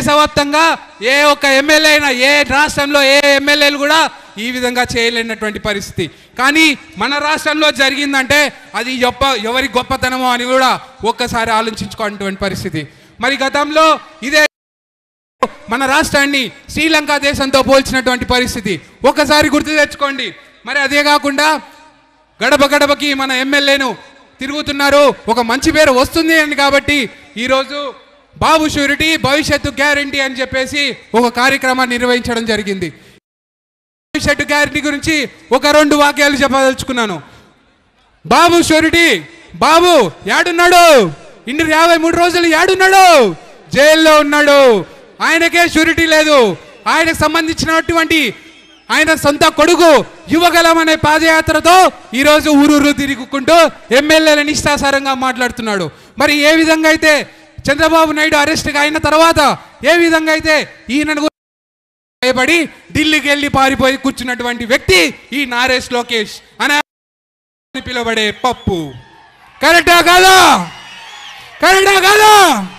దేశవ్యాప్తంగా ఏ ఒక్క ఎమ్మెల్యే అయినా ఏ రాష్ట్రంలో ఏ ఎమ్మెల్యేలు కూడా ఈ విధంగా చేయలేనటువంటి పరిస్థితి కానీ మన రాష్ట్రంలో జరిగిందంటే అది గొప్ప ఎవరి గొప్పతనమో అని కూడా ఒక్కసారి ఆలోచించుకోవాలన్నటువంటి పరిస్థితి మరి గతంలో ఇదే మన రాష్ట్రాన్ని శ్రీలంక దేశంతో పోల్చినటువంటి పరిస్థితి ఒకసారి గుర్తు తెచ్చుకోండి మరి అదే కాకుండా గడప గడపకి మన ఎమ్మెల్యేను తిరుగుతున్నారు ఒక మంచి పేరు వస్తుంది అని కాబట్టి ఈరోజు బాబు షూరిటీ భవిష్యత్తు గ్యారంటీ అని చెప్పేసి ఒక కార్యక్రమాన్ని నిర్వహించడం జరిగింది భవిష్యత్తు గ్యారంటీ గురించి ఒక రెండు వాక్యాలు చెప్పదలుచుకున్నాను బాబు షూరిటీ బాబు యాడున్నాడు ఇన్ని యాభై మూడు రోజులు యాడున్నాడు జైల్లో ఉన్నాడు ఆయనకే షూరిటీ లేదు ఆయనకు సంబంధించినటువంటి ఆయన సొంత కొడుకు యువగలం అనే పాదయాత్రతో ఈరోజు ఊరూరు తిరుగుకుంటూ ఎమ్మెల్యేల నిష్ఠాసారంగా మాట్లాడుతున్నాడు మరి ఏ విధంగా అయితే చంద్రబాబు నాయుడు అరెస్ట్ అయిన తర్వాత ఏ విధంగా అయితే ఈయనను భయపడి ఢిల్లీకి వెళ్ళి పారిపోయి కూర్చున్నటువంటి వ్యక్తి ఈ నారేష్ లోకేష్ అనే అని పిలువబడే పప్పు కరెక్టా కాదా కరెక్టా కాదా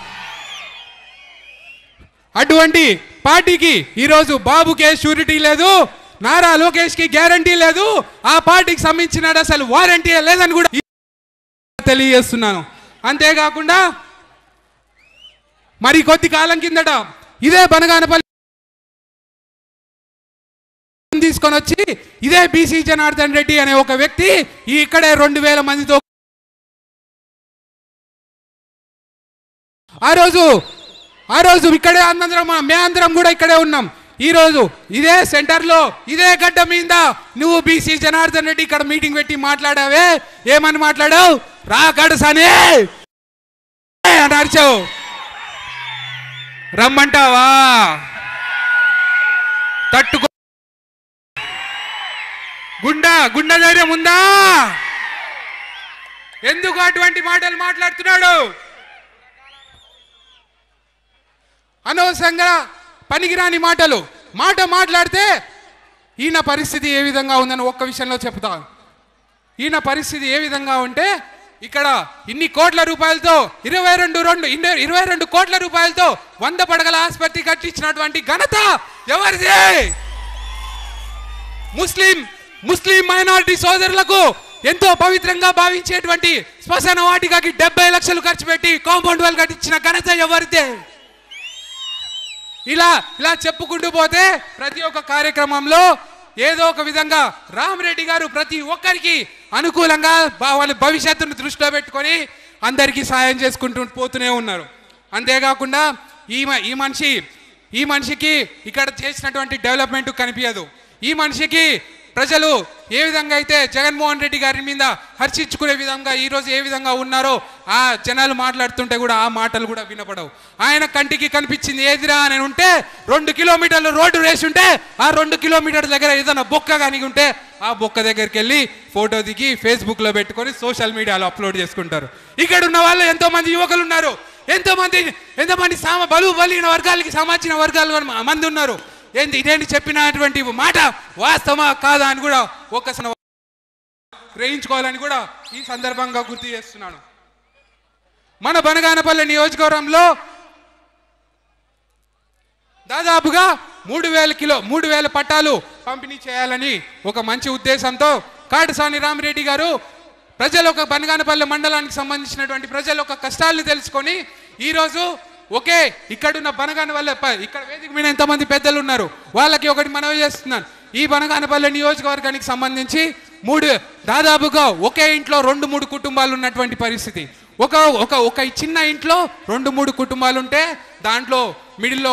అటువంటి పార్టీకి ఈరోజు బాబుకే షూరిటీ లేదు నారా లోకేష్ కి గ్యారంటీ లేదు ఆ పార్టీకి సంబంధించిన అసలు వారంటీ లేదని కూడా తెలియజేస్తున్నాను అంతేకాకుండా మరి కొద్ది కాలం కిందట ఇదే బనగానపల్లి తీసుకొని వచ్చి ఇదే బీసీ జనార్దన్ రెడ్డి అనే ఒక వ్యక్తి ఈ ఇక్కడే రెండు వేల మందితో ఆ రోజు ఆ రోజు ఇక్కడే అందరం మేమందరం కూడా ఇక్కడే ఉన్నాం ఈ రోజు ఇదే సెంటర్లో ఇదే గడ్డ మీద నువ్వు బీసీ జనార్దన్ రెడ్డి ఇక్కడ మీటింగ్ పెట్టి మాట్లాడావే ఏమని మాట్లాడావు రా గడసనే అని అరిచావు రమ్మంటావా తట్టుకో గుండా గుండ ధైర్యం ఉందా ఎందుకు అటువంటి మాటలు మాట్లాడుతున్నాడు అనవసరంగా పనికిరాని మాటలు మాట మాట్లాడితే ఈయన పరిస్థితి ఏ విధంగా ఉందని ఒక్క విషయంలో చెప్తాను ఈయన పరిస్థితి ఏ విధంగా ఉంటే ఇక్కడ ఇన్ని కోట్ల రూపాయలతో ఇరవై రెండు రెండు ఇన్ని- ఇరవై రెండు కోట్ల రూపాయలతో వంద పడగల ఆసుపత్రి కట్టించినటువంటి ఘనత ఎవరిది ముస్లిం ముస్లిం మైనారిటీ సోదరులకు ఎంతో పవిత్రంగా భావించేటువంటి శ్మశాన వాటికకి డెబ్బై లక్షలు ఖర్చు పెట్టి కాంపౌండ్ వాల్ కట్టించిన ఘనత ఎవరిదే ఇలా ఇలా చెప్పుకుంటూ పోతే ప్రతి ఒక్క కార్యక్రమంలో ఏదో ఒక విధంగా రామరెడ్డి గారు ప్రతి ఒక్కరికి అనుకూలంగా బా- వాళ్ళ భవిష్యత్తును దృష్టిలో పెట్టుకొని అందరికీ సాయం చేసుకుంటూ పోతూనే ఉన్నారు అంతేకాకుండా ఈ మ- ఈ మనిషి ఈ మనిషికి ఇక్కడ చేసినటువంటి డెవలప్మెంట్ కనిపించదు ఈ మనిషికి ప్రజలు ఏ విధంగా అయితే జగన్మోహన్ రెడ్డి గారి మీద హర్షించుకునే విధంగా ఈ రోజు ఏ విధంగా ఉన్నారో ఆ జనాలు మాట్లాడుతుంటే కూడా ఆ మాటలు కూడా వినపడవు ఆయన కంటికి కనిపించింది ఏదిరా అని ఉంటే రెండు కిలోమీటర్లు రోడ్డు వేసి ఉంటే ఆ రెండు కిలోమీటర్ల దగ్గర ఏదైనా బొక్క కానీ ఉంటే ఆ బొక్క దగ్గరికి వెళ్ళి ఫోటో దిగి ఫేస్బుక్ లో పెట్టుకొని సోషల్ మీడియాలో అప్లోడ్ చేసుకుంటారు ఇక్కడ ఉన్న వాళ్ళు ఎంతో మంది యువకులు ఉన్నారు ఎంతో మంది ఎంతమంది సామ బలు బలిగిన వర్గాలకి సంబంధించిన వర్గాలు కూడా మంది ఉన్నారు ఏంటి ఇదేంటి చెప్పినటువంటి మాట వాస్తవమా కాదా అని కూడా ఒక్కసారి గ్రహించుకోవాలని కూడా ఈ సందర్భంగా గుర్తు చేస్తున్నాను మన బనగానపల్లి నియోజకవర్గంలో దాదాపుగా మూడు వేల కిలో మూడు వేల పట్టాలు పంపిణీ చేయాలని ఒక మంచి ఉద్దేశంతో కాటసాని రామిరెడ్డి గారు ప్రజల ఒక బనగానపల్లి మండలానికి సంబంధించినటువంటి ప్రజల యొక్క కష్టాలను తెలుసుకొని ఈరోజు ఒకే ఇక్కడున్న బనగానపల్లి ప- ఇక్కడ వేదిక మీద ఎంతమంది పెద్దలు ఉన్నారు వాళ్ళకి ఒకటి మనవి చేస్తున్నాను ఈ బనగానపల్లి నియోజకవర్గానికి సంబంధించి మూడు దాదాపుగా ఒకే ఇంట్లో రెండు మూడు కుటుంబాలు ఉన్నటువంటి పరిస్థితి ఒక ఒక ఒక చిన్న ఇంట్లో రెండు మూడు కుటుంబాలు ఉంటే దాంట్లో మిడిల్లో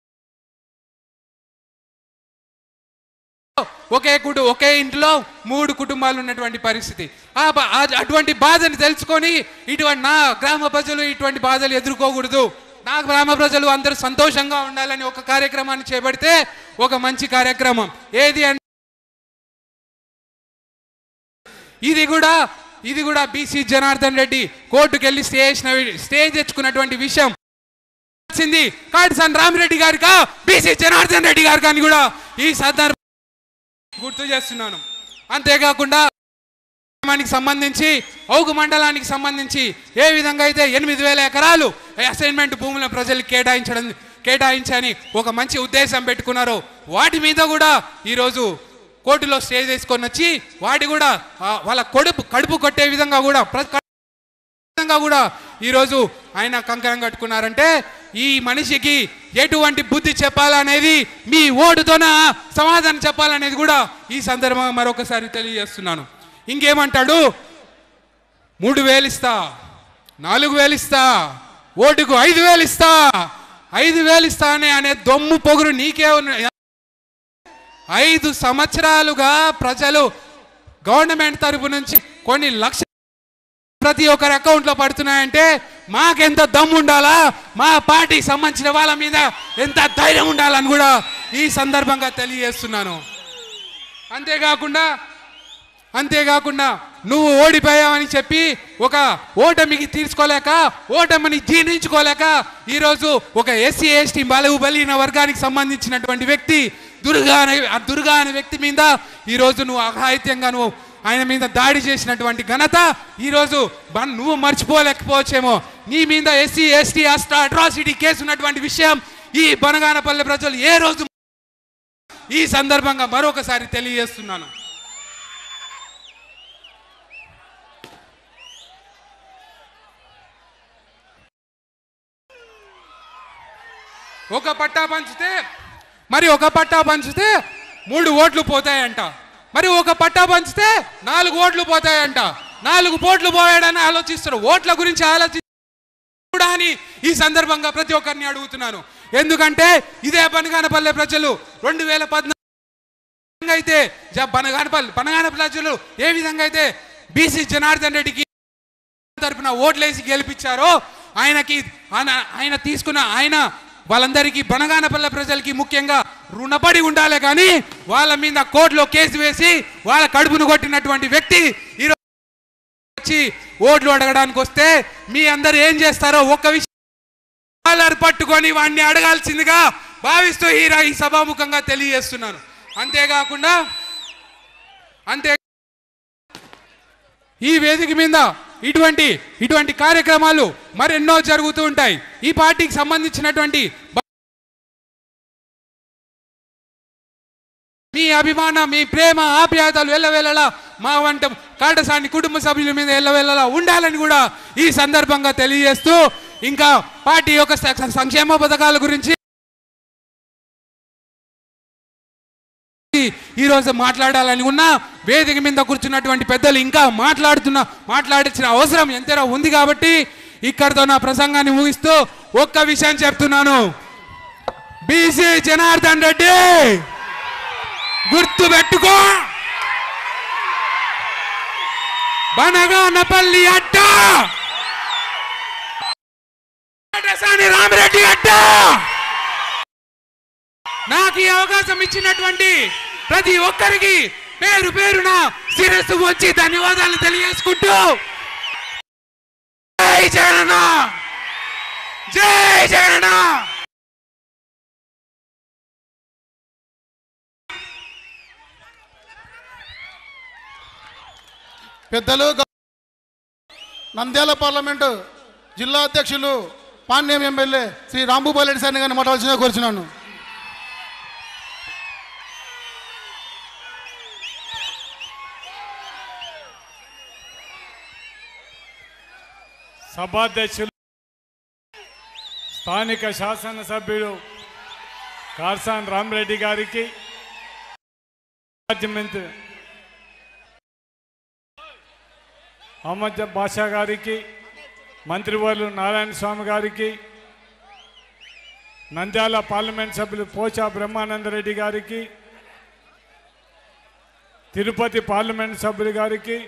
ఒకే కుటు ఒకే ఇంట్లో మూడు కుటుంబాలు ఉన్నటువంటి పరిస్థితి ఆ బా- ఆ- అటువంటి బాధని తెలుసుకొని ఇటువంటి నా గ్రామ ప్రజలు ఇటువంటి బాధలు ఎదుర్కోకూడదు నా గ్రామ ప్రజలు అందరూ సంతోషంగా ఉండాలని ఒక కార్యక్రమాన్ని చేపడితే ఒక మంచి కార్యక్రమం ఏది అంటే ఇది కూడా ఇది కూడా బీసీ జనార్దన్ రెడ్డి కోర్టుకు వెళ్ళి స్టే చేసిన స్టే తెచ్చుకున్నటువంటి విషయం వచ్చింది కాటిసాన్ రామిరెడ్డి గారికా బీసీ జనార్దన్ రెడ్డి గారికి అని కూడా ఈ సందర్భం గుర్తు చేస్తున్నాను అంతేకాకుండా గ్రామానికి సంబంధించి ఔగు మండలానికి సంబంధించి ఏ విధంగా అయితే ఎనిమిది వేల ఎకరాలు అసైన్మెంట్ భూములను ప్రజలకు కేటాయించడం కేటాయించని ఒక మంచి ఉద్దేశం పెట్టుకున్నారో వాటి మీద కూడా ఈరోజు కోర్టులో స్టే చేసుకొని వచ్చి వాటి కూడా ఆ, వాళ్ళ కొడుపు కడుపు కొట్టే విధంగా కూడా ప్ర- విధంగా కూడా ఈరోజు ఆయన కంకణం కట్టుకున్నారంటే ఈ మనిషికి ఎటువంటి బుద్ధి చెప్పాలనేది మీ ఓటుతోన సమాధానం చెప్పాలనేది కూడా ఈ సందర్భంగా మరొకసారి తెలియజేస్తున్నాను ఇంకేమంటాడు మూడు వేలు ఇస్తా నాలుగు వేలు ఇస్తా ఓటుకు ఐదు వేలు ఇస్తా ఐదు వేలు ఇస్తా అనే అనే దొమ్ము పొగురు నీకే ఉన్న ఐదు సంవత్సరాలుగా ప్రజలు గవర్నమెంట్ తరపు నుంచి కొన్ని లక్ష ప్రతి ఒక్కరి అకౌంట్లో పడుతున్నాయంటే మాకెంత దమ్ము ఉండాలా మా పార్టీకి సంబంధించిన వాళ్ళ మీద ఎంత ధైర్యం ఉండాలని కూడా ఈ సందర్భంగా తెలియజేస్తున్నాను అంతేకాకుండా అంతేకాకుండా నువ్వు ఓడిపోయావని చెప్పి ఒక ఓటమికి తీర్చుకోలేక ఓటమిని జీర్ణించుకోలేక ఈరోజు ఒక ఎస్సీ ఎస్టీ బలవు బలిన వర్గానికి సంబంధించినటువంటి వ్యక్తి దుర్గా అనే ఆ దుర్గా అనే వ్యక్తి మీద ఈరోజు నువ్వు అఘాయిత్యంగా నువ్వు ఆయన మీద దాడి చేసినటువంటి ఘనత ఈరోజు బన్ నువ్వు మర్చిపోలేకపోవచ్చేమో నీ మీద ఎస్సీ ఎస్టీ అస్ట అట్రాసిటీ కేసు ఉన్నటువంటి విషయం ఈ బనగానపల్లె ప్రజలు ఏ రోజు ఈ సందర్భంగా మరొకసారి తెలియజేస్తున్నాను ఒక పట్టా పంచితే మరి ఒక పట్టా పంచితే మూడు ఓట్లు పోతాయంట మరి ఒక పట్టా పంచితే నాలుగు ఓట్లు పోతాయంట నాలుగు పోట్లు పోయాడని ఆలోచిస్తారు ఓట్ల గురించి ఆలోచి కూడా అని ఈ సందర్భంగా ప్రతి ఒక్కరిని అడుగుతున్నాను ఎందుకంటే ఇదే బనగానపల్లె ప్రజలు రెండు వేల పద్నాలుగు అయితే జ- బనగానపల్లి బనగాన ప్రజలు ఏ విధంగా అయితే బీసీ జనార్దన్ రెడ్డికి తరపున ఓట్లేసి గెలిపించారో ఆయనకి ఆయన ఆయన తీసుకున్న ఆయన వాళ్ళందరికీ బనగానపల్లె ప్రజలకి ముఖ్యంగా రుణపడి ఉండాలి కానీ వాళ్ళ మీద కోర్టులో కేసు వేసి వాళ్ళ కడుపును కొట్టినటువంటి వ్యక్తి ఈరోజు వచ్చి ఓట్లు అడగడానికి వస్తే మీ అందరు ఏం చేస్తారో ఒక్క విషయం కాలర్ పట్టుకొని వాడిని అడగాల్సిందిగా భావిస్తూ ఈ రా- ఈ సభాముఖంగా తెలియజేస్తున్నాను అంతేకాకుండా అంతే ఈ వేదిక మీద ఇటువంటి ఇటువంటి కార్యక్రమాలు మరెన్నో జరుగుతూ ఉంటాయి ఈ పార్టీకి సంబంధించినటువంటి బ- మీ అభిమానం మీ ప్రేమ ఆప్యాయతలు ఎల్లవేళలా మా వంట కాటసాని కుటుంబ సభ్యుల మీద ఎల్లవేళలా ఉండాలని కూడా ఈ సందర్భంగా తెలియజేస్తూ ఇంకా పార్టీ యొక్క స- సంక్షేమ పథకాల గురించి ఈ రోజు మాట్లాడాలని ఉన్నా వేదిక మీద కూర్చున్నటువంటి పెద్దలు ఇంకా మాట్లాడుతున్న మాట్లాడాల్సిన అవసరం ఎంతైనా ఉంది కాబట్టి ఇక్కడితో నా ప్రసంగాన్ని ముగిస్తూ ఒక్క విషయం చెప్తున్నాను బీసీ జనార్దన్ రెడ్డి గుర్తు పెట్టుకో బనగానపల్లి అడ్డ కోటసాని రామిరెడ్డి అడ్డ నాకు ఈ అవకాశం ఇచ్చినటువంటి ప్రతి ఒక్కరికి పేరు పేరున శిరస్సు వచ్చి ధన్యవాదాలు తెలియజేసుకుంటూ జై జగనన్న జై జగనన్న పెద్దలు గ- నంద్యాల పార్లమెంటు జిల్లా అధ్యక్షులు పాండ్యం ఎమ్మెల్యే శ్రీ రాంభూపాల్ రెడ్డి సార్ని గారిని మాట్లాడాల్సిందిగా కోరుచున్నాను సభాధ్యక్షులు స్థానిక శాసనసభ్యులు కార్సాన్ రామరెడ్డి గారికి రాజ్య మంత్రి అహ్మద్ బాషా గారికి మంత్రివర్యులు నారాయణ స్వామి గారికి నంద్యాల పార్లమెంట్ సభ్యులు పోచా బ్రహ్మానందరెడ్డి గారికి తిరుపతి పార్లమెంట్ సభ్యులు గారికి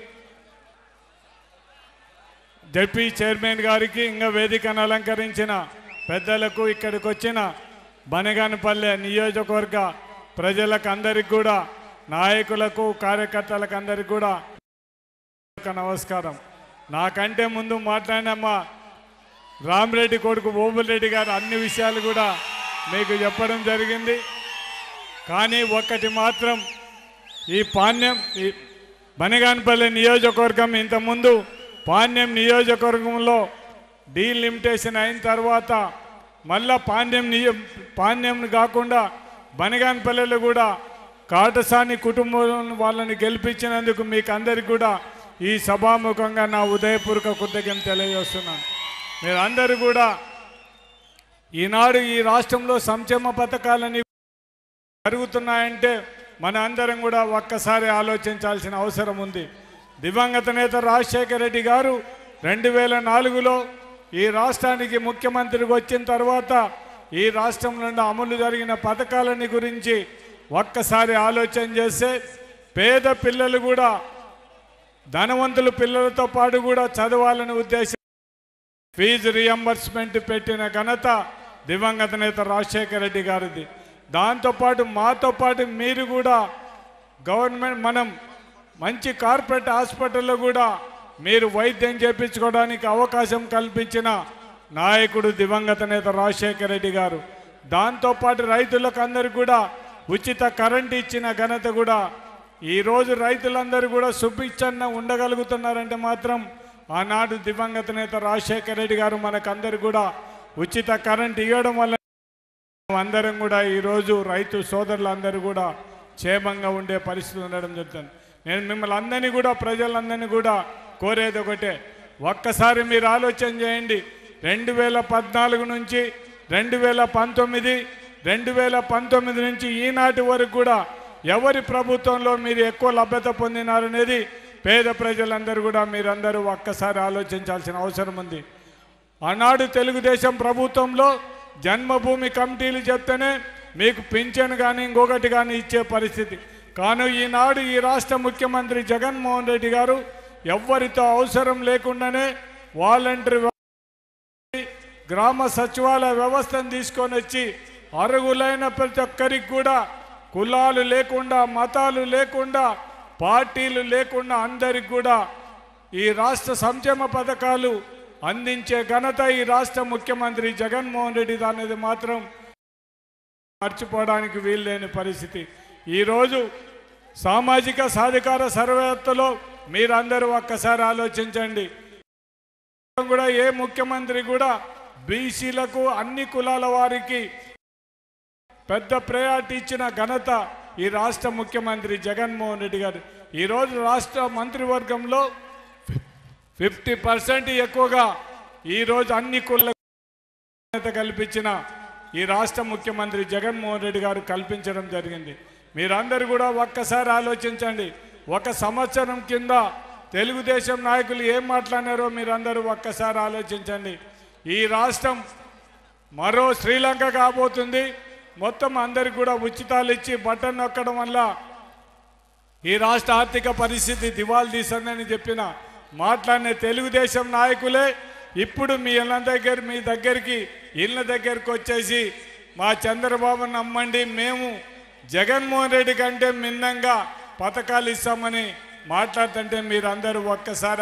జడ్పీ చైర్మన్ గారికి ఇంకా వేదికను అలంకరించిన పెద్దలకు ఇక్కడికి వచ్చిన బనగానపల్లె నియోజకవర్గ ప్రజలకు అందరికి కూడా నాయకులకు కార్యకర్తలకు అందరికి కూడా ఒక నమస్కారం నాకంటే ముందు మాట్లాడిన మా రామరెడ్డి కొడుకు ఓబులరెడ్డి గారు అన్ని విషయాలు కూడా మీకు చెప్పడం జరిగింది కానీ ఒక్కటి మాత్రం ఈ పాణ్యం ఈ బనగానపల్లి నియోజకవర్గం ఇంతకుముందు పాణ్యం నియోజకవర్గంలో డీలిమిటేషన్ అయిన తర్వాత మళ్ళా పాండ్యం నియ పాండ్యం కాకుండా బనగాన్పల్లెలో కూడా కాటసాని కుటుంబం వాళ్ళని గెలిపించినందుకు మీకు అందరికి కూడా ఈ సభాముఖంగా నా ఉదయపూర్వక కృతజ్ఞత తెలియజేస్తున్నాను మీరందరూ కూడా ఈనాడు ఈ రాష్ట్రంలో సంక్షేమ పథకాలని జరుగుతున్నాయంటే మన అందరం కూడా ఒక్కసారి ఆలోచించాల్సిన అవసరం ఉంది దివంగత నేత రాజశేఖర రెడ్డి గారు రెండు వేల నాలుగులో ఈ రాష్ట్రానికి ముఖ్యమంత్రికి వచ్చిన తర్వాత ఈ రాష్ట్రంలో అమలు జరిగిన పథకాలని గురించి ఒక్కసారి ఆలోచన చేస్తే పేద పిల్లలు కూడా ధనవంతుల పిల్లలతో పాటు కూడా చదవాలని ఉద్దేశం ఫీజు రియంబర్స్మెంట్ పెట్టిన ఘనత దివంగత నేత రాజశేఖర రెడ్డి గారిది దాంతోపాటు మాతో పాటు మీరు కూడా గవర్నమెంట్ మనం మంచి కార్పొరేట్ హాస్పిటల్లో కూడా మీరు వైద్యం చేయించుకోవడానికి అవకాశం కల్పించిన నాయకుడు దివంగత నేత రాజశేఖర రెడ్డి గారు దాంతోపాటు రైతులకు అందరు కూడా ఉచిత కరెంట్ ఇచ్చిన ఘనత కూడా ఈరోజు రైతులందరూ కూడా సుభిక్షంగా ఉండగలుగుతున్నారంటే మాత్రం ఆనాడు దివంగత నేత రాజశేఖర రెడ్డి గారు మనకందరు కూడా ఉచిత కరెంట్ ఇవ్వడం వల్ల అందరం కూడా ఈరోజు రైతు సోదరులందరూ కూడా క్షేమంగా ఉండే పరిస్థితి ఉండడం జరుగుతుంది నేను మిమ్మల్ని అందరినీ కూడా ప్రజలందరినీ కూడా కోరేది ఒకటే ఒక్కసారి మీరు ఆలోచన చేయండి రెండు వేల పద్నాలుగు నుంచి రెండు వేల పంతొమ్మిది రెండు వేల పంతొమ్మిది నుంచి ఈనాటి వరకు కూడా ఎవరి ప్రభుత్వంలో మీరు ఎక్కువ లభ్యత పొందినారనేది పేద ప్రజలందరూ కూడా మీరందరూ ఒక్కసారి ఆలోచించాల్సిన అవసరం ఉంది ఆనాడు తెలుగుదేశం ప్రభుత్వంలో జన్మభూమి కమిటీలు చెప్తేనే మీకు పింఛన్ కానీ ఇంకొకటి కానీ ఇచ్చే పరిస్థితి కానీ ఈనాడు ఈ రాష్ట్ర ముఖ్యమంత్రి జగన్మోహన్ రెడ్డి గారు ఎవ్వరితో అవసరం లేకుండానే వాలంటరీ గ్రామ సచివాలయ వ్యవస్థను తీసుకొని వచ్చి అర్హులైన ప్రతి ఒక్కరికి కూడా కులాలు లేకుండా మతాలు లేకుండా పార్టీలు లేకుండా అందరికి కూడా ఈ రాష్ట్ర సంక్షేమ పథకాలు అందించే ఘనత ఈ రాష్ట్ర ముఖ్యమంత్రి జగన్మోహన్ రెడ్డి అనేది మాత్రం మర్చిపోవడానికి వీల్లేని పరిస్థితి ఈరోజు సామాజిక సాధికార సర్వేత్తలో మీరందరూ ఒక్కసారి ఆలోచించండి కూడా ఏ ముఖ్యమంత్రి కూడా బీసీలకు అన్ని కులాల వారికి పెద్ద ప్రయారిటీ ఇచ్చిన ఘనత ఈ రాష్ట్ర ముఖ్యమంత్రి జగన్మోహన్ రెడ్డి గారు ఈరోజు రాష్ట్ర మంత్రివర్గంలో ఫిఫ్టీ పర్సెంట్ ఎక్కువగా ఈరోజు అన్ని కుల కల్పించిన ఈ రాష్ట్ర ముఖ్యమంత్రి జగన్మోహన్ రెడ్డి గారు కల్పించడం జరిగింది మీరందరూ కూడా ఒక్కసారి ఆలోచించండి ఒక సంవత్సరం కింద తెలుగుదేశం నాయకులు ఏం మాట్లాడినారో మీరందరూ ఒక్కసారి ఆలోచించండి ఈ రాష్ట్రం మరో శ్రీలంక కాబోతుంది మొత్తం అందరికి కూడా ఉచితాలు ఇచ్చి బటన్ నొక్కడం వల్ల ఈ రాష్ట్ర ఆర్థిక పరిస్థితి దివాలు తీసిందని చెప్పిన మాట్లాడిన తెలుగుదేశం నాయకులే ఇప్పుడు మీ ఇళ్ళ దగ్గర మీ దగ్గరికి ఇళ్ళ దగ్గరికి వచ్చేసి మా చంద్రబాబు నమ్మండి మేము జగన్మోహన్ రెడ్డి కంటే మిన్నంగా పథకాలు ఇస్తామని మాట్లాడుతుంటే మీరందరూ ఒక్కసారి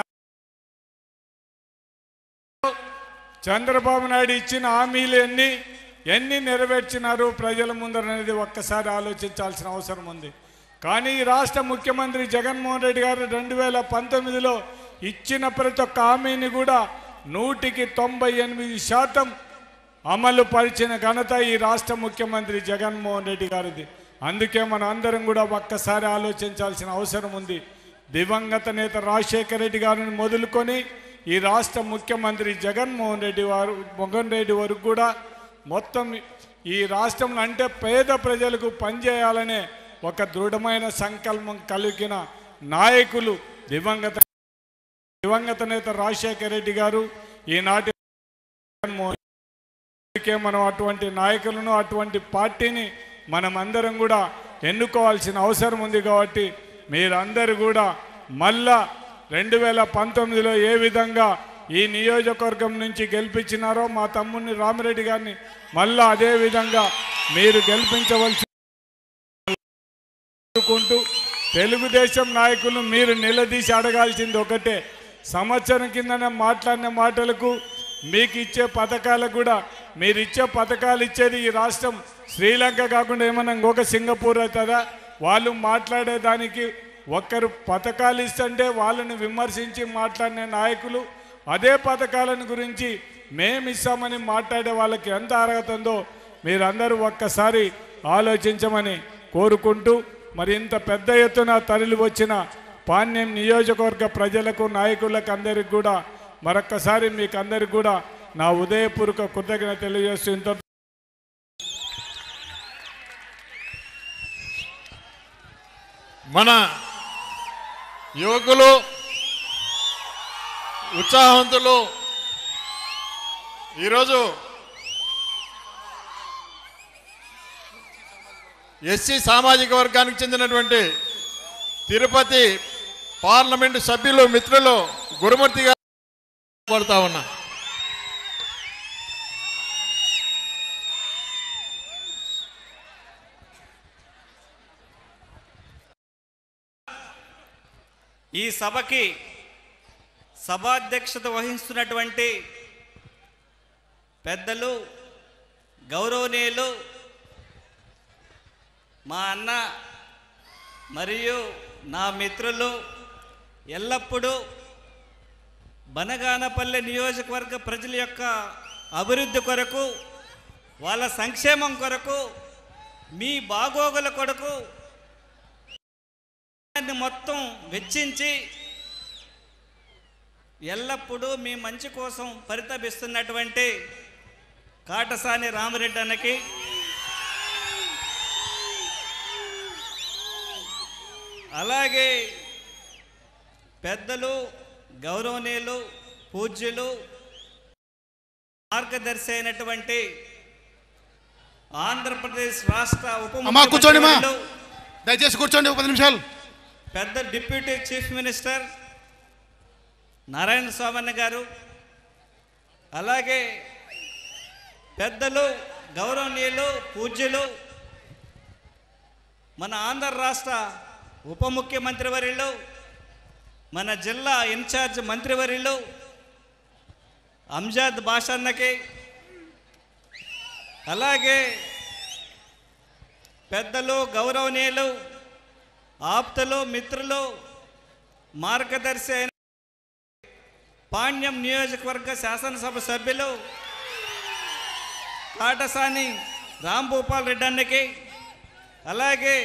చంద్రబాబు నాయుడు ఇచ్చిన హామీలు ఎన్ని ఎన్ని నెరవేర్చినారు ప్రజల ముందరనేది ఒక్కసారి ఆలోచించాల్సిన అవసరం ఉంది కానీ ఈ రాష్ట్ర ముఖ్యమంత్రి జగన్మోహన్ రెడ్డి గారు రెండు వేల పంతొమ్మిదిలో ఇచ్చిన ప్రతి ఒక్క హామీని కూడా నూటికి తొంభై ఎనిమిది శాతం అమలు పరిచిన ఘనత ఈ రాష్ట్ర ముఖ్యమంత్రి జగన్మోహన్ రెడ్డి గారిది అందుకే మనం అందరం కూడా ఒక్కసారి ఆలోచించాల్సిన అవసరం ఉంది దివంగత నేత రాజశేఖర రెడ్డి గారిని మొదలుకొని ఈ రాష్ట్ర ముఖ్యమంత్రి జగన్మోహన్ రెడ్డి వారు మోహన్ రెడ్డి వరకు కూడా మొత్తం ఈ రాష్ట్రంలో అంటే పేద ప్రజలకు పనిచేయాలనే ఒక దృఢమైన సంకల్పం కలిగిన నాయకులు దివంగత దివంగత నేత రాజశేఖర రెడ్డి గారు ఈనాటి జగన్మోహన్ అందుకే మనం అటువంటి నాయకులను అటువంటి పార్టీని మనం అందరం కూడా ఎన్నుకోవాల్సిన అవసరం ఉంది కాబట్టి మీరందరూ కూడా మళ్ళా రెండు వేల పంతొమ్మిదిలో ఏ విధంగా ఈ నియోజకవర్గం నుంచి గెలిపించినారో మా తమ్ముడిని రామిరెడ్డి గారిని మళ్ళా అదే విధంగా మీరు గెలిపించవలసి కోరుకుంటూ తెలుగుదేశం నాయకులు మీరు నిలదీసి అడగాల్సింది ఒకటే సంవత్సరం కిందనే మాట్లాడిన మాటలకు మీకు ఇచ్చే పథకాలకు కూడా మీరు ఇచ్చే పథకాలు ఇచ్చేది ఈ రాష్ట్రం శ్రీలంక కాకుండా ఏమన్నా ఇంకొక సింగపూర్ అవుతుందా వాళ్ళు మాట్లాడేదానికి ఒక్కరు పథకాలు ఇస్తుంటే వాళ్ళని విమర్శించి మాట్లాడిన నాయకులు అదే పథకాలను గురించి మేము ఇస్తామని మాట్లాడే వాళ్ళకి ఎంత అర్హత ఉందో మీరందరూ ఒక్కసారి ఆలోచించమని కోరుకుంటూ మరి ఇంత పెద్ద ఎత్తున తరలి వచ్చిన పాణ్యం నియోజకవర్గ ప్రజలకు నాయకులకు అందరికి కూడా మరొక్కసారి మీకు అందరికి కూడా నా ఉదయపూర్వక కృతజ్ఞత తెలియజేస్తూ ఇంత మన యువకులు ఉత్సాహవంతులు ఈరోజు ఎస్సీ సామాజిక వర్గానికి చెందినటువంటి తిరుపతి పార్లమెంటు సభ్యులు మిత్రులు గురుమూర్తి గారు కోరుతా ఉన్నా ఈ సభకి సభాధ్యక్షత వహిస్తున్నటువంటి పెద్దలు గౌరవనీయులు మా అన్న మరియు నా మిత్రులు ఎల్లప్పుడూ బనగానపల్లె నియోజకవర్గ ప్రజల యొక్క అభివృద్ధి కొరకు వాళ్ళ సంక్షేమం కొరకు మీ బాగోగుల కొరకు దాన్ని మొత్తం వెచ్చించి ఎల్లప్పుడూ మీ మంచి కోసం పరితపిస్తున్నటువంటి కాటసాని రామరెడ్డి అన్నకి అలాగే పెద్దలు గౌరవనీయులు పూజ్యులు మార్గదర్శి అయినటువంటి ఆంధ్రప్రదేశ్ రాష్ట్ర ఉప అమ్మా, కూర్చోండి, అమ్మా. ముఖ్యమంత్రి దయచేసి కూర్చోండి ఒక పది నిమిషాలు పెద్ద deputy chief minister Narayana Swamanna గారు అలాగే పెద్దలు గౌరవనీయులు పూజ్యులు మన ఆంధ్ర రాష్ట్ర ఉప ముఖ్యమంత్రి వర్యులు మన జిల్లా ఇన్ఛార్జ్ మంత్రివర్యులు అంజాద్ భాషన్నకి అలాగే పెద్దలు గౌరవనీయులు ఆప్తలు మిత్రులు మార్గదర్శి అయిన పాణ్యం నియోజకవర్గ శాసనసభ సభ్యులు కాటసాని రాంభూపాల్ రెడ్డి అన్నకి అలాగే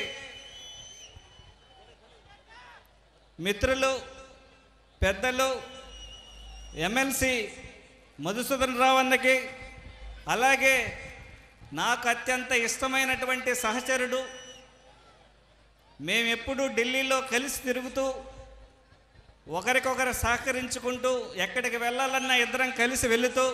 మిత్రులు పెద్దలు ఎమ్మెల్సీ మధుసూదన్ రావు అన్నకి అలాగే నాకు అత్యంత ఇష్టమైనటువంటి సహచరుడు మేమెప్పుడు ఢిల్లీలో కలిసి తిరుగుతూ ఒకరికొకరు సహకరించుకుంటూ ఎక్కడికి వెళ్ళాలన్నా ఇద్దరం కలిసి వెళుతూ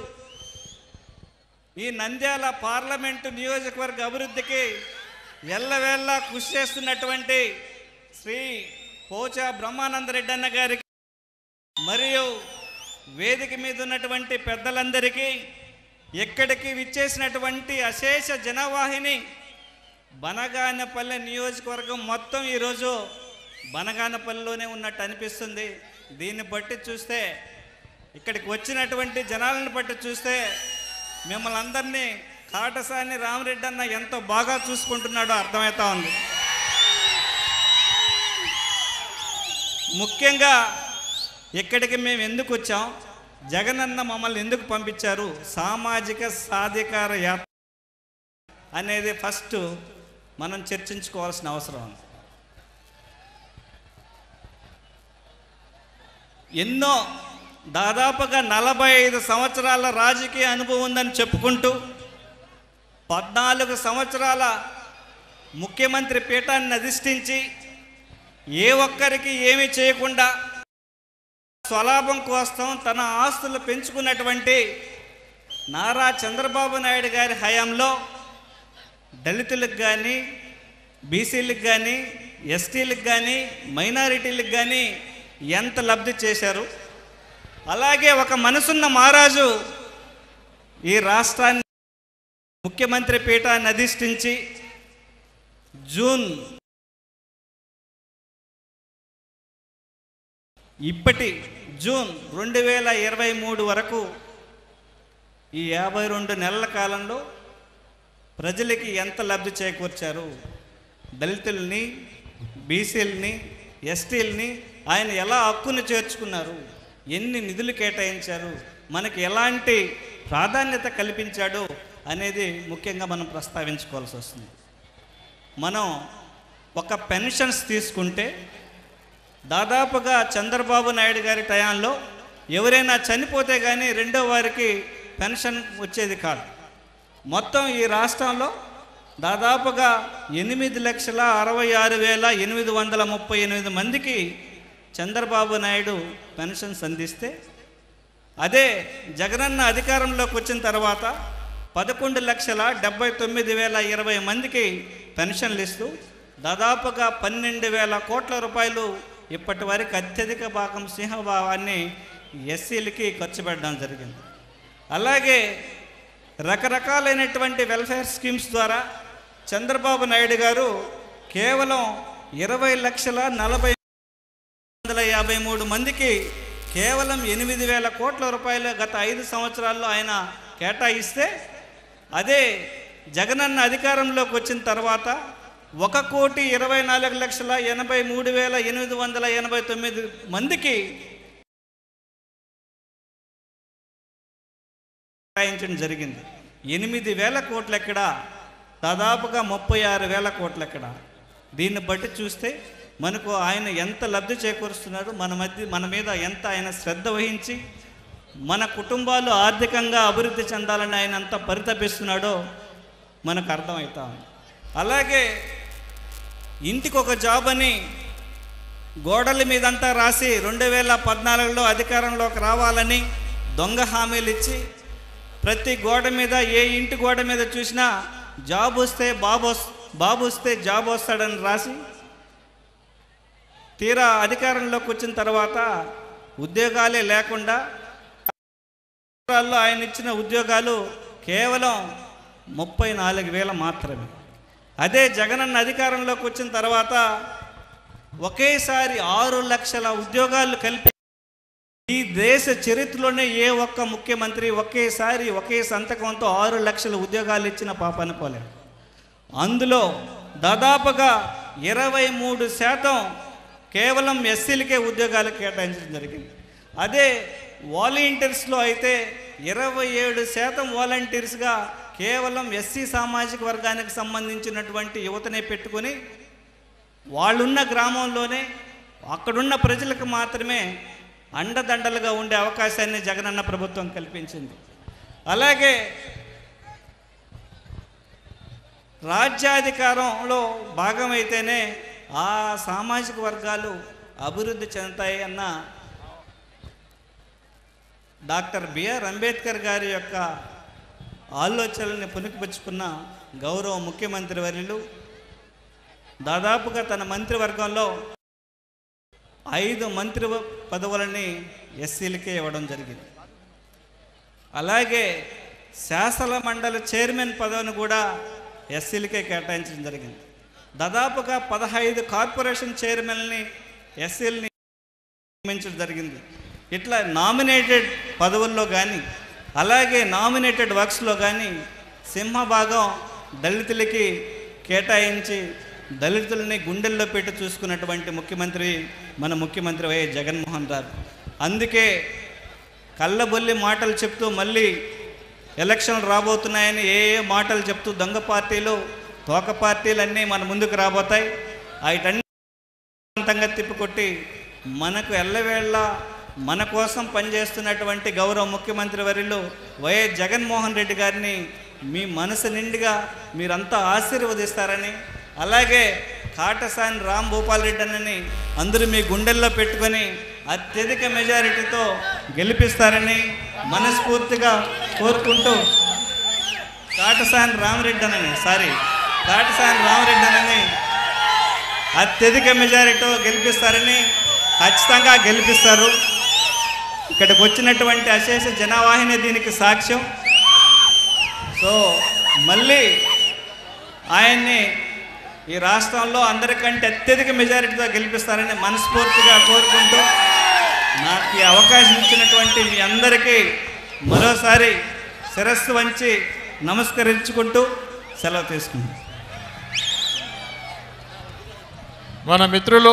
ఈ నంద్యాల పార్లమెంటు నియోజకవర్గ అభివృద్ధికి ఎల్లవేళ్ళ కృషి చేస్తున్నటువంటి శ్రీ పోచా బ్రహ్మానందరెడ్డి అన్న గారికి మరియు వేదిక మీద ఉన్నటువంటి పెద్దలందరికీ ఎక్కడికి విచ్చేసినటువంటి అశేష జనవాహిని బనగానపల్లె నియోజకవర్గం మొత్తం ఈరోజు బనగానపల్లిలోనే ఉన్నట్టు అనిపిస్తుంది దీన్ని బట్టి చూస్తే ఇక్కడికి వచ్చినటువంటి జనాలను బట్టి చూస్తే మిమ్మల్ని అందరినీ కాటసాని రామరెడ్డి అన్న ఎంతో బాగా చూసుకుంటున్నాడో అర్థమవుతా ఉంది ముఖ్యంగా ఇక్కడికి మేము ఎందుకు వచ్చాం జగనన్న మమ్మల్ని ఎందుకు పంపించారు సామాజిక సాధికార యాత్ర అనేది ఫస్ట్ మనం చర్చించుకోవాల్సిన అవసరం ఉంది ఎన్నో దాదాపుగా నలభై ఐదు సంవత్సరాల రాజకీయ అనుభవం ఉందని చెప్పుకుంటూ పద్నాలుగు సంవత్సరాల ముఖ్యమంత్రి పీఠాన్ని అధిష్ఠించి ఏ ఒక్కరికి ఏమీ చేయకుండా స్వలాభం కోసం తన ఆస్తులు పెంచుకున్నటువంటి నారా చంద్రబాబు నాయుడు గారి హయాంలో దళితులకు కానీ బీసీలకు కానీ ఎస్టీలకు కానీ మైనారిటీలకు కానీ ఎంత లబ్ధి చేశారు అలాగే ఒక మనసున్న మహారాజు ఈ రాష్ట్రాన్ని ముఖ్యమంత్రి పీఠాన్ని అధిష్ఠించి జూన్ ఇప్పటి జూన్ రెండు వేల ఇరవై మూడు వరకు ఈ యాభై రెండు నెలల కాలంలో ప్రజలకి ఎంత లబ్ధి చేకూర్చారు దళితుల్ని బీసీలని ఎస్టీలని ఆయన ఎలా హక్కును చేర్చుకున్నారు ఎన్ని నిధులు కేటాయించారు మనకి ఎలాంటి ప్రాధాన్యత కల్పించాడు అనేది ముఖ్యంగా మనం ప్రస్తావించుకోవాల్సి వస్తుంది మనం ఒక పెన్షన్స్ తీసుకుంటే దాదాపుగా చంద్రబాబు నాయుడు గారి టయాంలో ఎవరైనా చనిపోతే కానీ రెండో వారికి పెన్షన్ వచ్చేది కాదు మొత్తం ఈ రాష్ట్రంలో దాదాపుగా ఎనిమిది లక్షల అరవై ఆరు వేల ఎనిమిది వందల ముప్పై ఎనిమిది మందికి చంద్రబాబు నాయుడు పెన్షన్స్ అందిస్తే అదే జగనన్న అధికారంలోకి వచ్చిన తర్వాత పదకొండు లక్షల డెబ్బై తొమ్మిది వేల ఇరవై మందికి పెన్షన్లు ఇస్తూ దాదాపుగా పన్నెండు వేల కోట్ల రూపాయలు ఇప్పటి వరకు అత్యధిక భాగం సింహభావాన్ని ఎస్సీలకి ఖర్చు పెట్టడం జరిగింది అలాగే రకరకాలైనటువంటి వెల్ఫేర్ స్కీమ్స్ ద్వారా చంద్రబాబు నాయుడు గారు కేవలం ఇరవై లక్షల నలభై వందల యాభై మూడు మందికి కేవలం ఎనిమిది వేల కోట్ల రూపాయలు గత ఐదు సంవత్సరాల్లో ఆయన కేటాయిస్తే అదే జగనన్న అధికారంలోకి వచ్చిన తర్వాత ఒక కోటి ఇరవై నాలుగు లక్షల ఎనభై మూడు వేల ఎనిమిది వందల ఎనభై తొమ్మిది మందికి కేటాయించడం జరిగింది ఎనిమిది వేల కోట్లు ఎక్కడ దాదాపుగా ముప్పై ఆరు వేల కోట్లు ఎక్కడ దీన్ని బట్టి చూస్తే మనకు ఆయన ఎంత లబ్ధి చేకూరుస్తున్నాడు మన మధ్య మన మీద ఎంత ఆయన శ్రద్ధ వహించి మన కుటుంబాలు ఆర్థికంగా అభివృద్ధి చెందాలని ఆయన ఎంత పరితపిస్తున్నాడో మనకు అర్థమవుతా ఉంది అలాగే ఇంటికి ఒక జాబ్ అని గోడల మీదంతా రాసి రెండు వేల పద్నాలుగులో అధికారంలోకి రావాలని దొంగ హామీలు ఇచ్చి ప్రతి గోడ మీద ఏ ఇంటి గోడ మీద చూసినా జాబ్ వస్తే బాబు వస్- బాబు వస్తే జాబ్ వస్తాడని రాసి తీరా అధికారంలోకి వచ్చిన తర్వాత ఉద్యోగాలే లేకుండా సంవత్సరాల్లో ఆయన ఇచ్చిన ఉద్యోగాలు కేవలం ముప్పై నాలుగు వేల మాత్రమే అదే జగనన్న అధికారంలోకి వచ్చిన తర్వాత ఒకేసారి ఆరు లక్షల ఉద్యోగాలు కల్పి ఈ దేశ చరిత్రలోనే ఏ ఒక్క ముఖ్యమంత్రి ఒకేసారి ఒకే సంతకంతో ఆరు లక్షల ఉద్యోగాలు ఇచ్చిన పాప అనుకోలేదు అందులో దాదాపుగా ఇరవై మూడు శాతం కేవలం ఎస్సీలకే ఉద్యోగాలు కేటాయించడం జరిగింది అదే వాలంటీర్స్లో అయితే ఇరవై ఏడు శాతం వాలంటీర్స్గా కేవలం ఎస్సీ సామాజిక వర్గానికి సంబంధించినటువంటి యువతనే పెట్టుకొని వాళ్ళున్న గ్రామంలోనే అక్కడున్న ప్రజలకు మాత్రమే అండదండలుగా ఉండే అవకాశాన్ని జగనన్న ప్రభుత్వం కల్పించింది అలాగే రాజ్యాధికారంలో భాగమైతేనే ఆ సామాజిక వర్గాలు అభివృద్ధి చెందుతాయి అన్న డాక్టర్ బిఆర్ అంబేద్కర్ గారి యొక్క ఆలోచనల్ని పునికిపుచ్చుకున్న గౌరవ ముఖ్యమంత్రి వర్యులు దాదాపుగా తన మంత్రివర్గంలో ఐదు మంత్రి పదవులని ఎస్సీలకే ఇవ్వడం జరిగింది అలాగే శాసన మండలి చైర్మన్ పదవిని కూడా ఎస్సీలకే కేటాయించడం జరిగింది దాదాపుగా పదహైదు కార్పొరేషన్ చైర్మన్ని ఎస్సీలని నియమించడం జరిగింది ఇట్లా నామినేటెడ్ పదవుల్లో కానీ అలాగే నామినేటెడ్ వర్క్స్లో కానీ సింహభాగం దళితులకి కేటాయించి దళితులని గుండెల్లో పెట్టి చూసుకున్నటువంటి ముఖ్యమంత్రి మన ముఖ్యమంత్రి వైఎస్ జగన్మోహన్ రావు అందుకే కళ్ళబొల్లి మాటలు చెప్తూ మళ్ళీ ఎలక్షన్లు రాబోతున్నాయని ఏ ఏ మాటలు చెప్తూ దొంగ పార్టీలు తోక పార్టీలన్నీ మన ముందుకు రాబోతాయి వాటన్ని అంతంగా తిప్పికొట్టి మనకు ఎల్లవేళ్ళ మన కోసం పనిచేస్తున్నటువంటి గౌరవ ముఖ్యమంత్రి వర్యులు వైఎస్ జగన్మోహన్ రెడ్డి గారిని మీ మనసు నిండుగా మీరంతా ఆశీర్వదిస్తారని అలాగే కాటసాని రామ్ భూపాల్ రెడ్డి అన్నని అందరూ మీ గుండెల్లో పెట్టుకొని అత్యధిక మెజారిటీతో గెలిపిస్తారని మనస్ఫూర్తిగా కోరుకుంటూ కాటసాని రామరెడ్డి అనని సారీ కాటసాని రామరెడ్డి అనని అత్యధిక మెజారిటీతో గెలిపిస్తారని ఖచ్చితంగా గెలిపిస్తారు ఇక్కడికి వచ్చినటువంటి అశేష జనవాహిని దీనికి సాక్ష్యం సో మళ్ళీ ఆయన్ని ఈ రాష్ట్రంలో అందరికంటే అత్యధిక మెజారిటీతో గెలిపిస్తారని మనస్ఫూర్తిగా కోరుకుంటూ నాకు ఈ అవకాశం ఇచ్చినటువంటి మీ అందరికీ మరోసారి శిరస్సు వంచి నమస్కరించుకుంటూ సెలవు తీసుకుంటాను మన మిత్రులు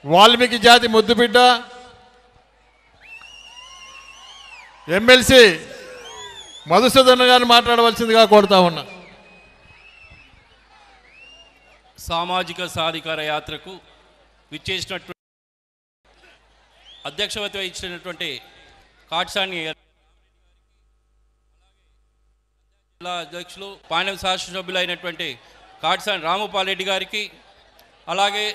వాల్మీకి జాతి ముద్దుబిడ్డ ఎమ్మెల్సీ మధుసూదన్ గారిని మాట్లాడవలసిందిగా కోరుతా ఉన్నా సామాజిక సాధికార యాత్రకు విచ్చేసినటువంటి అధ్యక్షత వహించినటువంటి కాట్సాని జిల్లా అధ్యక్షులు పాణ్యం శాసనసభ్యులు అయినటువంటి కాట్సాని రామపాల్ రెడ్డి గారికి అలాగే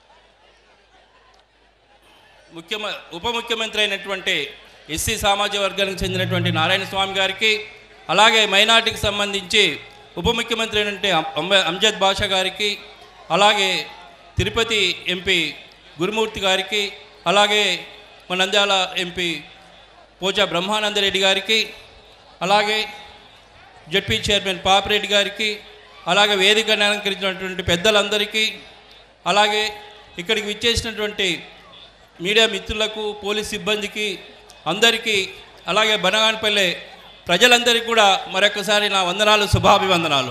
ముఖ్యమ ఉప ముఖ్యమంత్రి అయినటువంటి ఎస్సీ సామాజిక వర్గానికి చెందినటువంటి నారాయణ స్వామి గారికి అలాగే మైనార్టీకి సంబంధించి ఉప ముఖ్యమంత్రి అయినటువంటి అంబ- అంజద్ బాషా గారికి అలాగే తిరుపతి ఎంపీ గురుమూర్తి గారికి అలాగే మన నంద్యాల ఎంపీ పోచా బ్రహ్మానందరెడ్డి గారికి అలాగే జడ్పీ చైర్మన్ పాపిరెడ్డి గారికి అలాగే వేదికను అలంకరించినటువంటి పెద్దలందరికీ అలాగే ఇక్కడికి విచ్చేసినటువంటి మీడియా మిత్రులకు పోలీస్ సిబ్బందికి అందరికీ అలాగే బనగానపల్లె ప్రజలందరికీ కూడా మరొకసారి నా వందనాలు శుభాభివందనాలు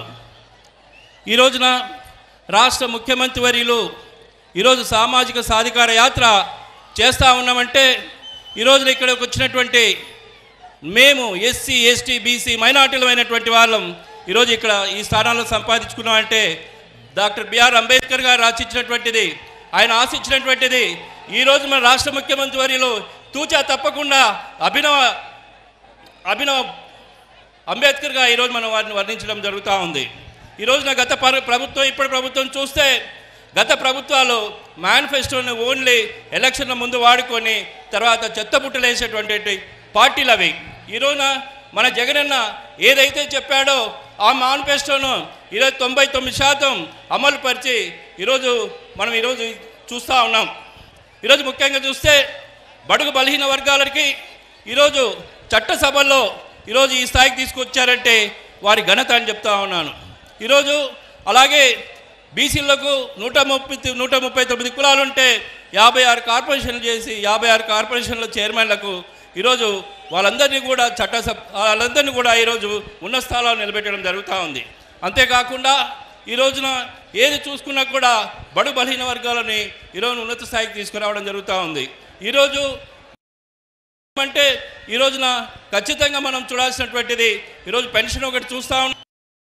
ఈ రోజున రాష్ట్ర ముఖ్యమంత్రి వర్యులు ఈరోజు సామాజిక సాధికార యాత్ర చేస్తూ ఉన్నామంటే ఈ రోజున ఇక్కడికి వచ్చినటువంటి మేము ఎస్సీ ఎస్టీ బీసీ మైనార్టీలు అయినటువంటి వాళ్ళం ఈరోజు ఇక్కడ ఈ స్థానాల్లో సంపాదించుకున్నామంటే డాక్టర్ బిఆర్ అంబేద్కర్ గారు ఆశించినటువంటిది ఆయన ఆశించినటువంటిది ఈరోజు మన రాష్ట్ర ముఖ్యమంత్రి వర్యులు తూచా తప్పకుండా అభినవ అభినవ్ అంబేద్కర్గా ఈరోజు మనం వారిని వర్ణించడం జరుగుతూ ఉంది ఈ రోజున గత పర- ప్రభుత్వం ఇప్పుడు ప్రభుత్వం చూస్తే గత ప్రభుత్వాలు మేనిఫెస్టోని ఓన్లీ ఎలక్షన్ల ముందు వాడుకొని తర్వాత చెత్తబుట్టలు వేసేటువంటి పార్టీలు అవి ఈ రోజున మన జగనన్న ఏదైతే చెప్పాడో ఆ మేనిఫెస్టోను ఈరోజు తొంభై తొమ్మిది శాతం అమలు పరిచి ఈరోజు మనం ఈరోజు చూస్తూ ఉన్నాం ఈరోజు ముఖ్యంగా చూస్తే బడుగు బలహీన వర్గాలకి ఈరోజు చట్టసభల్లో ఈరోజు ఈ స్థాయికి తీసుకొచ్చారంటే వారి ఘనత అని చెప్తా ఉన్నాను ఈరోజు అలాగే బీసీలకు నూట ముప్పై నూట ముప్పై తొమ్మిది కులాలు ఉంటే యాభై ఆరు కార్పొరేషన్లు చేసి యాభై ఆరు కార్పొరేషన్ల చైర్మన్లకు ఈరోజు వాళ్ళందరినీ కూడా చట్టసభ వాళ్ళందరినీ కూడా ఈరోజు ఉన్న స్థానాలు నిలబెట్టడం జరుగుతూ ఉంది అంతేకాకుండా ఈ రోజున ఏది చూసుకున్నా కూడా బడు బలహీన వర్గాలని ఈరోజు ఉన్నత స్థాయికి తీసుకురావడం జరుగుతూ ఉంది ఈరోజు అంటే ఈ రోజున ఖచ్చితంగా మనం చూడాల్సినటువంటిది ఈరోజు పెన్షన్ ఒకటి చూస్తా ఉన్నాం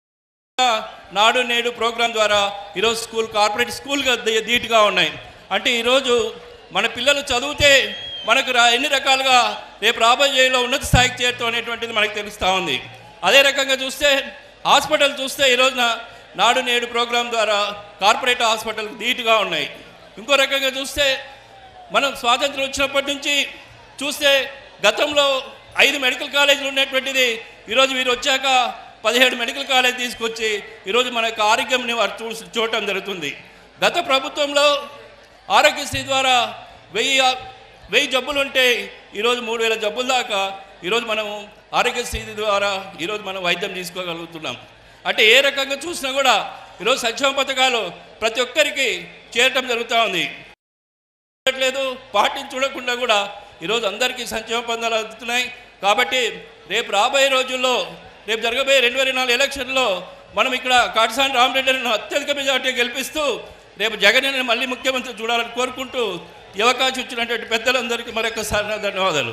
నాడు నేడు ప్రోగ్రాం ద్వారా ఈరోజు స్కూల్ కార్పొరేట్ స్కూల్గా ధీ- ధీటుగా ఉన్నాయి అంటే ఈరోజు మన పిల్లలు చదివితే మనకు రా ఎన్ని రకాలుగా రేపు రాబోయేలో ఉన్నత స్థాయికి చేరుతాం అనేటువంటిది మనకు తెలుస్తూ ఉంది అదే రకంగా చూస్తే హాస్పిటల్ చూస్తే ఈ రోజున నాడు నేడు ప్రోగ్రాం ద్వారా కార్పొరేట్ హాస్పిటల్ ధీటుగా ఉన్నాయి ఇంకో రకంగా చూస్తే మనం స్వాతంత్రం వచ్చినప్పటి నుంచి చూస్తే గతంలో ఐదు మెడికల్ కాలేజీలు ఉన్నటువంటిది ఈరోజు వీరు వచ్చాక పదిహేడు మెడికల్ కాలేజ్ తీసుకొచ్చి ఈరోజు మన యొక్క ఆరోగ్యంని వారు చూ చూడటం జరుగుతుంది గత ప్రభుత్వంలో ఆరోగ్యశ్రీ ద్వారా వెయ్యి వెయ్యి జబ్బులు ఉంటే ఈరోజు మూడు వేల జబ్బుల దాకా ఈరోజు మనం ఆరోగ్యశ్రీ ద్వారా ఈరోజు మనం వైద్యం తీసుకోగలుగుతున్నాం అంటే ఏ రకంగా చూసినా కూడా ఈరోజు సంక్షేమ పథకాలు ప్రతి ఒక్కరికి చేరటం జరుగుతూ ఉంది చూడట్లేదు పార్టీని చూడకుండా కూడా ఈరోజు అందరికీ సంక్షేమ పథకాలు అందుతున్నాయి కాబట్టి రేపు రాబోయే రోజుల్లో రేపు జరగబోయే రెండు వేల నాలుగు ఎలక్షన్లో మనం ఇక్కడ కాటసాని రామరెడ్డిని అత్యధిక మెజార్టీ గెలిపిస్తూ రేపు జగన్ మళ్ళీ ముఖ్యమంత్రి చూడాలని కోరుకుంటూ ఈ అవకాశం ఇచ్చినటువంటి పెద్దలందరికీ మరొకసారి నా ధన్యవాదాలు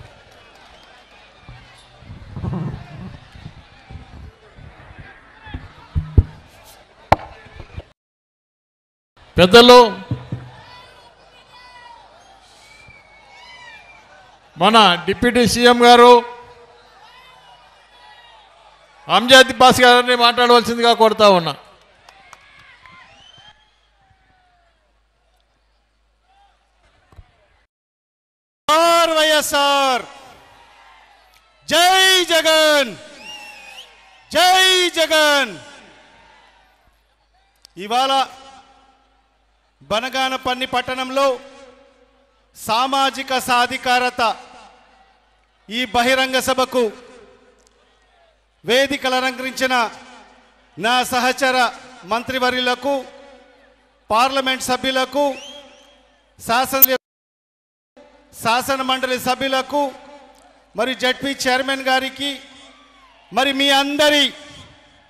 పెద్దలు మన డిప్యూటీ సీఎం గారు అంజాద్ బాస్ గారిని మాట్లాడవలసిందిగా కోరుతా ఉన్నా ఆర్ వైఎస్ఆర్ జై జగన్ జై జగన్ ఇవాళ బనగానపల్లి పట్టణంలో సామాజిక సాధికారత ఈ బహిరంగ సభకు వేదికలు అలంకరించిన నా సహచర మంత్రివర్యులకు పార్లమెంట్ సభ్యులకు శాసన శాసన మండలి సభ్యులకు మరి జడ్పీ చైర్మన్ గారికి మరి మీ అందరి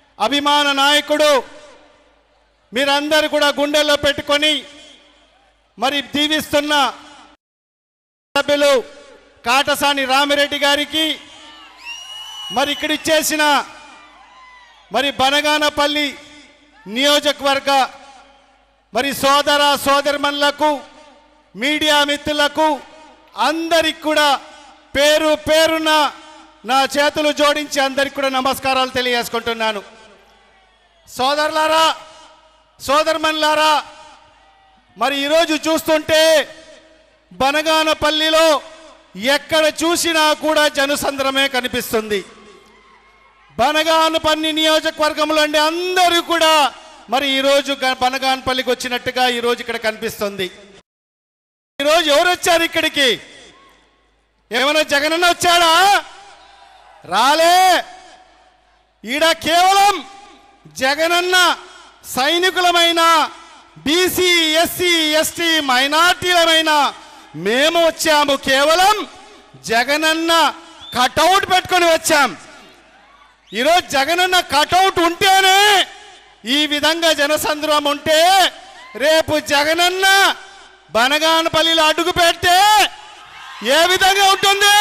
అభిమాన నాయకుడు మీరందరూ కూడా గుండెల్లో పెట్టుకొని మరి దీవిస్తున్న సభ్యులు కాటసాని రామిరెడ్డి గారికి మరి ఇక్కడ ఇచ్చేసిన మరి బనగానపల్లి నియోజకవర్గ మరి సోదర సోదరిమణులకు మీడియా మిత్రులకు అందరికి కూడా పేరు పేరున నా చేతులు జోడించి అందరికి కూడా నమస్కారాలు తెలియజేసుకుంటున్నాను సోదరులారా సోదరమణులారా మరి ఈరోజు చూస్తుంటే బనగానపల్లిలో ఎక్కడ చూసినా కూడా జనసంద్రమే కనిపిస్తుంది బనగానపల్లి నియోజకవర్గంలో ఉండే అందరూ కూడా మరి ఈరోజు గ- బనగానపల్లికి వచ్చినట్టుగా ఈరోజు ఇక్కడ కనిపిస్తుంది ఈరోజు ఎవరు వచ్చారు ఇక్కడికి ఏమైనా జగనన్న వచ్చాడా రాలే ఈడ కేవలం జగనన్న సైనికులమైన బీసీ ఎస్సీ ఎస్టీ మైనార్టీలమైన మేము వచ్చాము కేవలం జగనన్న కటౌట్ పెట్టుకొని వచ్చాం ఈరోజు జగనన్న కటౌట్ ఉంటేనే ఈ విధంగా జనసంద్రం ఉంటే రేపు జగనన్న బనగానపల్లిలో అడుగు పెడితే ఏ విధంగా ఉంటుంది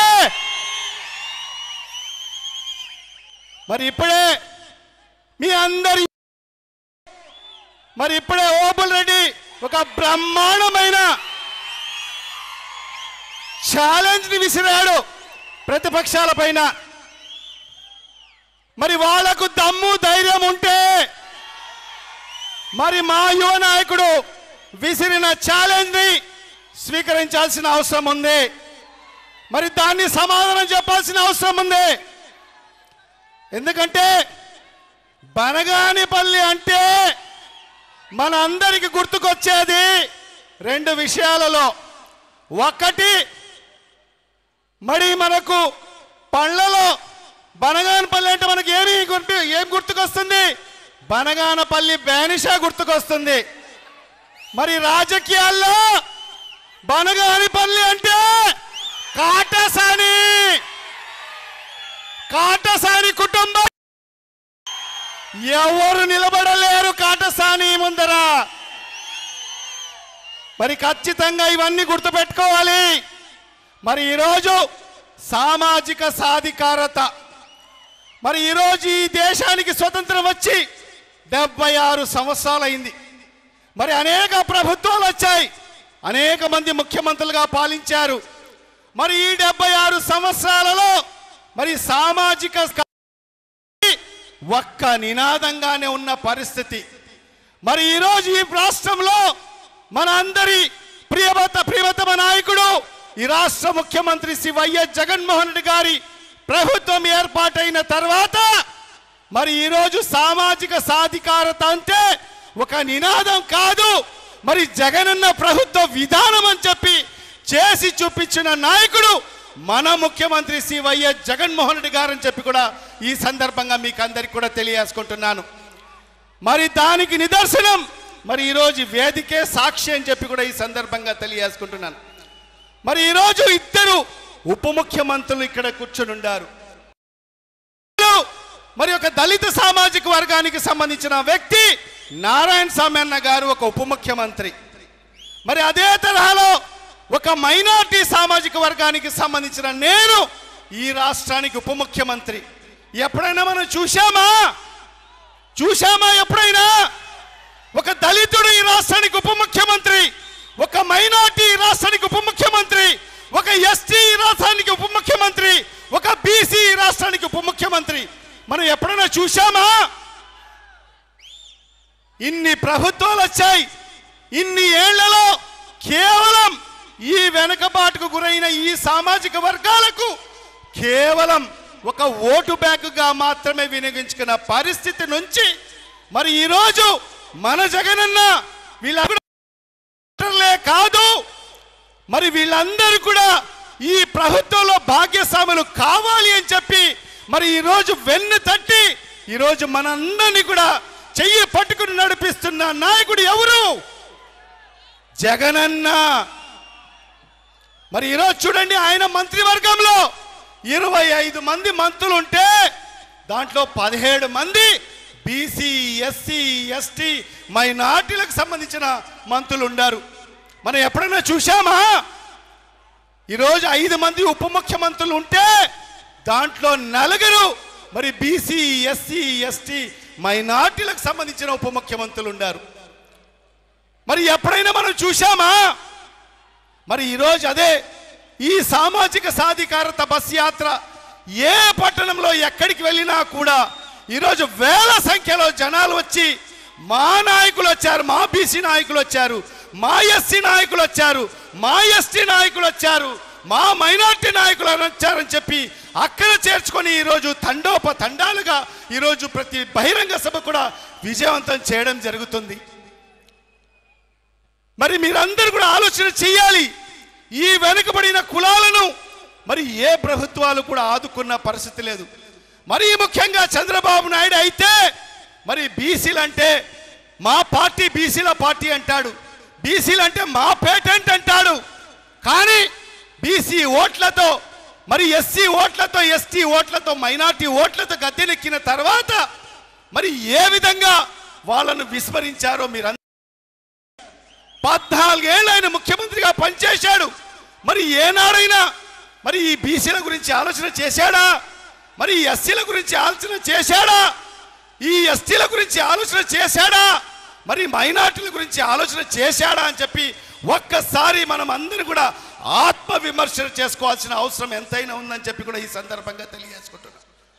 మరి ఇప్పుడే మీ అందరి మరి ఇప్పుడే ఓపుల్ రెడ్డి ఒక బ్రహ్మాండమైన ఛాలెంజ్ ని విసిరాడు ప్రతిపక్షాల పైన మరి వాళ్లకు దమ్ము ధైర్యం ఉంటే మరి మా యువ నాయకుడు విసిరిన ఛాలెంజ్ ని స్వీకరించాల్సిన అవసరం ఉంది మరి దాన్ని సమాధానం చెప్పాల్సిన అవసరం ఉంది ఎందుకంటే బనగానిపల్లి అంటే మన అందరికి గుర్తుకొచ్చేది రెండు విషయాలలో ఒకటి మరి మనకు పళ్ళలో బనగానపల్లి అంటే మనకి ఏమి గుర్తు ఏం గుర్తుకొస్తుంది బనగానపల్లి బేనిషా గుర్తుకొస్తుంది మరి రాజకీయాల్లో బనగానిపల్లి అంటే కాటసాని కాటసాని కుటుంబం ఎవరు నిలబడలేరు కాటసాని ముందర మరి ఖచ్చితంగా ఇవన్నీ గుర్తుపెట్టుకోవాలి మరి ఈరోజు సామాజిక సాధికారత మరి ఈరోజు ఈ దేశానికి స్వతంత్రం వచ్చి డెబ్బై ఆరు సంవత్సరాలైంది మరి అనేక ప్రభుత్వాలు వచ్చాయి అనేక మంది ముఖ్యమంత్రులుగా పాలించారు మరి ఈ డెబ్బై ఆరు సంవత్సరాలలో మరి సామాజిక ఒక్క నినాదంగానే ఉన్న పరిస్థితి మరి ఈరోజు ఈ రాష్ట్రంలో మన అందరి ప్రియవత ప్రియతమ నాయకుడు ఈ రాష్ట్ర ముఖ్యమంత్రి శ్రీ వైఎస్ జగన్మోహన్ రెడ్డి గారి ప్రభుత్వం ఏర్పాటైన తర్వాత మరి ఈరోజు సామాజిక సాధికారత అంటే ఒక నినాదం కాదు మరి జగనన్న ప్రభుత్వ విధానం అని చెప్పి చేసి చూపించిన నాయకుడు మన ముఖ్యమంత్రి శ్రీ వైఎస్ జగన్మోహన్ రెడ్డి గారు అని చెప్పి కూడా ఈ సందర్భంగా మీకు అందరికి కూడా తెలియజేసుకుంటున్నాను మరి దానికి నిదర్శనం మరి ఈరోజు వేదికే సాక్షి అని చెప్పి కూడా ఈ సందర్భంగా తెలియజేసుకుంటున్నాను మరి ఈరోజు ఇద్దరు ఉప ముఖ్యమంత్రులు ఇక్కడ కూర్చుని ఉండారు మరి ఒక దళిత సామాజిక వర్గానికి సంబంధించిన వ్యక్తి నారాయణ స్వామి అన్న గారు ఒక ఉప ముఖ్యమంత్రి మరి అదే తరహాలో ఒక మైనార్టీ సామాజిక వర్గానికి సంబంధించిన నేను ఈ రాష్ట్రానికి ఉప ముఖ్యమంత్రి ఎప్పుడైనా మనం చూశామా చూశామా ఎప్పుడైనా ఒక దళితుడు ఈ రాష్ట్రానికి ఉప ముఖ్యమంత్రి ఒక మైనార్టీ ఈ రాష్ట్రానికి ఉప ముఖ్యమంత్రి ఒక ఎస్టీ ఈ రాష్ట్రానికి ఉప ముఖ్యమంత్రి ఒక బీసీ ఈ రాష్ట్రానికి ఉప ముఖ్యమంత్రి మనం ఎప్పుడైనా చూశామా ఇన్ని ప్రభుత్వాలు వచ్చాయి ఇన్ని ఏళ్లలో కేవలం ఈ వెనుకబాటుకు గురైన ఈ సామాజిక వర్గాలకు కేవలం ఒక ఓటు బ్యాంకుగా మాత్రమే వినియోగించుకున్న పరిస్థితి నుంచి మరి ఈరోజు మన జగనన్న వీళ్ళే కాదు మరి వీళ్ళందరూ కూడా ఈ ప్రభుత్వంలో భాగ్యస్వాములు కావాలి అని చెప్పి మరి ఈరోజు వెన్ను తట్టి ఈరోజు మనందరినీ కూడా చెయ్యి పట్టుకుని నడిపిస్తున్న నాయకుడు ఎవరు జగనన్న మరి ఈరోజు చూడండి ఆయన మంత్రివర్గంలో ఇరవై ఐదు మంది మంత్రులు ఉంటే దాంట్లో పదిహేడు మంది బీసీ ఎస్సీ ఎస్టీ మైనార్టీలకు సంబంధించిన మంత్రులు ఉండారు మనం ఎప్పుడైనా చూశామా ఈరోజు ఐదు మంది ఉప ముఖ్యమంత్రులు ఉంటే దాంట్లో నలుగురు మరి బీసీ ఎస్సీ ఎస్టీ మైనార్టీలకు సంబంధించిన ఉప ముఖ్యమంత్రులు ఉన్నారు మరి ఎప్పుడైనా మనం చూశామా మరి ఈరోజు అదే ఈ సామాజిక సాధికారత బస్ యాత్ర ఏ పట్టణంలో ఎక్కడికి వెళ్ళినా కూడా ఈరోజు వేల సంఖ్యలో జనాలు వచ్చి మా నాయకులు వచ్చారు మా బీసీ నాయకులు వచ్చారు మా ఎస్సీ నాయకులు వచ్చారు మా ఎస్టీ నాయకులు వచ్చారు మా మైనార్టీ నాయకులు వచ్చారని చెప్పి అక్కడ చేర్చుకొని ఈరోజు తండోప తండాలుగా ఈరోజు ప్రతి బహిరంగ సభ కూడా విజయవంతం చేయడం జరుగుతుంది మరి మీరందరూ కూడా ఆలోచన చేయాలి ఈ వెనుకబడిన కులాలను మరి ఏ ప్రభుత్వాలు కూడా ఆదుకున్న పరిస్థితి లేదు మరి ముఖ్యంగా చంద్రబాబు నాయుడు అయితే మరి బీసీలు అంటే మా పార్టీ బీసీల పార్టీ అంటాడు బీసీలు అంటే మా పేటెంట్ అంటాడు కానీ బీసీ ఓట్లతో మరి ఎస్సీ ఓట్లతో ఎస్టీ ఓట్లతో మైనార్టీ ఓట్లతో గద్దెనెక్కిన తర్వాత మరి ఏ విధంగా వాళ్ళను విస్మరించారో మీరు పద్నాలుగేళ్ళు ఆయన ముఖ్యమంత్రిగా పనిచేశాడు మరి ఏనాడైనా మరి ఈ బీసీల గురించి ఆలోచన చేశాడా మరి ఈ ఎస్సీల గురించి ఆలోచన చేశాడా ఈ ఎస్టీల గురించి ఆలోచన చేశాడా మరి మైనార్టీల గురించి ఆలోచన చేశాడా అని చెప్పి ఒక్కసారి మనం అందరూ కూడా ఆత్మ విమర్శన చేసుకోవాల్సిన అవసరం ఎంతైనా ఉందని చెప్పి కూడా ఈ సందర్భంగా తెలియజేసుకుంటున్నాం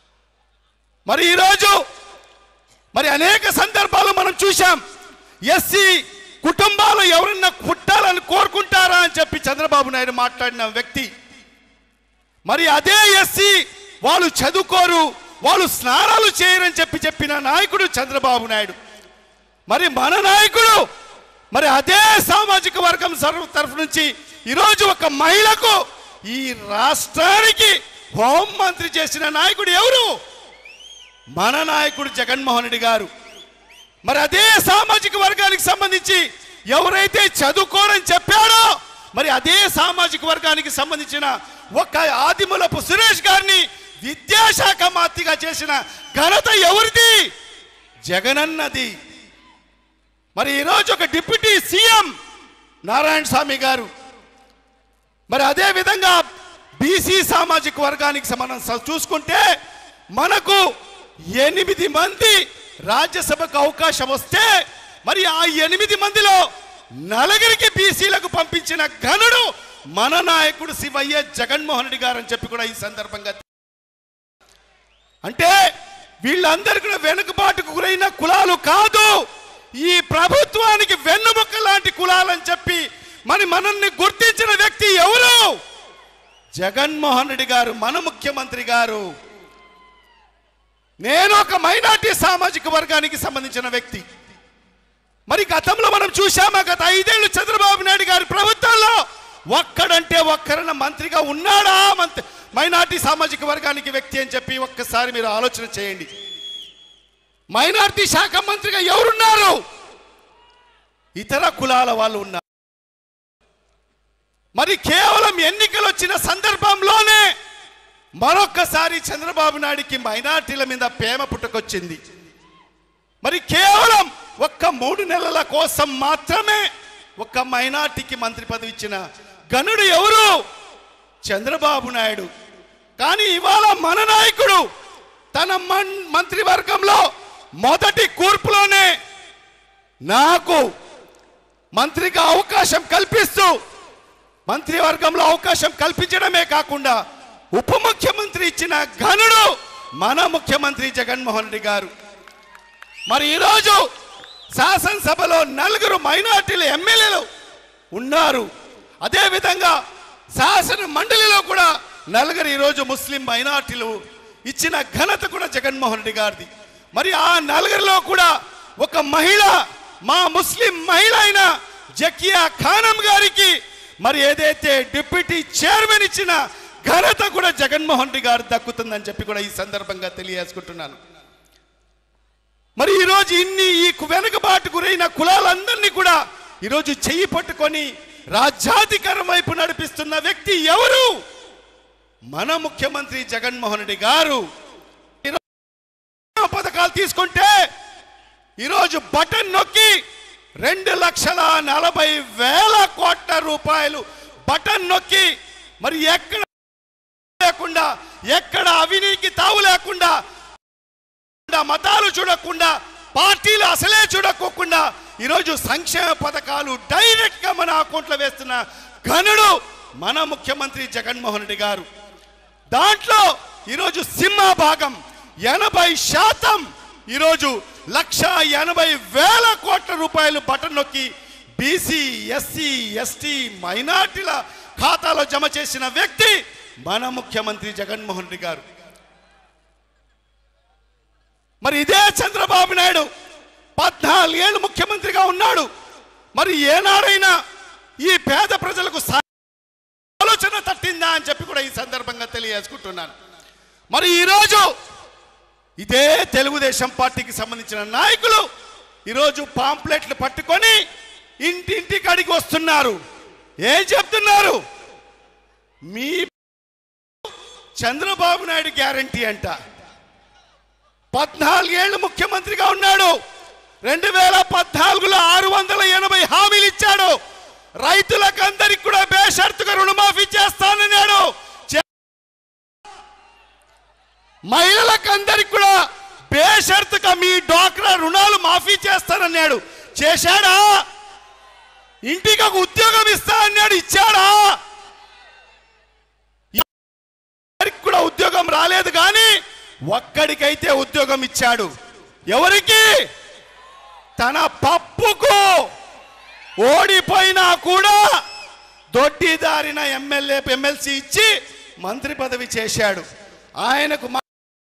మరి ఈరోజు మరి అనేక సందర్భాలు మనం చూశాం ఎస్సీ కుటుంబాలు ఎవరన్నా పుట్టాలని కోరుకుంటారా అని చెప్పి చంద్రబాబు నాయుడు మాట్లాడిన వ్యక్తి మరి అదే ఎస్సీ వాళ్ళు చదువుకోరు వాళ్ళు స్నానాలు చేయరని చెప్పి చెప్పిన నాయకుడు చంద్రబాబు నాయుడు మరి మన నాయకుడు మరి అదే సామాజిక వర్గం సర్వ తరఫు నుంచి ఈరోజు ఒక మహిళకు ఈ రాష్ట్రానికి హోంమంత్రి చేసిన నాయకుడు ఎవరు మన నాయకుడు జగన్మోహన్ రెడ్డి గారు మరి అదే సామాజిక వర్గానికి సంబంధించి ఎవరైతే చదువుకోరని చెప్పాడో మరి అదే సామాజిక వర్గానికి సంబంధించిన ఒక ఆదిమూలపు సురేష్ గారిని విద్యాశాఖ మంత్రిగా చేసిన ఘనత ఎవరిది జగనన్నది మరి ఈరోజు ఒక డిప్యూటీ సీఎం నారాయణ స్వామి గారు మరి అదే విధంగా బీసీ సామాజిక వర్గానికి మనం స- చూసుకుంటే మనకు ఎనిమిది మంది రాజ్యసభకు అవకాశం వస్తే మరి ఆ ఎనిమిది మందిలో నలుగురికి బీసీలకు పంపించిన ఘనుడు మన నాయకుడు శివయ్య జగన్మోహన్ రెడ్డి గారు అని చెప్పి కూడా ఈ సందర్భంగా అంటే వీళ్ళందరూ కూడా వెనుకబాటుకు గురైన కులాలు కాదు ఈ ప్రభుత్వానికి వెన్నుముక్క లాంటి కులాలని చెప్పి మరి మనల్ని గుర్తించిన వ్యక్తి ఎవరు జగన్మోహన్ రెడ్డి గారు మన ముఖ్యమంత్రి గారు నేను ఒక మైనార్టీ సామాజిక వర్గానికి సంబంధించిన వ్యక్తి మరి గతంలో మనం చూశామా గత ఐదేళ్లు చంద్రబాబు నాయుడు గారి ప్రభుత్వంలో ఒక్కడంటే ఒక్కరన్న మంత్రిగా ఉన్నాడా మంత్రి మైనార్టీ సామాజిక వర్గానికి వ్యక్తి అని చెప్పి ఒక్కసారి మీరు ఆలోచన చేయండి మైనార్టీ శాఖ మంత్రిగా ఎవరున్నారు ఇతర కులాల వాళ్ళు ఉన్నారు మరి కేవలం ఎన్నికలు వచ్చిన సందర్భంలోనే మరొక్కసారి చంద్రబాబు నాయుడికి మైనార్టీల మీద ప్రేమ పుట్టుకొచ్చింది మరి కేవలం ఒక్క మూడు నెలల కోసం మాత్రమే ఒక్క మైనార్టీకి మంత్రి పదవి ఇచ్చిన గనుడు ఎవరు చంద్రబాబు నాయుడు కానీ ఇవాళ మన నాయకుడు తన మన్ మంత్రివర్గంలో మొదటి కూర్పులోనే నాకు మంత్రిగా అవకాశం కల్పిస్తూ మంత్రివర్గంలో అవకాశం కల్పించడమే కాకుండా ఉప ముఖ్యమంత్రి ఇచ్చిన ఘనుడు మన ముఖ్యమంత్రి జగన్మోహన్ రెడ్డి గారు మరి ఈరోజు శాసనసభలో నలుగురు మైనార్టీలు ఎమ్మెల్యేలు ఉన్నారు అదేవిధంగా శాసన మండలిలో కూడా నలుగురు ఈరోజు ముస్లిం మైనార్టీలు ఇచ్చిన ఘనత కూడా జగన్మోహన్ రెడ్డి గారిది మరి ఆ నలుగురిలో కూడా ఒక మహిళ మా ముస్లిం మహిళ అయిన జకియా ఖానం గారికి మరి ఏదైతే డిప్యూటీ చైర్మన్ ఇచ్చిన ఘనత కూడా జగన్మోహన్ రెడ్డి గారు దక్కుతుందని చెప్పి కూడా ఈ సందర్భంగా తెలియజేసుకుంటున్నాను మరి ఈరోజు ఇన్ని ఈ కు- వెనుకబాటు గురైన కులాలందరినీ కూడా ఈరోజు చెయ్యి పట్టుకొని రాజ్యాధికారం వైపు నడిపిస్తున్న వ్యక్తి ఎవరు మన ముఖ్యమంత్రి జగన్మోహన్ రెడ్డి గారు ఈరోజు పథకాలు తీసుకుంటే ఈరోజు బటన్ నొక్కి రెండు లక్షల నలభై వేల కోట్ల రూపాయలు బటన్ నొక్కి మరి ఎక్కడ లేకుండా ఎక్కడ అవినీతికి తావు లేకుండా మతాలు చూడకుండా పార్టీలు అసలే చూడకోకుండా ఈరోజు సంక్షేమ పథకాలు డైరెక్ట్ గా మన అకౌంట్లో వేస్తున్న ఘనుడు మన ముఖ్యమంత్రి జగన్మోహన్ రెడ్డి గారు దాంట్లో ఈరోజు సింహ భాగం ఎనభై శాతం ఈరోజు లక్ష ఎనభై వేల కోట్ల రూపాయలు బటన్ నొక్కి బీసీ ఎస్సీ ఎస్టీ మైనార్టీల ఖాతాలో జమ చేసిన వ్యక్తి మన ముఖ్యమంత్రి జగన్మోహన్ రెడ్డి గారు మరి ఇదే చంద్రబాబు నాయుడు పద్నాలుగేళ్ళు ముఖ్యమంత్రిగా ఉన్నాడు మరి ఏనాడైనా ఈ పేద ప్రజలకు సా- ఆలోచన తట్టిందా అని చెప్పి కూడా ఈ సందర్భంగా తెలియజేసుకుంటున్నాను మరి ఈరోజు ఇదే తెలుగుదేశం పార్టీకి సంబంధించిన నాయకులు ఈరోజు పాంప్లెట్లు పట్టుకొని ఇంటింటికి అడిగి వస్తున్నారు ఏం చెప్తున్నారు మీ చంద్రబాబు నాయుడు గ్యారంటీ అంట పద్నాలుగేళ్లు ముఖ్యమంత్రిగా ఉన్నాడు రెండు వేల పద్నాలుగులో ఆరు వందల ఎనభై హామీలు ఇచ్చాడు రైతులకందరికి కూడా బేషరతుగా రుణమాఫీ చేస్తానన్నాడు చే- మహిళలకందరికి కూడా బేషరతుగా మీ డ్వాక్రా రుణాలు మాఫీ చేస్తానన్నాడు చేశాడా ఇంటికి ఒక ఉద్యోగం ఇస్తా అన్నాడు ఇచ్చాడా ఎవరికి కూడా ఉద్యోగం రాలేదు కానీ ఒక్కడికైతే ఉద్యోగం ఇచ్చాడు ఎవరికి తన పప్పుకు ఓడిపోయినా కూడా దొడ్డిదారిన ఎమ్మెల్యే ఎమ్మెల్సీ ఇచ్చి మంత్రి పదవి చేశాడు ఆయనకు మ-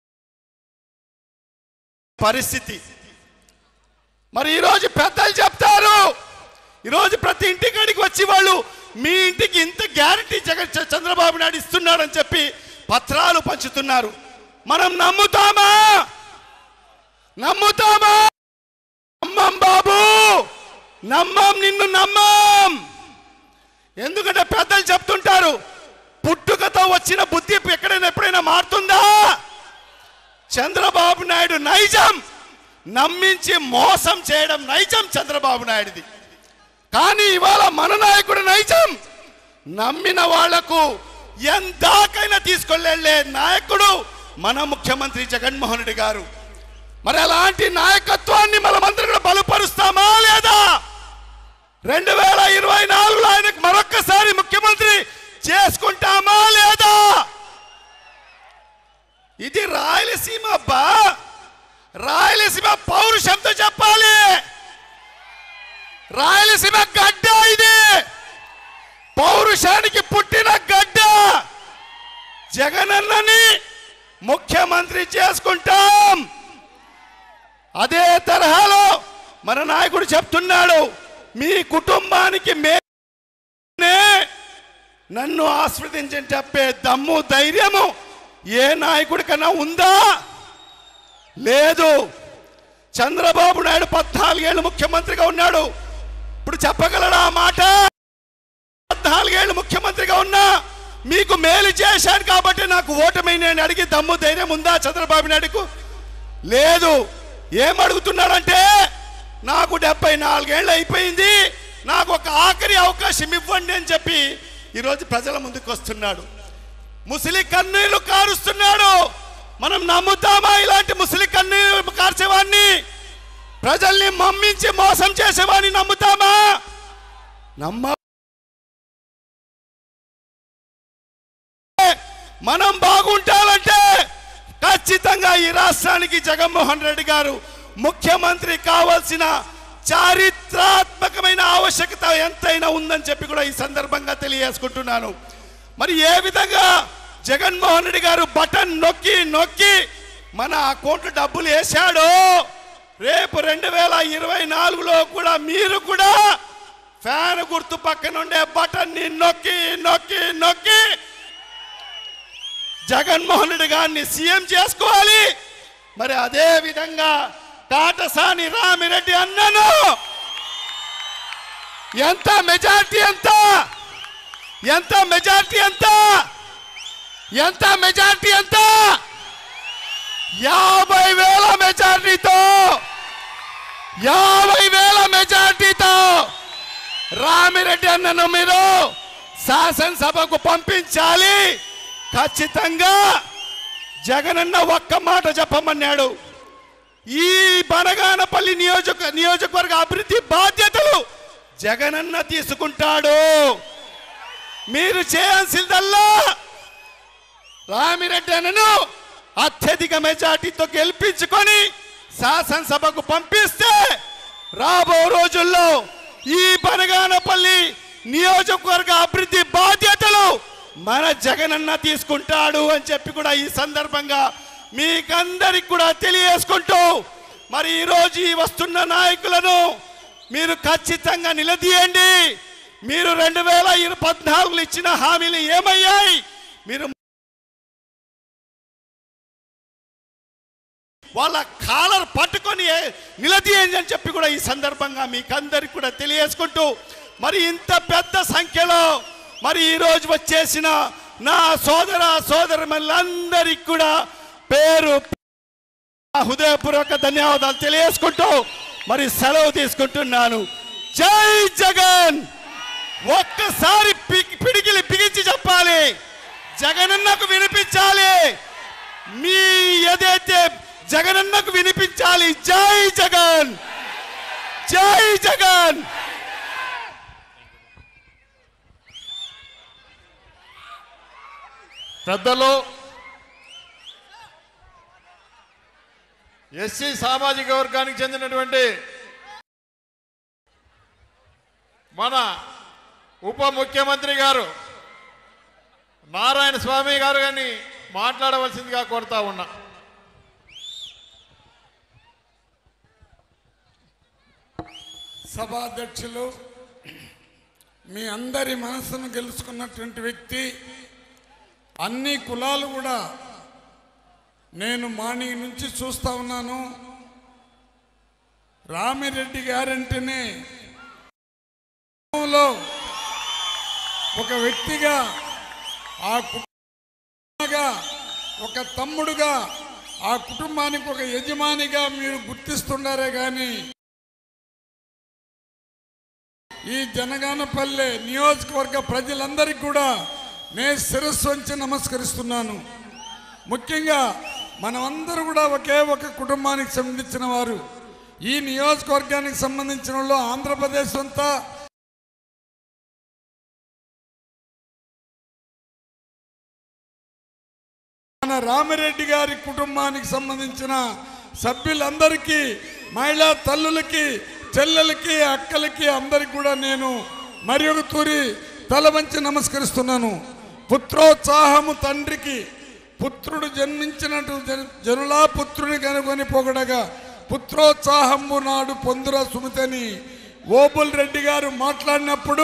పరిస్థితి మరి ఈరోజు పెద్దలు చెప్తారు ఈరోజు ప్రతి ఇంటికాడికి వచ్చి వాళ్ళు మీ ఇంటికి ఇంత గ్యారంటీ జగన్ చ- చంద్రబాబు నాయుడు ఇస్తున్నాడని చెప్పి పత్రాలు పంచుతున్నారు మనం నమ్ముతామా నమ్ముతామా నమ్మం బాబు నమ్మం నిన్ను నమ్మం ఎందుకంటే పెద్దలు చెప్తుంటారు పుట్టుకతో వచ్చిన బుద్ధి ఎక్కడైనా ఎప్పుడైనా మారుతుందా చంద్రబాబు నాయుడు నైజం నమ్మించి మోసం చేయడం నైజం చంద్రబాబు నాయుడుది కానీ ఇవాళ మన నాయకుడు నైజం నమ్మిన వాళ్లకు ఎందాకైనా తీసుకెళ్ళే నాయకుడు మన ముఖ్యమంత్రి జగన్మోహన్ రెడ్డి గారు మరి అలాంటి నాయకత్వాన్ని మనమందరం కూడా బలపరుస్తామా లేదా రెండు వేల ఇరవై నాలుగులో ఆయనకు మరొక్కసారి ముఖ్యమంత్రి చేసుకుంటామా లేదా ఇది రాయలసీమ అబ్బా రాయలసీమ పౌరుషంతో చెప్పాలి రాయలసీమ గడ్డ ఇది పౌరుషానికి పుట్టిన గడ్డ జగనన్నని ముఖ్యమంత్రి చేసుకుంటాం అదే తరహాలో మన నాయకుడు చెప్తున్నాడు మీ కుటుంబానికి మే నన్ను ఆస్వాదించని చెప్పే దమ్ము ధైర్యము ఏ నాయకుడి కన్నా ఉందా లేదు చంద్రబాబు నాయుడు పద్నాలుగేళ్ళు ముఖ్యమంత్రిగా ఉన్నాడు ఇప్పుడు చెప్పగలడా ఆ మాట పద్నాలుగేళ్ళు ముఖ్యమంత్రిగా ఉన్నా మీకు మేలు చేశాను కాబట్టి నాకు ఓటమి నేను అడిగి దమ్ము ధైర్యం ఉందా చంద్రబాబు నాయుడుకు లేదు ఏం అడుగుతున్నాడంటే నాకు డెబ్బై నాలుగేళ్ళు అయిపోయింది నాకు ఒక ఆఖరి అవకాశం ఇవ్వండి అని చెప్పి ఈరోజు ప్రజల ముందుకు వస్తున్నాడు ముసలి కన్నీళ్లు కారుస్తున్నాడు మనం నమ్ముతామా ఇలాంటి ముసలి కన్నీళ్లు కార్చేవాడిని ప్రజల్ని మమ్మించి మోసం చేసేవాడిని నమ్ముతామా నమ్మ మనం బాగుంటాలంటే ఖచ్చితంగా ఈ రాష్ట్రానికి జగన్మోహన్ రెడ్డి గారు ముఖ్యమంత్రి కావాల్సిన చారిత్రాత్మకమైన ఆవశ్యకత ఎంతైనా ఉందని చెప్పి కూడా ఈ సందర్భంగా తెలియజేసుకుంటున్నాను మరి ఏ విధంగా జగన్మోహన్ రెడ్డి గారు బటన్ నొక్కి నొక్కి మన అకౌంట్ డబ్బులు వేశాడో రేపు రెండు వేల ఇరవై నాలుగులో కూడా మీరు కూడా ఫ్యాన్ గుర్తు పక్కన ఉండే బటన్ ని నొక్కి నొక్కి నొక్కి జగన్మోహన్ రెడ్డి గారిని సీఎం చేసుకోవాలి మరి అదే విధంగా కాటసాని రామిరెడ్డి అన్నను ఎంత మెజార్టీ ఎంత ఎంత మెజార్టీ ఎంత ఎంత మెజార్టీ ఎంత యాభై వేల మెజార్టీతో యాభై వేల మెజార్టీ మెజార్టీతో రామిరెడ్డి అన్నను మీరు శాసనసభకు పంపించాలి ఖచ్చితంగా జగనన్న ఒక్క మాట చెప్పమన్నాడు ఈ బనగానపల్లి నియోజక నియోజకవర్గ అభివృద్ధి బాధ్యతలు జగనన్న తీసుకుంటాడు మీరు చేయాల్సిందల్లా రామిరెడ్డి అన్నను అత్యధిక మెజార్టీతో గెలిపించుకొని శాసనసభకు పంపిస్తే రాబో రోజుల్లో ఈ బనగానపల్లి నియోజకవర్గ అభివృద్ధి బాధ్యతలు మన జగనన్న తీసుకుంటాడు అని చెప్పి కూడా ఈ సందర్భంగా మీకందరికి కూడా తెలియజేసుకుంటూ మరి ఈరోజు ఈ వస్తున్న నాయకులను మీరు ఖచ్చితంగా నిలదీయండి మీరు రెండు వేల ఇరవై పద్నాలుగులో ఇచ్చిన హామీలు ఏమయ్యాయి మీరు వాళ్ళ కాలర్ పట్టుకొని నిలదీయండి అని చెప్పి కూడా ఈ సందర్భంగా మీకు అందరికి కూడా తెలియజేసుకుంటూ మరి ఇంత పెద్ద సంఖ్యలో మరి ఈ రోజు వచ్చేసిన నా సోదర సోదరులందరికి కూడా పేరు హృదయపూర్వక ధన్యవాదాలు తెలియజేసుకుంటూ మరి సెలవు తీసుకుంటున్నాను జై జగన్ ఒక్కసారి పి- పిడికిలి బిగించి చెప్పాలి జగనన్నకు వినిపించాలి మీ ఏదైతే జగనన్నకు వినిపించాలి జై జగన్ జై జగన్ పెద్దలు ఎస్సీ సామాజిక వర్గానికి చెందినటువంటి మన ఉప ముఖ్యమంత్రి గారు నారాయణ స్వామి గారు కానీ మాట్లాడవలసిందిగా కోరుతా ఉన్నా సభాధ్యక్షులు మీ అందరి మనసును గెలుచుకున్నటువంటి వ్యక్తి అన్ని కులాలు కూడా నేను మార్నింగ్ నుంచి చూస్తా ఉన్నాను రామిరెడ్డి గారంటేనే కుటుంబంలో ఒక వ్యక్తిగా ఆ కుటుంబంగా ఒక తమ్ముడుగా ఆ కుటుంబానికి ఒక యజమానిగా మీరు గుర్తిస్తున్నారే కానీ ఈ జనగానపల్లె నియోజకవర్గ ప్రజలందరికీ కూడా నేను శిరస్సు వంచి నమస్కరిస్తున్నాను ముఖ్యంగా మనమందరూ కూడా ఒకే ఒక కుటుంబానికి సంబంధించిన వారు ఈ నియోజకవర్గానికి సంబంధించిన వాళ్ళు ఆంధ్రప్రదేశ్ అంతా మన రామిరెడ్డి గారి కుటుంబానికి సంబంధించిన సభ్యులందరికీ మహిళా తల్లులకి చెల్లెలకి అక్కలకి అందరికి కూడా నేను మరి ఒక తూరి తల వంచి నమస్కరిస్తున్నాను పుత్రోత్సాహము తండ్రికి పుత్రుడు జన్మించినట్టు జన- జనులా పుత్రుని కనుగొని పొగడగా పుత్రోత్సాహము నాడు పొందుర సుమతని ఓబుల్ రెడ్డి గారు మాట్లాడినప్పుడు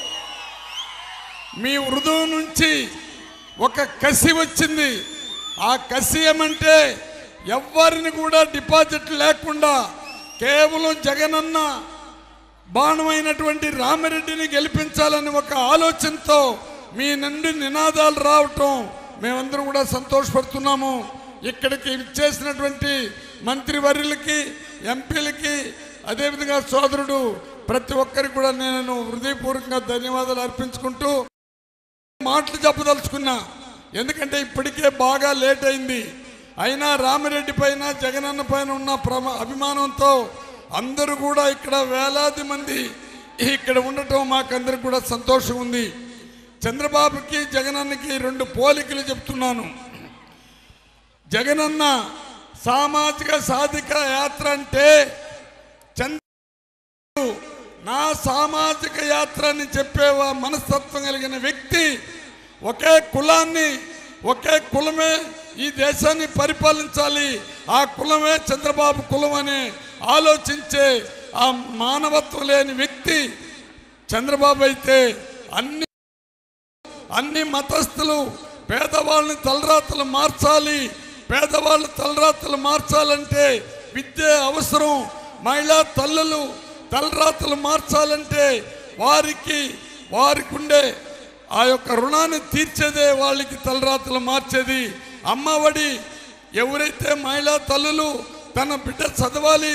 మీ హృదయం నుంచి ఒక కసి వచ్చింది ఆ కసి ఏమంటే ఎవ్వరిని కూడా డిపాజిట్ లేకుండా కేవలం జగనన్న బాణమైనటువంటి రామిరెడ్డిని గెలిపించాలని ఒక ఆలోచనతో మీ నుండి నినాదాలు రావటం మేమందరం కూడా సంతోషపడుతున్నాము ఇక్కడికి ఇచ్చేసినటువంటి మంత్రివర్యులకి ఎంపీలకి అదేవిధంగా సోదరుడు ప్రతి ఒక్కరికి కూడా నేను హృదయపూర్వకంగా ధన్యవాదాలు అర్పించుకుంటూ మాటలు చెప్పదలుచుకున్నా ఎందుకంటే ఇప్పటికే బాగా లేట్ అయింది అయినా రామిరెడ్డి పైన జగనన్న పైన ఉన్న ప్రమ అభిమానంతో అందరూ కూడా ఇక్కడ వేలాది మంది ఇక్కడ ఉండటం మాకందరికి కూడా సంతోషం ఉంది చంద్రబాబుకి జగనన్నకి రెండు పోలికలు చెప్తున్నాను జగనన్న సామాజిక సాధిక యాత్ర అంటే చంద్ర నా సామాజిక యాత్ర అని చెప్పేవా మనస్తత్వం కలిగిన వ్యక్తి ఒకే కులాన్ని ఒకే కులమే ఈ దేశాన్ని పరిపాలించాలి ఆ కులమే చంద్రబాబు కులం అని ఆలోచించే ఆ మానవత్వం లేని వ్యక్తి చంద్రబాబు అయితే అన్ని అన్ని మతస్థులు పేదవాళ్ళని తలరాతలు మార్చాలి పేదవాళ్ళ తలరాతలు మార్చాలంటే విద్య అవసరం మహిళా తల్లులు తలరాతలు మార్చాలంటే వారికి వారికి ఉండే ఆ యొక్క రుణాన్ని తీర్చేదే వాళ్ళకి తలరాతలు మార్చేది అమ్మఒడి ఎవరైతే మహిళా తల్లులు తన బిడ్డ చదవాలి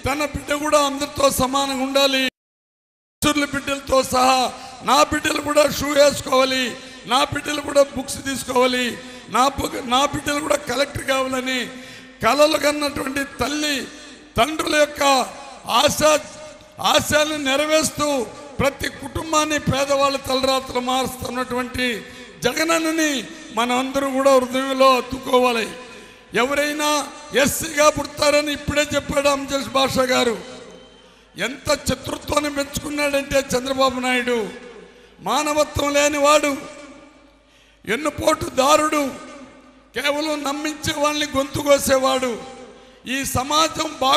తన బిడ్డ కూడా అందరితో సమానంగా ఉండాలి కూతుర్ల బిడ్డలతో సహా నా బిడ్డలు కూడా షూ వేసుకోవాలి నా బిడ్డలు కూడా బుక్స్ తీసుకోవాలి నా బుక్ నా బిడ్డలు కూడా కలెక్టర్ కావాలని కలలు కన్నటువంటి తల్లి తండ్రుల యొక్క ఆశ ఆశయాలను నెరవేరుస్తూ ప్రతి కుటుంబాన్ని పేదవాళ్ళ తలరాత్రులు మారుస్తున్నటువంటి జగనన్నని మనందరూ కూడా హృదయంలో అత్తుకోవాలి ఎవరైనా ఎస్సీగా పుడతారని ఇప్పుడే చెప్పాడు అంజస్ భాష గారు ఎంత శత్రుత్వాన్ని పెంచుకున్నాడంటే చంద్రబాబు నాయుడు మానవత్వం లేనివాడు ఎన్నుపోటు దారుడు కేవలం నమ్మించే వాళ్ళని గొంతు కోసేవాడు ఈ సమాజం బాగు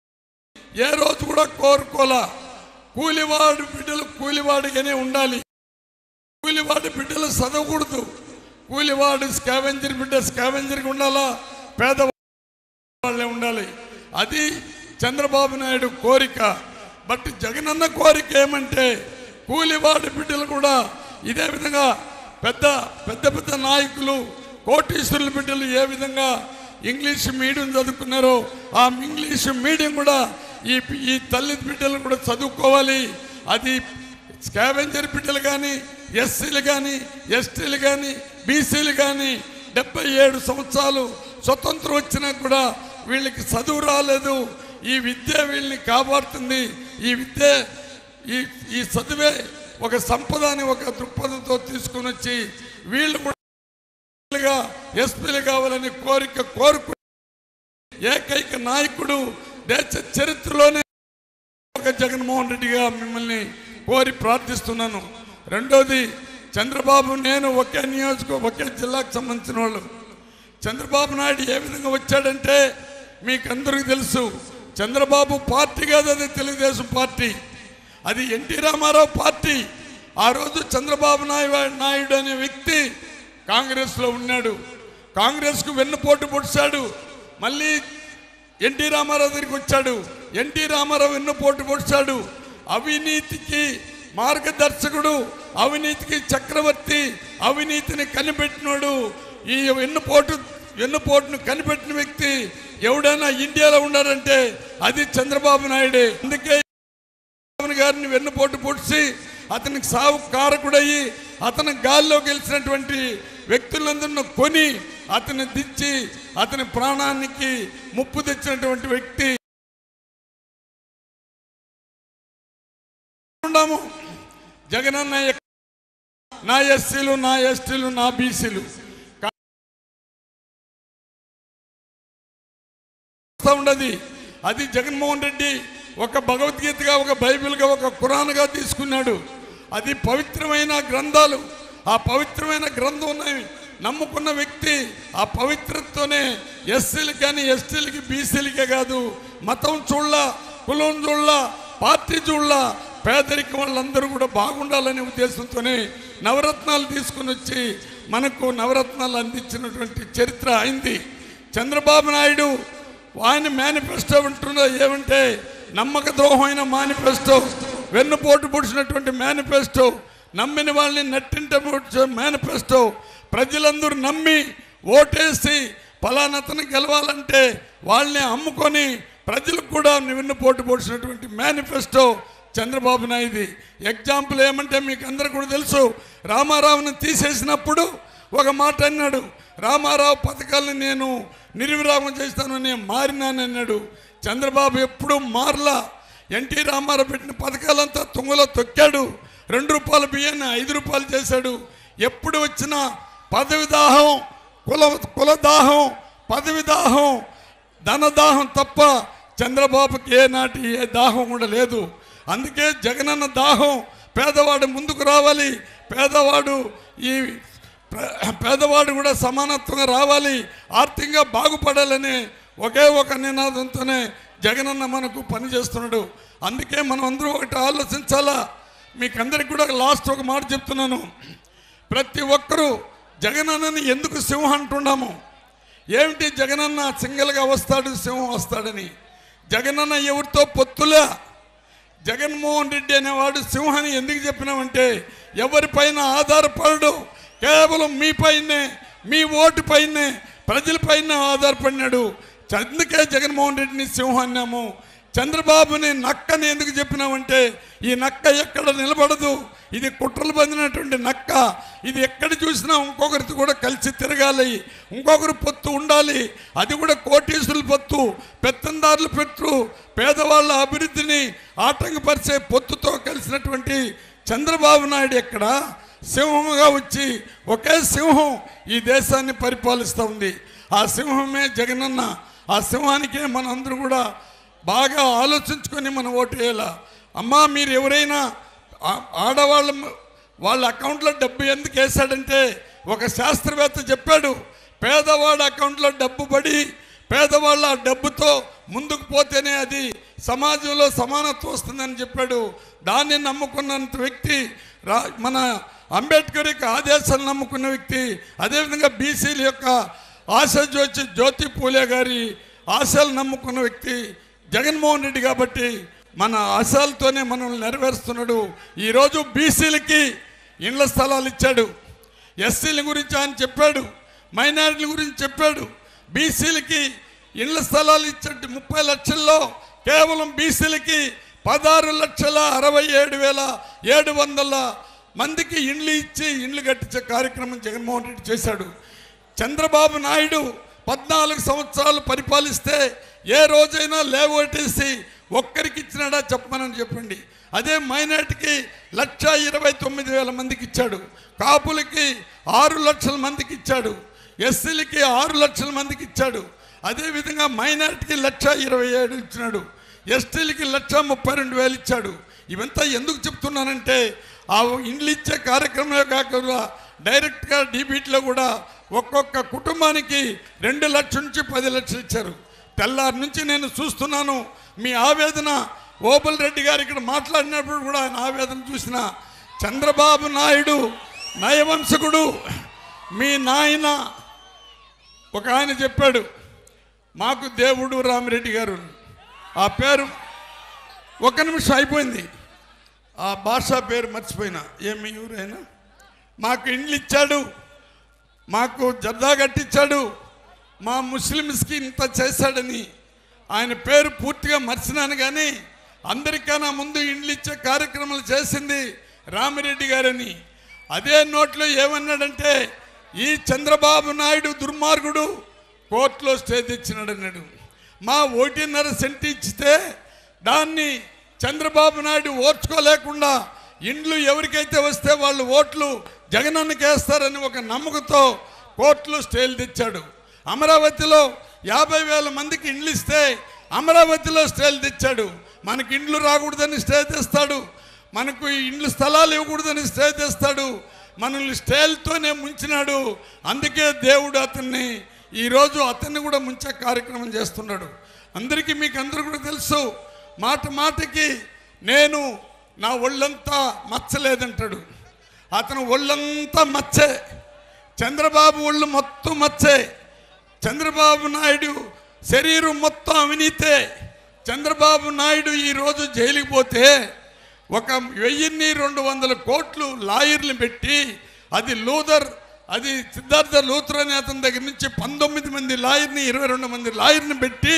ఏ రోజు కూడా కోరుకోలా కూలివాడు బిడ్డలు కూలివాడిగానే ఉండాలి కూలివాడి బిడ్డలు చదవకూడదు కూలివాడు స్కావెంజర్ బిడ్డ స్కావెంజర్గా ఉండాలా పేదవాళ్ళే ఉండాలి అది చంద్రబాబు నాయుడు కోరిక బట్ జగనన్న కోరిక ఏమంటే కూలివాడి బిడ్డలు కూడా ఇదే విధంగా పెద్ద పెద్ద పెద్ద నాయకులు కోటీశ్వరుల బిడ్డలు ఏ విధంగా ఇంగ్లీష్ మీడియం చదువుకున్నారో ఆ ఇంగ్లీష్ మీడియం కూడా ఈ ఈ తల్లి బిడ్డలు కూడా చదువుకోవాలి అది స్కావెంజర్ బిడ్డలు కానీ ఎస్సీలు కానీ ఎస్టీలు కానీ బీసీలు కానీ డెబ్బై ఏడు సంవత్సరాలు స్వతంత్రం వచ్చినా కూడా వీళ్ళకి చదువు రాలేదు ఈ విద్య వీళ్ళని కాపాడుతుంది ఈ విద్య ఈ ఈ చదువే ఒక సంపద అని ఒక దృక్పథంతో తీసుకుని వచ్చి వీళ్ళు కూడా ఎస్పీలు కావాలని కోరిక కోరుకు ఏకైక నాయకుడు దేశ చరిత్రలోనే ఒక జగన్మోహన్ రెడ్డిగా మిమ్మల్ని కోరి ప్రార్థిస్తున్నాను రెండోది చంద్రబాబు నేను ఒకే నియోజక ఒకే జిల్లాకు సంబంధించిన వాళ్ళు చంద్రబాబు నాయుడు ఏ విధంగా వచ్చాడంటే మీకు అందరికీ తెలుసు చంద్రబాబు పార్టీ కాదు అది తెలుగుదేశం పార్టీ అది ఎన్టీ రామారావు పార్టీ ఆ రోజు చంద్రబాబు నాయుడు నాయుడు అనే వ్యక్తి కాంగ్రెస్లో ఉన్నాడు కాంగ్రెస్కు వెన్నుపోటు పొడిచాడు మళ్ళీ ఎన్టీ రామారావు దగ్గరికి వచ్చాడు ఎన్టీ రామారావు వెన్నుపోటు పొడిచాడు అవినీతికి మార్గదర్శకుడు అవినీతికి చక్రవర్తి అవినీతిని కనిపెట్టినోడు ఈ వెన్నుపోటు వెన్నుపోటును కనిపెట్టిన వ్యక్తి ఎవడైనా ఇండియాలో ఉన్నాడంటే అది చంద్రబాబు నాయుడే అందుకే చంద్రబాబు గారిని వెన్నుపోటు పొడిచి అతనికి సావు కారకుడయ్యి అతను గాల్లో గెలిచినటువంటి వ్యక్తులందరిని కొని అతన్ని దించి అతని ప్రాణానికి ముప్పు తెచ్చినటువంటి వ్యక్తి ఉన్నాము జగనన్న ఎక్క- నా ఎస్సీలు నా ఎస్టీలు నా బీసీలు ఉండదు అది జగన్మోహన్ రెడ్డి ఒక భగవద్గీతగా ఒక బైబిల్గా ఒక ఖురాన్గా తీసుకున్నాడు అది పవిత్రమైన గ్రంథాలు ఆ పవిత్రమైన గ్రంథం ఉన్నాయి నమ్ముకున్న వ్యక్తి ఆ పవిత్రతతోనే ఎస్సీలకి కానీ ఎస్టీలకి బీసీలకే కాదు మతం చూళ్ళ కులం చూళ్ళ పార్టీ చూళ్ళ పేదరికం వాళ్ళందరూ కూడా బాగుండాలనే ఉద్దేశంతోనే నవరత్నాలు తీసుకుని వచ్చి మనకు నవరత్నాలు అందించినటువంటి చరిత్ర అయింది చంద్రబాబు నాయుడు ఆయన మేనిఫెస్టో ఉంటుందో ఏమంటే నమ్మక ద్రోహమైన మేనిఫెస్టో వెన్నుపోటు పొడిచినటువంటి మేనిఫెస్టో నమ్మిన వాళ్ళని నట్టింట పొడిచే మేనిఫెస్టో ప్రజలందరూ నమ్మి ఓటేసి ఫలానతను గెలవాలంటే వాళ్ళని అమ్ముకొని ప్రజలకు కూడా వెన్నుపోటు పొడిచినటువంటి మేనిఫెస్టో చంద్రబాబు నాయుడు ఎగ్జాంపుల్ ఏమంటే మీకు అందరు కూడా తెలుసు రామారావుని తీసేసినప్పుడు ఒక మాట అన్నాడు రామారావు పథకాలను నేను నిర్విరామం చేస్తానని మారినానన్నాడు చంద్రబాబు ఎప్పుడూ మారలా ఎన్టీ రామారావు పెట్టిన పథకాలంతా తుంగలో తొక్కాడు రెండు రూపాయల బియ్యాన్ని ఐదు రూపాయలు చేశాడు ఎప్పుడు వచ్చినా పదవి దాహం కుల కుల దాహం పదవి దాహం ధనదాహం తప్ప చంద్రబాబుకి ఏ నాటి ఏ దాహం కూడా లేదు అందుకే జగనన్న దాహం పేదవాడు ముందుకు రావాలి పేదవాడు ఈ ప్ర- పేదవాడు కూడా సమానత్వంగా రావాలి ఆర్థికంగా బాగుపడాలని ఒకే ఒక నినాదంతోనే జగనన్న మనకు పనిచేస్తున్నాడు అందుకే మనం అందరూ ఒకటి ఆలోచించాలా మీకు అందరికి కూడా లాస్ట్ ఒక మాట చెప్తున్నాను ప్రతి ఒక్కరూ జగనన్నని ఎందుకు సింహం అంటున్నాము ఏమిటి జగనన్న సింగల్గా వస్తాడు సింహం వస్తాడని జగనన్న ఎవరితో పొత్తులే జగన్మోహన్ రెడ్డి అనేవాడు సింహాన్ని ఎందుకు చెప్పినామంటే ఎవరిపైన ఆధారపడడు కేవలం మీ పైనే మీ ఓటు పైనే ప్రజలపైన ఆధారపడినాడు అందుకే జగన్మోహన్ రెడ్డిని సింహం అన్నాము చంద్రబాబుని నక్కని ఎందుకు చెప్పినామంటే ఈ నక్క ఎక్కడ నిలబడదు ఇది కుట్రలు బందినటువంటి నక్క ఇది ఎక్కడ చూసినా ఇంకొకరితో కూడా కలిసి తిరగాలి ఇంకొకరు పొత్తు ఉండాలి అది కూడా కోటీసుల పొత్తు పెత్తందారుల పొత్తు పేదవాళ్ళ అభివృద్ధిని ఆటంకపరిచే పొత్తుతో కలిసినటువంటి చంద్రబాబు నాయుడు ఎక్కడ సింహంగా వచ్చి ఒకే సింహం ఈ దేశాన్ని పరిపాలిస్తూ ఉంది ఆ సింహమే జగనన్న ఆ సింహానికే మనందరూ కూడా బాగా ఆలోచించుకొని మనం ఓటు వేయాల అమ్మా మీరు ఎవరైనా ఆ- ఆడవాళ్ళ మ- వాళ్ళ అకౌంట్లో డబ్బు ఎందుకు వేశాడంటే ఒక శాస్త్రవేత్త చెప్పాడు పేదవాడి అకౌంట్లో డబ్బు పడి పేదవాళ్ళ ఆ డబ్బుతో ముందుకు పోతేనే అది సమాజంలో సమానత్వం వస్తుందని చెప్పాడు దాన్ని నమ్ముకున్నంత వ్యక్తి రా మన అంబేద్కర్ యొక్క ఆదేశాలు నమ్ముకున్న వ్యక్తి అదేవిధంగా బీసీల యొక్క ఆశ జ్యోతి జ్యోతి పూలే గారి ఆశలు నమ్ముకున్న వ్యక్తి జగన్మోహన్ రెడ్డి కాబట్టి మన ఆశలతోనే మనల్ని నెరవేరుస్తున్నాడు ఈరోజు బీసీలకి ఇండ్ల స్థలాలు ఇచ్చాడు ఎస్సీల గురించి ఆయన చెప్పాడు మైనారిటీల గురించి చెప్పాడు బీసీలకి ఇళ్ల స్థలాలు ఇచ్చే ముప్పై లక్షల్లో కేవలం బీసీలకి పదహారు లక్షల అరవై ఏడు వేల ఏడు వందల మందికి ఇండ్లు ఇచ్చి ఇండ్లు కట్టించే కార్యక్రమం జగన్మోహన్ రెడ్డి చేశాడు చంద్రబాబు నాయుడు పద్నాలుగు సంవత్సరాలు పరిపాలిస్తే ఏ రోజైనా లేవోటేసి ఒక్కరికి ఇచ్చినాడా చెప్పమని చెప్పండి అదే మైనార్టీకి లక్ష ఇరవై తొమ్మిది వేల మందికి ఇచ్చాడు కాపులకి ఆరు లక్షల మందికి ఇచ్చాడు ఎస్సీలకి ఆరు లక్షల మందికి ఇచ్చాడు అదేవిధంగా మైనార్టీకి లక్ష ఇరవై ఏడు ఇచ్చినాడు ఎస్టీలకి లక్ష ముప్పై రెండు వేలు ఇచ్చాడు ఇవంతా ఎందుకు చెప్తున్నానంటే ఆ ఇండ్లు ఇచ్చే కార్యక్రమమే కాకుండా డైరెక్ట్గా డీబీట్లో కూడా ఒక్కొక్క కుటుంబానికి రెండు లక్షల నుంచి పది లక్షలు ఇచ్చారు తెల్లారి నుంచి నేను చూస్తున్నాను మీ ఆవేదన ఓబుల్ రెడ్డి గారు ఇక్కడ మాట్లాడినప్పుడు కూడా ఆయన ఆవేదన చూసిన చంద్రబాబు నాయుడు నయవంశకుడు మీ నాయన ఒక ఆయన చెప్పాడు మాకు దేవుడు రామిరెడ్డి గారు ఆ పేరు ఒక నిమిషం అయిపోయింది ఆ భాష పేరు మర్చిపోయినా ఏమి ఊరైనా మాకు ఇండ్లు ఇచ్చాడు మాకు జర్దా కట్టించాడు మా ముస్లిమ్స్కి ఇంత చేశాడని ఆయన పేరు పూర్తిగా మర్చినాను కానీ అందరికన్నా ముందు ఇండ్లు ఇచ్చే కార్యక్రమాలు చేసింది రామిరెడ్డి గారని అదే నోట్లో ఏమన్నాడంటే ఈ చంద్రబాబు నాయుడు దుర్మార్గుడు కోర్టులో స్టే తెచ్చినాడు అన్నాడు మా ఒకటిన్నర సెంట్ ఇచ్చితే దాన్ని చంద్రబాబు నాయుడు ఓర్చుకోలేకుండా ఇండ్లు ఎవరికైతే వస్తే వాళ్ళు ఓట్లు జగనన్నకి వేస్తారని ఒక నమ్మకంతో కోర్టులో స్టేలు తెచ్చాడు అమరావతిలో యాభై వేల మందికి ఇండ్లు ఇస్తే అమరావతిలో స్టేలు తెచ్చాడు మనకి ఇండ్లు రాకూడదని స్టే తెస్తాడు మనకు ఈ ఇండ్లు స్థలాలు ఇవ్వకూడదని స్టే తెస్తాడు మనల్ని స్టేల్తోనే ముంచినాడు అందుకే దేవుడు అతన్ని ఈరోజు అతన్ని కూడా ముంచే కార్యక్రమం చేస్తున్నాడు అందరికీ మీకు అందరూ కూడా తెలుసు మాట మాటకి నేను నా ఒళ్ళంతా మచ్చలేదంటాడు అతను ఒళ్ళంతా మచ్చే చంద్రబాబు ఒళ్ళు మొత్తం మచ్చే చంద్రబాబు నాయుడు శరీరం మొత్తం అవినీతే చంద్రబాబు నాయుడు ఈరోజు జైలుకి పోతే ఒక వెయ్యిన్ని రెండు వందల కోట్లు లాయర్లు పెట్టి అది లూథర్ అది సిద్ధార్థ లూథర్ అనే అతని దగ్గర నుంచి పంతొమ్మిది మంది లాయర్ని ఇరవై రెండు మంది లాయర్ని పెట్టి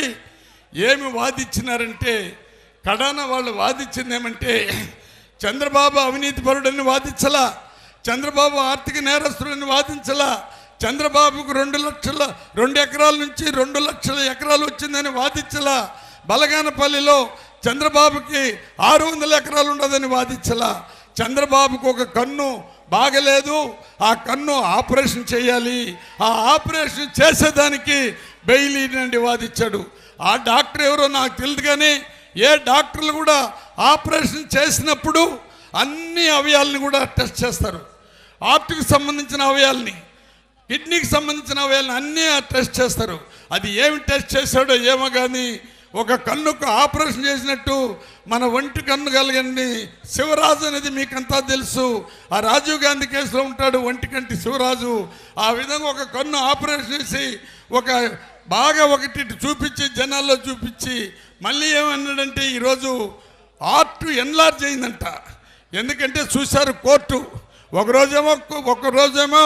ఏమి వాదిచ్చినారంటే కడాన వాళ్ళు వాదించింది ఏమంటే చంద్రబాబు అవినీతి పరుడని వాదించలా చంద్రబాబు ఆర్థిక నేరస్తుడని వాదించలా చంద్రబాబుకు రెండు లక్షల రెండు ఎకరాల నుంచి రెండు లక్షల ఎకరాలు వచ్చిందని వాదించలా బలగానపల్లిలో చంద్రబాబుకి ఆరు వందల ఎకరాలు ఉండదని వాదించలా చంద్రబాబుకు ఒక కన్ను బాగలేదు ఆ కన్ను ఆపరేషన్ చేయాలి ఆ ఆపరేషన్ చేసేదానికి బెయిల్ నుండి వాదించాడు ఆ డాక్టర్ ఎవరో నాకు తెలియదు కానీ ఏ డాక్టర్లు కూడా ఆపరేషన్ చేసినప్పుడు అన్ని అవయాలని కూడా టెస్ట్ చేస్తారు హార్ట్కి సంబంధించిన అవయాల్ని కిడ్నీకి సంబంధించిన అవయాలను అన్నీ టెస్ట్ చేస్తారు అది ఏమి టెస్ట్ చేశాడో ఏమో కానీ ఒక కన్నుకు ఆపరేషన్ చేసినట్టు మన ఒంటి కన్ను కలిగండి శివరాజు అనేది మీకంతా తెలుసు ఆ రాజీవ్ గాంధీ కేసులో ఉంటాడు ఒంటి కంటి శివరాజు ఆ విధంగా ఒక కన్ను ఆపరేషన్ చేసి ఒక బాగా ఒకటి ఇటు చూపించి జనాల్లో చూపించి మళ్ళీ ఏమన్నాడంటే ఈరోజు ఆర్ట్ ఎన్లార్జ్ అయిందంట ఎందుకంటే చూశారు కోర్టు ఒక రోజేమో ఒక రోజేమో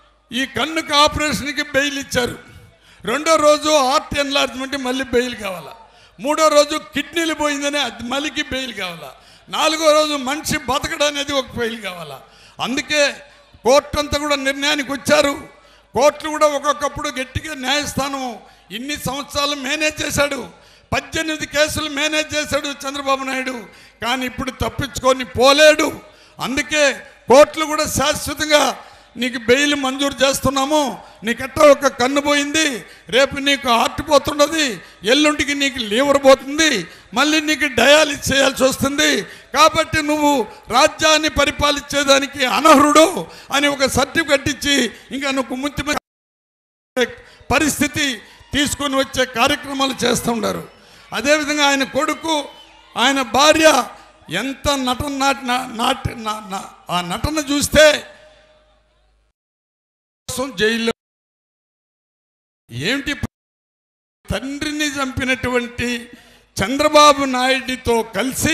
ఈ కన్నుకు ఆపరేషన్కి బెయిల్ ఇచ్చారు రెండో రోజు ఆర్ట్ ఎన్లార్జ్మెంట్ మళ్ళీ బెయిల్ కావాలా మూడో రోజు కిడ్నీలు పోయిందని అది మలికి బెయిల్ కావాలా నాలుగో రోజు మనిషి బతకడం అనేది ఒక బెయిల్ కావాలా అందుకే కోర్టు అంతా కూడా నిర్ణయానికి వచ్చారు కోర్టులు కూడా ఒక్కొక్కప్పుడు గట్టిగా న్యాయస్థానం ఇన్ని సంవత్సరాలు మేనేజ్ చేశాడు పద్దెనిమిది కేసులు మేనేజ్ చేశాడు చంద్రబాబు నాయుడు కానీ ఇప్పుడు తప్పించుకొని పోలేడు అందుకే కోర్టులు కూడా శాశ్వతంగా నీకు బెయిల్ మంజూరు చేస్తున్నాము నీకట్ట ఒక కన్ను పోయింది రేపు నీకు హార్ట్ పోతున్నది ఎల్లుంటికి నీకు లీవర్ పోతుంది మళ్ళీ నీకు డయాలిస్ చేయాల్సి వస్తుంది కాబట్టి నువ్వు రాజ్యాన్ని పరిపాలించేదానికి అనర్హుడు అని ఒక సర్టిఫికెట్ ఇచ్చి ఇంకా నువ్వు ముఖ్యమంత్రి పరిస్థితి తీసుకొని వచ్చే కార్యక్రమాలు చేస్తూ ఉన్నారు అదేవిధంగా ఆయన కొడుకు ఆయన భార్య ఎంత నటన నాటి నాటి నా- నా- ఆ నటన చూస్తే కోసం జైల్లో ఏమిటి తండ్రిని చంపినటువంటి చంద్రబాబు నాయుడితో కలిసి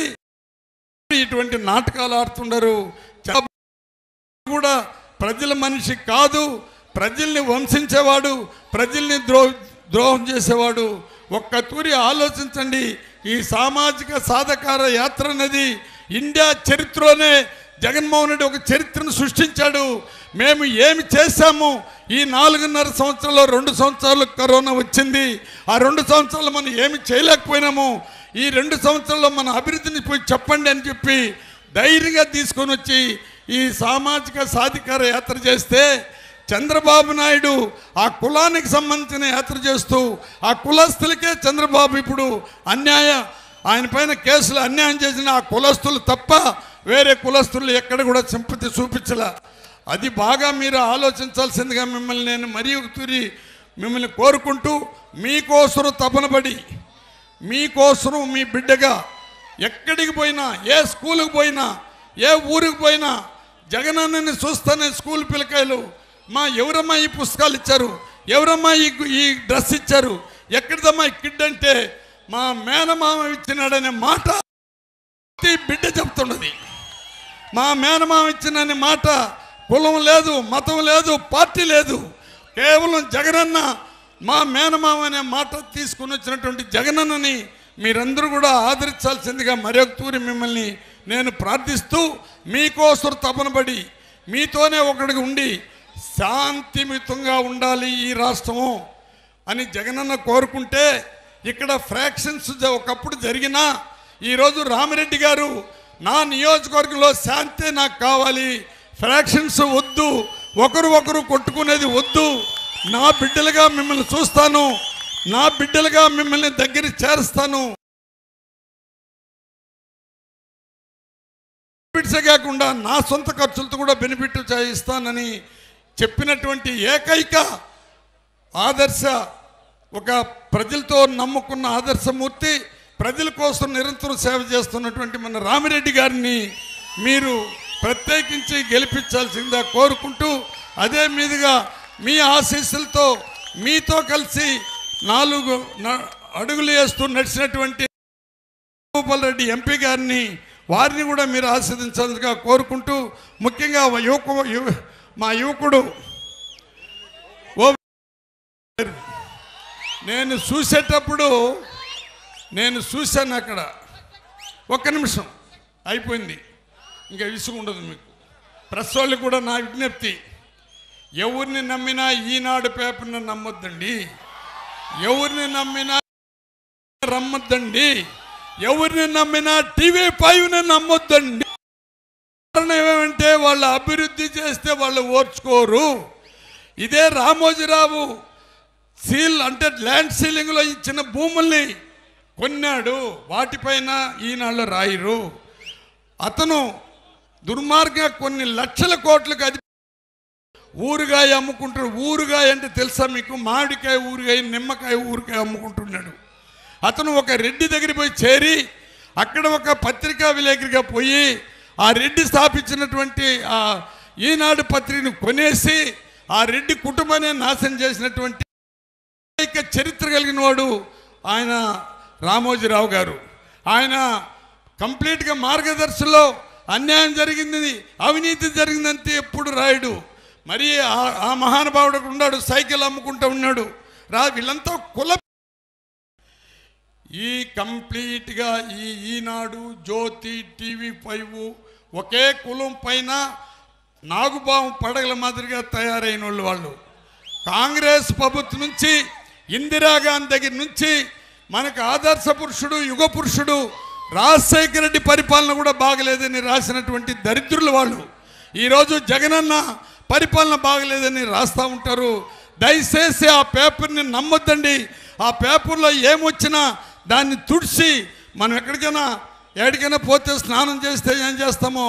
ఇటువంటి నాటకాలు ఆడుతుండరు చంద్రబాబు కూడా ప్రజల మనిషి కాదు ప్రజల్ని వంశించేవాడు ప్రజల్ని ద్రో ద్రోహం చేసేవాడు ఒక్క తూరి ఆలోచించండి ఈ సామాజిక సాధకార యాత్ర అనేది ఇండియా చరిత్రలోనే జగన్మోహన్ రెడ్డి ఒక చరిత్రను సృష్టించాడు మేము ఏమి చేశాము ఈ నాలుగున్నర సంవత్సరాల్లో రెండు సంవత్సరాలు కరోనా వచ్చింది ఆ రెండు సంవత్సరాలు మనం ఏమి చేయలేకపోయినాము ఈ రెండు సంవత్సరాల్లో మన అభివృద్ధిని పోయి చెప్పండి అని చెప్పి ధైర్యంగా తీసుకొని వచ్చి ఈ సామాజిక సాధికార యాత్ర చేస్తే చంద్రబాబు నాయుడు ఆ కులానికి సంబంధించిన యాత్ర చేస్తూ ఆ కులస్తులకే చంద్రబాబు ఇప్పుడు అన్యాయ ఆయన పైన కేసులు అన్యాయం చేసిన ఆ కులస్తులు తప్ప వేరే కులస్తులు ఎక్కడ కూడా సింపతి చూపించలే అది బాగా మీరు ఆలోచించాల్సిందిగా మిమ్మల్ని నేను మరీ ఒకసారి మిమ్మల్ని కోరుకుంటూ మీకోసం తపనబడి మీకోసం మీ బిడ్డగా ఎక్కడికి పోయినా ఏ స్కూల్కి పోయినా ఏ ఊరికి పోయినా జగనన్నని చూస్తానే స్కూల్ పిల్లకాయలు మా ఎవరమ్మా ఈ పుస్తకాలు ఇచ్చారు ఎవరమ్మా ఈ ఈ డ్రెస్ ఇచ్చారు ఎక్కడిదమ్మా ఈ కిడ్ అంటే మా మేనమామ ఇచ్చినాడనే మాట ప్రతి బిడ్డ చెప్తున్నది మా మేనమామ ఇచ్చినని మాట కులం లేదు మతం లేదు పార్టీ లేదు కేవలం జగనన్న మా మేనమామ అనే మాట తీసుకుని వచ్చినటువంటి జగనన్నని మీరందరూ కూడా ఆదరించాల్సిందిగా మరొక తూరి మిమ్మల్ని నేను ప్రార్థిస్తూ మీకోసం తపనబడి మీతోనే ఒకడికి ఉండి శాంతియుతంగా ఉండాలి ఈ రాష్ట్రము అని జగనన్న కోరుకుంటే ఇక్కడ ఫ్రాక్షన్స్ జ- ఒకప్పుడు జరిగినా ఈరోజు రామిరెడ్డి గారు నా నియోజకవర్గంలో శాంతి నాకు కావాలి ఫ్రాక్షన్స్ వద్దు ఒకరు ఒకరు కొట్టుకునేది వద్దు నా బిడ్డలుగా మిమ్మల్ని చూస్తాను నా బిడ్డలుగా మిమ్మల్ని దగ్గర చేరుస్తాను బెనిఫిట్సే కాకుండా నా సొంత ఖర్చులతో కూడా బెనిఫిట్ ఇస్తానని చెప్పినటువంటి ఏకైక ఆదర్శ ఒక ప్రజలతో నమ్ముకున్న ఆదర్శమూర్తి ప్రజల కోసం నిరంతరం సేవ చేస్తున్నటువంటి మన రామిరెడ్డి గారిని మీరు ప్రత్యేకించి గెలిపించాల్సిందిగా కోరుకుంటూ అదే మీదుగా మీ ఆశీస్సులతో మీతో కలిసి నాలుగు న- అడుగులు వేస్తూ నడిచినటువంటి భూపాల్ రెడ్డి ఎంపీ గారిని వారిని కూడా మీరు ఆస్వాదించాలిగా కోరుకుంటూ ముఖ్యంగా యువకు యువ- మా యువకుడు ఓ నేను చూసేటప్పుడు నేను చూశాను అక్కడ ఒక్క నిమిషం అయిపోయింది ఇంకా విసుగు ఉండదు మీకు ప్రెస్ వాళ్ళు కూడా నా విజ్ఞప్తి ఎవరిని నమ్మినా ఈనాడు పేపర్ని నమ్మొద్దండి ఎవరిని నమ్మినా రమ్మొద్దండి ఎవరిని నమ్మినా టీవీ ఫైవ్ని నమ్మొద్దండి కారణం ఏమంటే వాళ్ళు అభివృద్ధి చేస్తే వాళ్ళు ఓర్చుకోరు ఇదే రామోజీరావు సీల్ అంటే ల్యాండ్ సీలింగ్లో ఇచ్చిన భూముల్ని కొన్నాడు వాటిపైన ఈనాళ్ళు రాయరు అతను దుర్మార్గంగా కొన్ని లక్షల కోట్లకు అది ఊరుగాయ అమ్ముకుంటాడు ఊరుగాయ అంటే తెలుసా మీకు మామిడికాయ ఊరుగాయ నిమ్మకాయ ఊరుగాయ అమ్ముకుంటున్నాడు అతను ఒక రెడ్డి దగ్గర పోయి చేరి అక్కడ ఒక పత్రికా విలేకరిగా పోయి ఆ రెడ్డి స్థాపించినటువంటి ఆ ఈనాడు పత్రికను కొనేసి ఆ రెడ్డి కుటుంబాన్ని నాశనం చేసినటువంటి ఏకైక చరిత్ర కలిగిన వాడు ఆయన రామోజీరావు గారు ఆయన కంప్లీట్గా మార్గదర్శిలో అన్యాయం జరిగింది అవినీతి జరిగిందంటే ఎప్పుడు రాయుడు మరి ఆ- ఆ మహానుభావుడు ఒకడు ఉన్నాడు సైకిల్ అమ్ముకుంటూ ఉన్నాడు రా వీళ్ళంతా కుల ఈ కంప్లీట్గా ఈ ఈనాడు జ్యోతి టీవీ ఫైవ్ ఒకే కులం పైన నాగుబాము పడగల మాదిరిగా తయారైన వాళ్ళు వాళ్ళు కాంగ్రెస్ ప్రభుత్వం నుంచి ఇందిరాగాంధీ దగ్గర నుంచి మనకు ఆదర్శ పురుషుడు యుగ పురుషుడు రాజశేఖర రెడ్డి పరిపాలన కూడా బాగలేదని రాసినటువంటి దరిద్రులు వాళ్ళు ఈరోజు జగనన్న పరిపాలన బాగలేదని రాస్తూ ఉంటారు దయచేసి ఆ పేపర్ని నమ్మొద్దండి ఆ పేపర్లో ఏమొచ్చినా దాన్ని తుడిచి మనం ఎక్కడికైనా ఎక్కడికైనా పోతే స్నానం చేస్తే ఏం చేస్తామో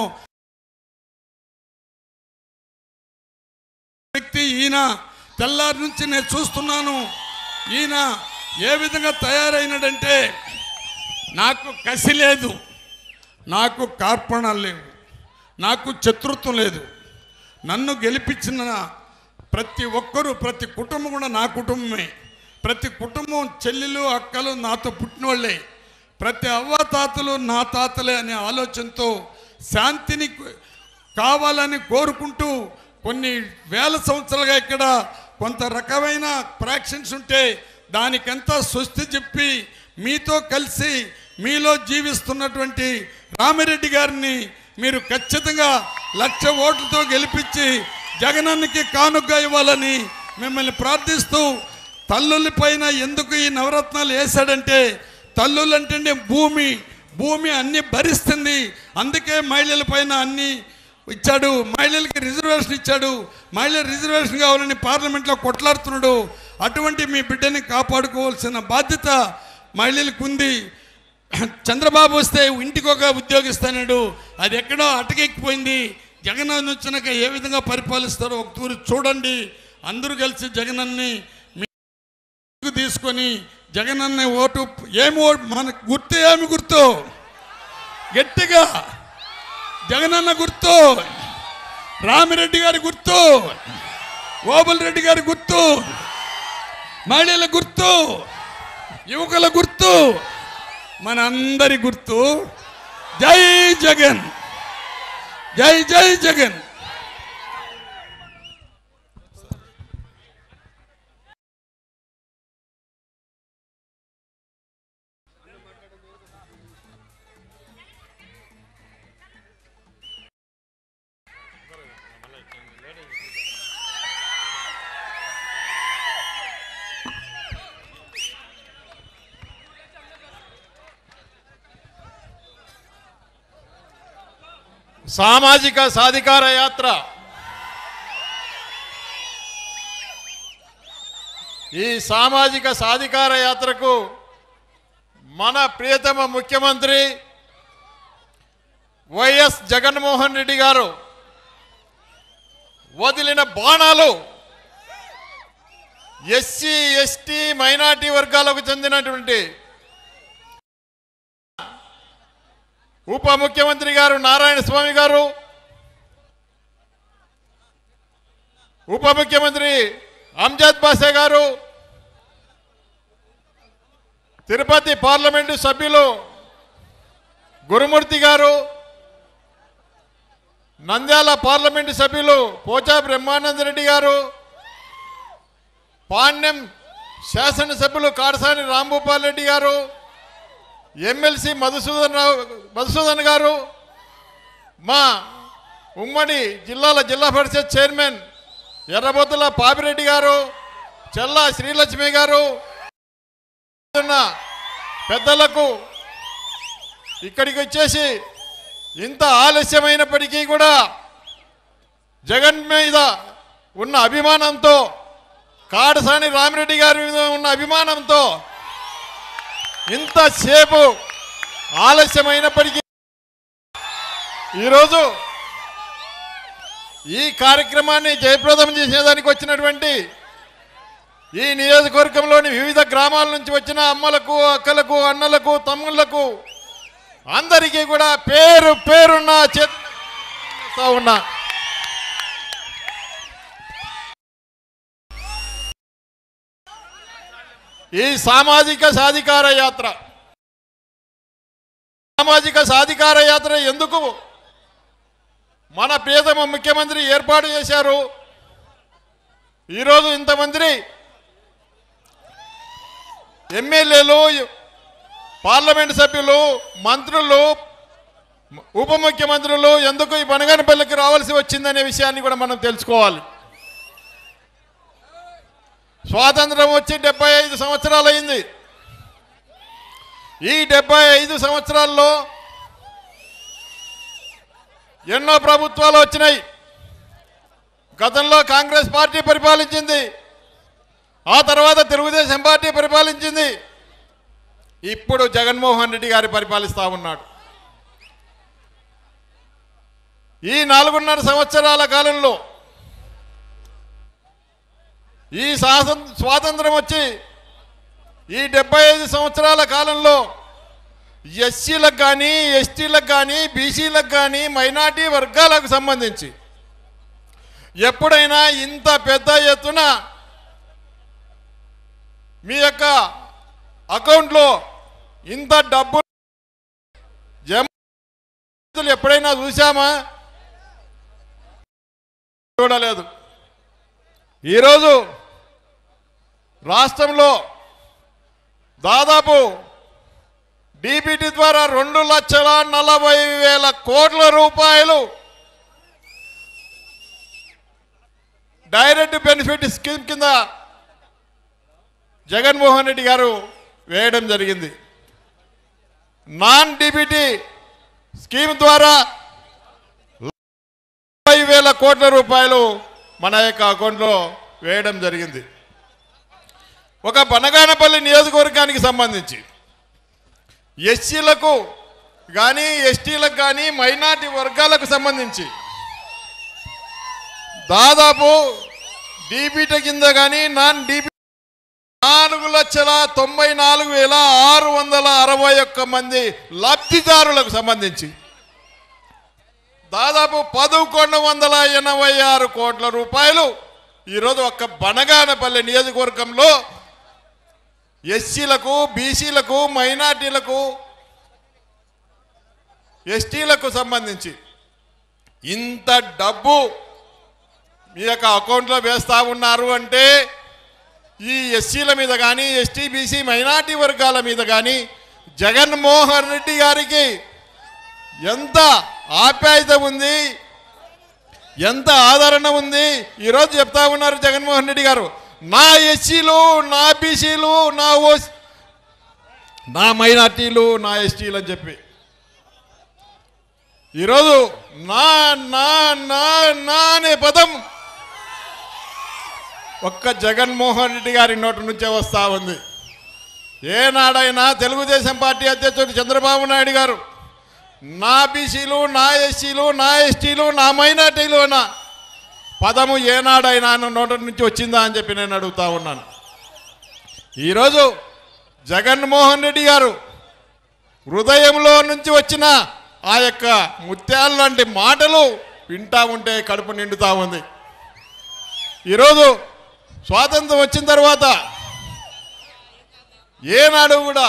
వ్యక్తి ఈయన తెల్లారి నుంచి నేను చూస్తున్నాను ఈయన ఏ విధంగా తయారైనాడంటే నాకు కసి లేదు నాకు కార్పణాలు లేవు నాకు శత్రుత్వం లేదు నన్ను గెలిపించిన ప్రతి ఒక్కరూ ప్రతి కుటుంబం కూడా నా కుటుంబమే ప్రతి కుటుంబం చెల్లెలు అక్కలు నాతో పుట్టినోళ్ళే ప్రతి అవ్వ తాతలు నా తాతలే అనే ఆలోచనతో శాంతిని కావాలని కోరుకుంటూ కొన్ని వేల సంవత్సరాలుగా ఇక్కడ కొంత రకమైన ప్రాక్షన్స్ ఉంటే దానికంతా స్వస్తి చెప్పి మీతో కలిసి మీలో జీవిస్తున్నటువంటి రామిరెడ్డి గారిని మీరు ఖచ్చితంగా లక్ష ఓట్లతో గెలిపించి జగనన్నకి కానుగ్గా ఇవ్వాలని మిమ్మల్ని ప్రార్థిస్తూ తల్లుల పైన ఎందుకు ఈ నవరత్నాలు వేశాడంటే తల్లులంటే భూమి భూమి అన్ని భరిస్తుంది అందుకే మహిళల పైన అన్ని ఇచ్చాడు మహిళలకి రిజర్వేషన్ ఇచ్చాడు మహిళ రిజర్వేషన్ కావాలని పార్లమెంట్లో కొట్లాడుతున్నాడు అటువంటి మీ బిడ్డని కాపాడుకోవాల్సిన బాధ్యత మహిళలకు ఉంది చంద్రబాబు వస్తే ఇంటికి ఒక ఉద్యోగిస్తాడు అది ఎక్కడో అటకెక్కిపోయింది జగన్ వచ్చినాక ఏ విధంగా పరిపాలిస్తారో ఒక తూరి చూడండి అందరూ కలిసి జగనన్ని మీ తీసుకొని జగనన్న ఓటు ఏమి ఓటు మన గుర్తు ఏమి గుర్తు గట్టిగా జగనన్న గుర్తు రామిరెడ్డి గారి గుర్తు ఓబుల్ రెడ్డి గారి గుర్తు మహిళల గుర్తు యువకుల గుర్తు మన అందరి గుర్తు జై జగన్ జై జై జగన్ సామాజిక సాధికార యాత్ర ఈ సామాజిక సాధికార యాత్రకు మన ప్రియతమ ముఖ్యమంత్రి వైఎస్ జగన్మోహన్ రెడ్డి గారు వదిలిన బాణాలు ఎస్సీ ఎస్టీ మైనార్టీ వర్గాలకు చెందినటువంటి ఉప ముఖ్యమంత్రి గారు నారాయణ స్వామి గారు ఉప ముఖ్యమంత్రి అంజద్ బాసే గారు తిరుపతి పార్లమెంటు సభ్యులు గురుమూర్తి గారు నంద్యాల పార్లమెంటు సభ్యులు పోచా బ్రహ్మానంద రెడ్డి గారు పాణ్యం శాసనసభ్యులు కాడసాని రాంభూపాల్ రెడ్డి గారు ఎమ్మెల్సీ మధుసూదన్ రావు మధుసూదన్ గారు మా ఉమ్మడి జిల్లాల జిల్లా పరిషత్ చైర్మన్ ఎర్రబొత్తుల పాపిరెడ్డి గారు చెల్లా శ్రీలక్ష్మి గారు ఉన్న పెద్దలకు ఇక్కడికి వచ్చేసి ఇంత ఆలస్యమైనప్పటికీ కూడా జగన్ మీద ఉన్న అభిమానంతో కాడసాని రామిరెడ్డి గారి మీద ఉన్న అభిమానంతో ఇంతసేపు ఆలస్యమైనప్పటికీ ఈరోజు ఈ కార్యక్రమాన్ని జయప్రదం చేసేదానికి వచ్చినటువంటి ఈ నియోజకవర్గంలోని వివిధ గ్రామాల నుంచి వచ్చిన అమ్మలకు అక్కలకు అన్నలకు తమ్ముళ్లకు అందరికీ కూడా పేరు పేరున్న చేస్తా ఉన్నా ఈ సామాజిక సాధికార యాత్ర సామాజిక సాధికార యాత్ర ఎందుకు మన ప్రియతమ ముఖ్యమంత్రి ఏర్పాటు చేశారు ఈరోజు ఇంతమంది ఎమ్మెల్యేలు పార్లమెంట్ సభ్యులు మంత్రులు ఉప ముఖ్యమంత్రులు ఎందుకు ఈ బనగానపల్లికి రావాల్సి వచ్చిందనే విషయాన్ని కూడా మనం తెలుసుకోవాలి స్వాతంత్రం వచ్చి డెబ్బై ఐదు సంవత్సరాలు అయింది ఈ డెబ్బై ఐదు సంవత్సరాల్లో ఎన్నో ప్రభుత్వాలు వచ్చినాయి గతంలో కాంగ్రెస్ పార్టీ పరిపాలించింది ఆ తర్వాత తెలుగుదేశం పార్టీ పరిపాలించింది ఇప్పుడు జగన్మోహన్ రెడ్డి గారు పరిపాలిస్తా ఉన్నాడు ఈ నాలుగున్నర సంవత్సరాల కాలంలో ఈ శాసన స్వాతంత్రం వచ్చి ఈ డెబ్బై ఐదు సంవత్సరాల కాలంలో ఎస్సీలకు కానీ ఎస్టీలకు కానీ బీసీలకు కానీ మైనార్టీ వర్గాలకు సంబంధించి ఎప్పుడైనా ఇంత పెద్ద ఎత్తున మీ యొక్క అకౌంట్లో ఇంత డబ్బు జమ ఎప్పుడైనా చూసామా చూడలేదు ఈరోజు రాష్ట్రంలో దాదాపు డీబీటీ ద్వారా రెండు లక్షల నలభై వేల కోట్ల రూపాయలు డైరెక్ట్ బెనిఫిట్ స్కీమ్ కింద జగన్మోహన్ రెడ్డి గారు వేయడం జరిగింది నాన్ డీబీటీ స్కీమ్ ద్వారా ముప్పై వేల కోట్ల రూపాయలు మన యొక్క అకౌంట్లో వేయడం జరిగింది ఒక బనగానపల్లి నియోజకవర్గానికి సంబంధించి ఎస్సీలకు కానీ ఎస్టీలకు కానీ మైనార్టీ వర్గాలకు సంబంధించి దాదాపు డీబీటీ కింద కానీ నాన్ డీబీ నాలుగు లక్షల తొంభై నాలుగు వేల ఆరు వందల అరవై ఒక్క మంది లబ్ధిదారులకు సంబంధించి దాదాపు పదకొండు వందల ఎనభై ఆరు కోట్ల రూపాయలు ఈరోజు ఒక్క బనగానపల్లి నియోజకవర్గంలో ఎస్సీలకు బీసీలకు మైనార్టీలకు ఎస్టీలకు సంబంధించి ఇంత డబ్బు మీ యొక్క అకౌంట్లో వేస్తూ ఉన్నారు అంటే ఈ ఎస్సీల మీద కానీ ఎస్టీ బీసీ మైనార్టీ వర్గాల మీద కానీ జగన్మోహన్ రెడ్డి గారికి ఎంత ఆప్యాయత ఉంది ఎంత ఆదరణ ఉంది ఈరోజు చెప్తా ఉన్నారు జగన్మోహన్ రెడ్డి గారు నా ఎస్సీలు నా బీసీలు నా ఓ నా మైనార్టీలు నా ఎస్టీలు అని చెప్పి ఈరోజు నా నా నా నా అనే పదం ఒక్క జగన్మోహన్ రెడ్డి గారి నోటి నుంచే వస్తూ ఉంది ఏనాడైనా తెలుగుదేశం పార్టీ అధ్యక్షుడు చంద్రబాబు నాయుడు గారు నా బీసీలు నా ఎస్సీలు నా ఎస్టీలు నా మైనార్టీలు అన్న పదము ఏనాడైనా ఆయన నోటి నుంచి వచ్చిందా అని చెప్పి నేను అడుగుతా ఉన్నాను ఈరోజు జగన్మోహన్ రెడ్డి గారు హృదయంలో నుంచి వచ్చిన ఆ యొక్క ముత్యాల లాంటి మాటలు వింటా ఉంటే కడుపు నిండుతా ఉంది ఈరోజు స్వాతంత్రం వచ్చిన తర్వాత ఏనాడు కూడా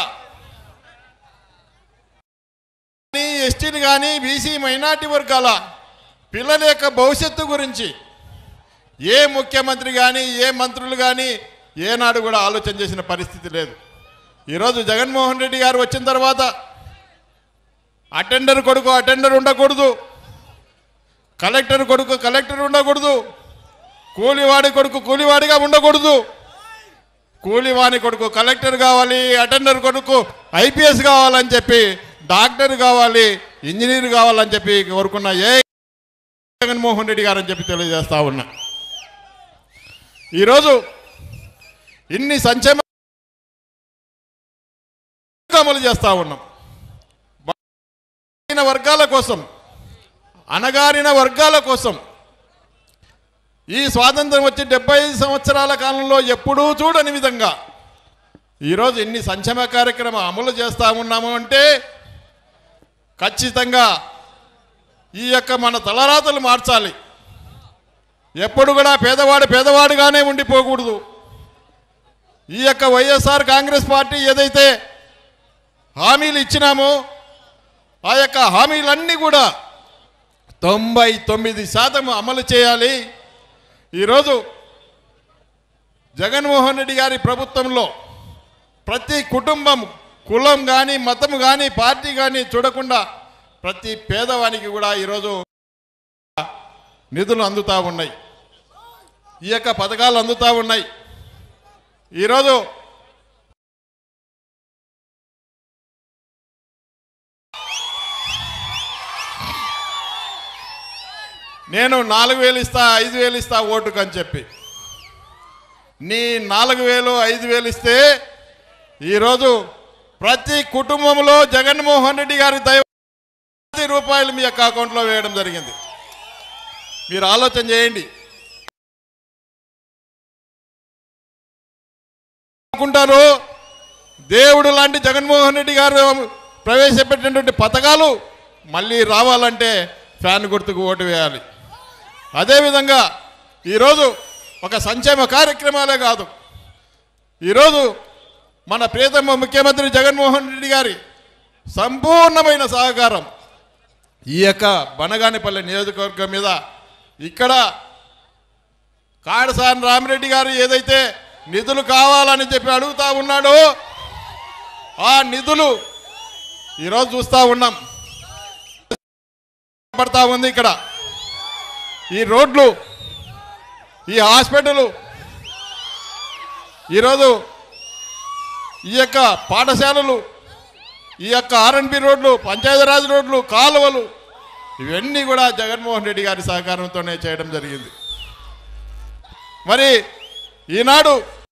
ఎస్టీని కానీ బీసీ మైనార్టీ వర్గాల పిల్లల యొక్క భవిష్యత్తు గురించి ఏ ముఖ్యమంత్రి కానీ ఏ మంత్రులు కానీ ఏనాడు కూడా ఆలోచన చేసిన పరిస్థితి లేదు ఈరోజు జగన్మోహన్ రెడ్డి గారు వచ్చిన తర్వాత అటెండర్ కొడుకు అటెండర్ ఉండకూడదు కలెక్టర్ కొడుకు కలెక్టర్ ఉండకూడదు కూలివాడి కొడుకు కూలివాడిగా ఉండకూడదు కూలివాని కొడుకు కలెక్టర్ కావాలి అటెండర్ కొడుకు ఐపీఎస్ కావాలని చెప్పి డాక్టర్ కావాలి ఇంజనీర్ కావాలని చెప్పి కోరుకున్న ఏ జగన్మోహన్ రెడ్డి గారని చెప్పి తెలియజేస్తా ఉన్నా ఈరోజు ఇన్ని సంక్షేమ అమలు చేస్తా ఉన్నాం బలహీన వర్గాల కోసం అణగారిన వర్గాల కోసం ఈ స్వాతంత్రం వచ్చి డెబ్బై ఐదు సంవత్సరాల కాలంలో ఎప్పుడూ చూడని విధంగా ఈరోజు ఎన్ని సంక్షేమ కార్యక్రమం అమలు చేస్తా ఉన్నాము అంటే ఖచ్చితంగా ఈ యొక్క మన తలరాతలు మార్చాలి ఎప్పుడు కూడా పేదవాడు పేదవాడుగానే ఉండిపోకూడదు ఈ యొక్క వైఎస్ఆర్ కాంగ్రెస్ పార్టీ ఏదైతే హామీలు ఇచ్చినామో ఆ యొక్క హామీలన్నీ కూడా తొంభై తొమ్మిది శాతం అమలు చేయాలి ఈరోజు జగన్మోహన్ రెడ్డి గారి ప్రభుత్వంలో ప్రతి కుటుంబం కులం కానీ మతం కానీ పార్టీ కానీ చూడకుండా ప్రతి పేదవానికి కూడా ఈరోజు నిధులు అందుతూ ఉన్నాయి ఈ యొక్క పథకాలు అందుతూ ఉన్నాయి ఈరోజు నేను నాలుగు వేలు ఇస్తా ఐదు వేలు ఇస్తా ఓటుకు అని చెప్పి నీ నాలుగు వేలు ఐదు వేలు ఇస్తే ఈరోజు ప్రతి కుటుంబంలో జగన్మోహన్ రెడ్డి గారి దైవ కోటి రూపాయలు మీ యొక్క అకౌంట్లో వేయడం జరిగింది మీరు ఆలోచన చేయండి అనుకుంటారు దేవుడు లాంటి జగన్మోహన్ రెడ్డి గారు ప్రవేశపెట్టినటువంటి పథకాలు మళ్ళీ రావాలంటే ఫ్యాన్ గుర్తుకు ఓటు వేయాలి అదేవిధంగా ఈరోజు ఒక సంక్షేమ కార్యక్రమాలే కాదు ఈరోజు మన ప్రియతమ ముఖ్యమంత్రి జగన్మోహన్ రెడ్డి గారి సంపూర్ణమైన సహకారం ఈ యొక్క బనగానిపల్లి నియోజకవర్గం మీద ఇక్కడ కాడసాని రామిరెడ్డి గారు ఏదైతే నిధులు కావాలని చెప్పి అడుగుతా ఉన్నాడో ఆ నిధులు ఈరోజు చూస్తూ ఉన్నాం పడతా ఉంది ఇక్కడ ఈ రోడ్లు ఈ హాస్పిటల్ ఈరోజు ఈ యొక్క పాఠశాలలు ఈ యొక్క ఆర్ఎన్బి రోడ్లు పంచాయతీరాజ్ రోడ్లు కాలువలు ఇవన్నీ కూడా జగన్మోహన్ రెడ్డి గారి సహకారంతోనే చేయడం జరిగింది మరి ఈనాడు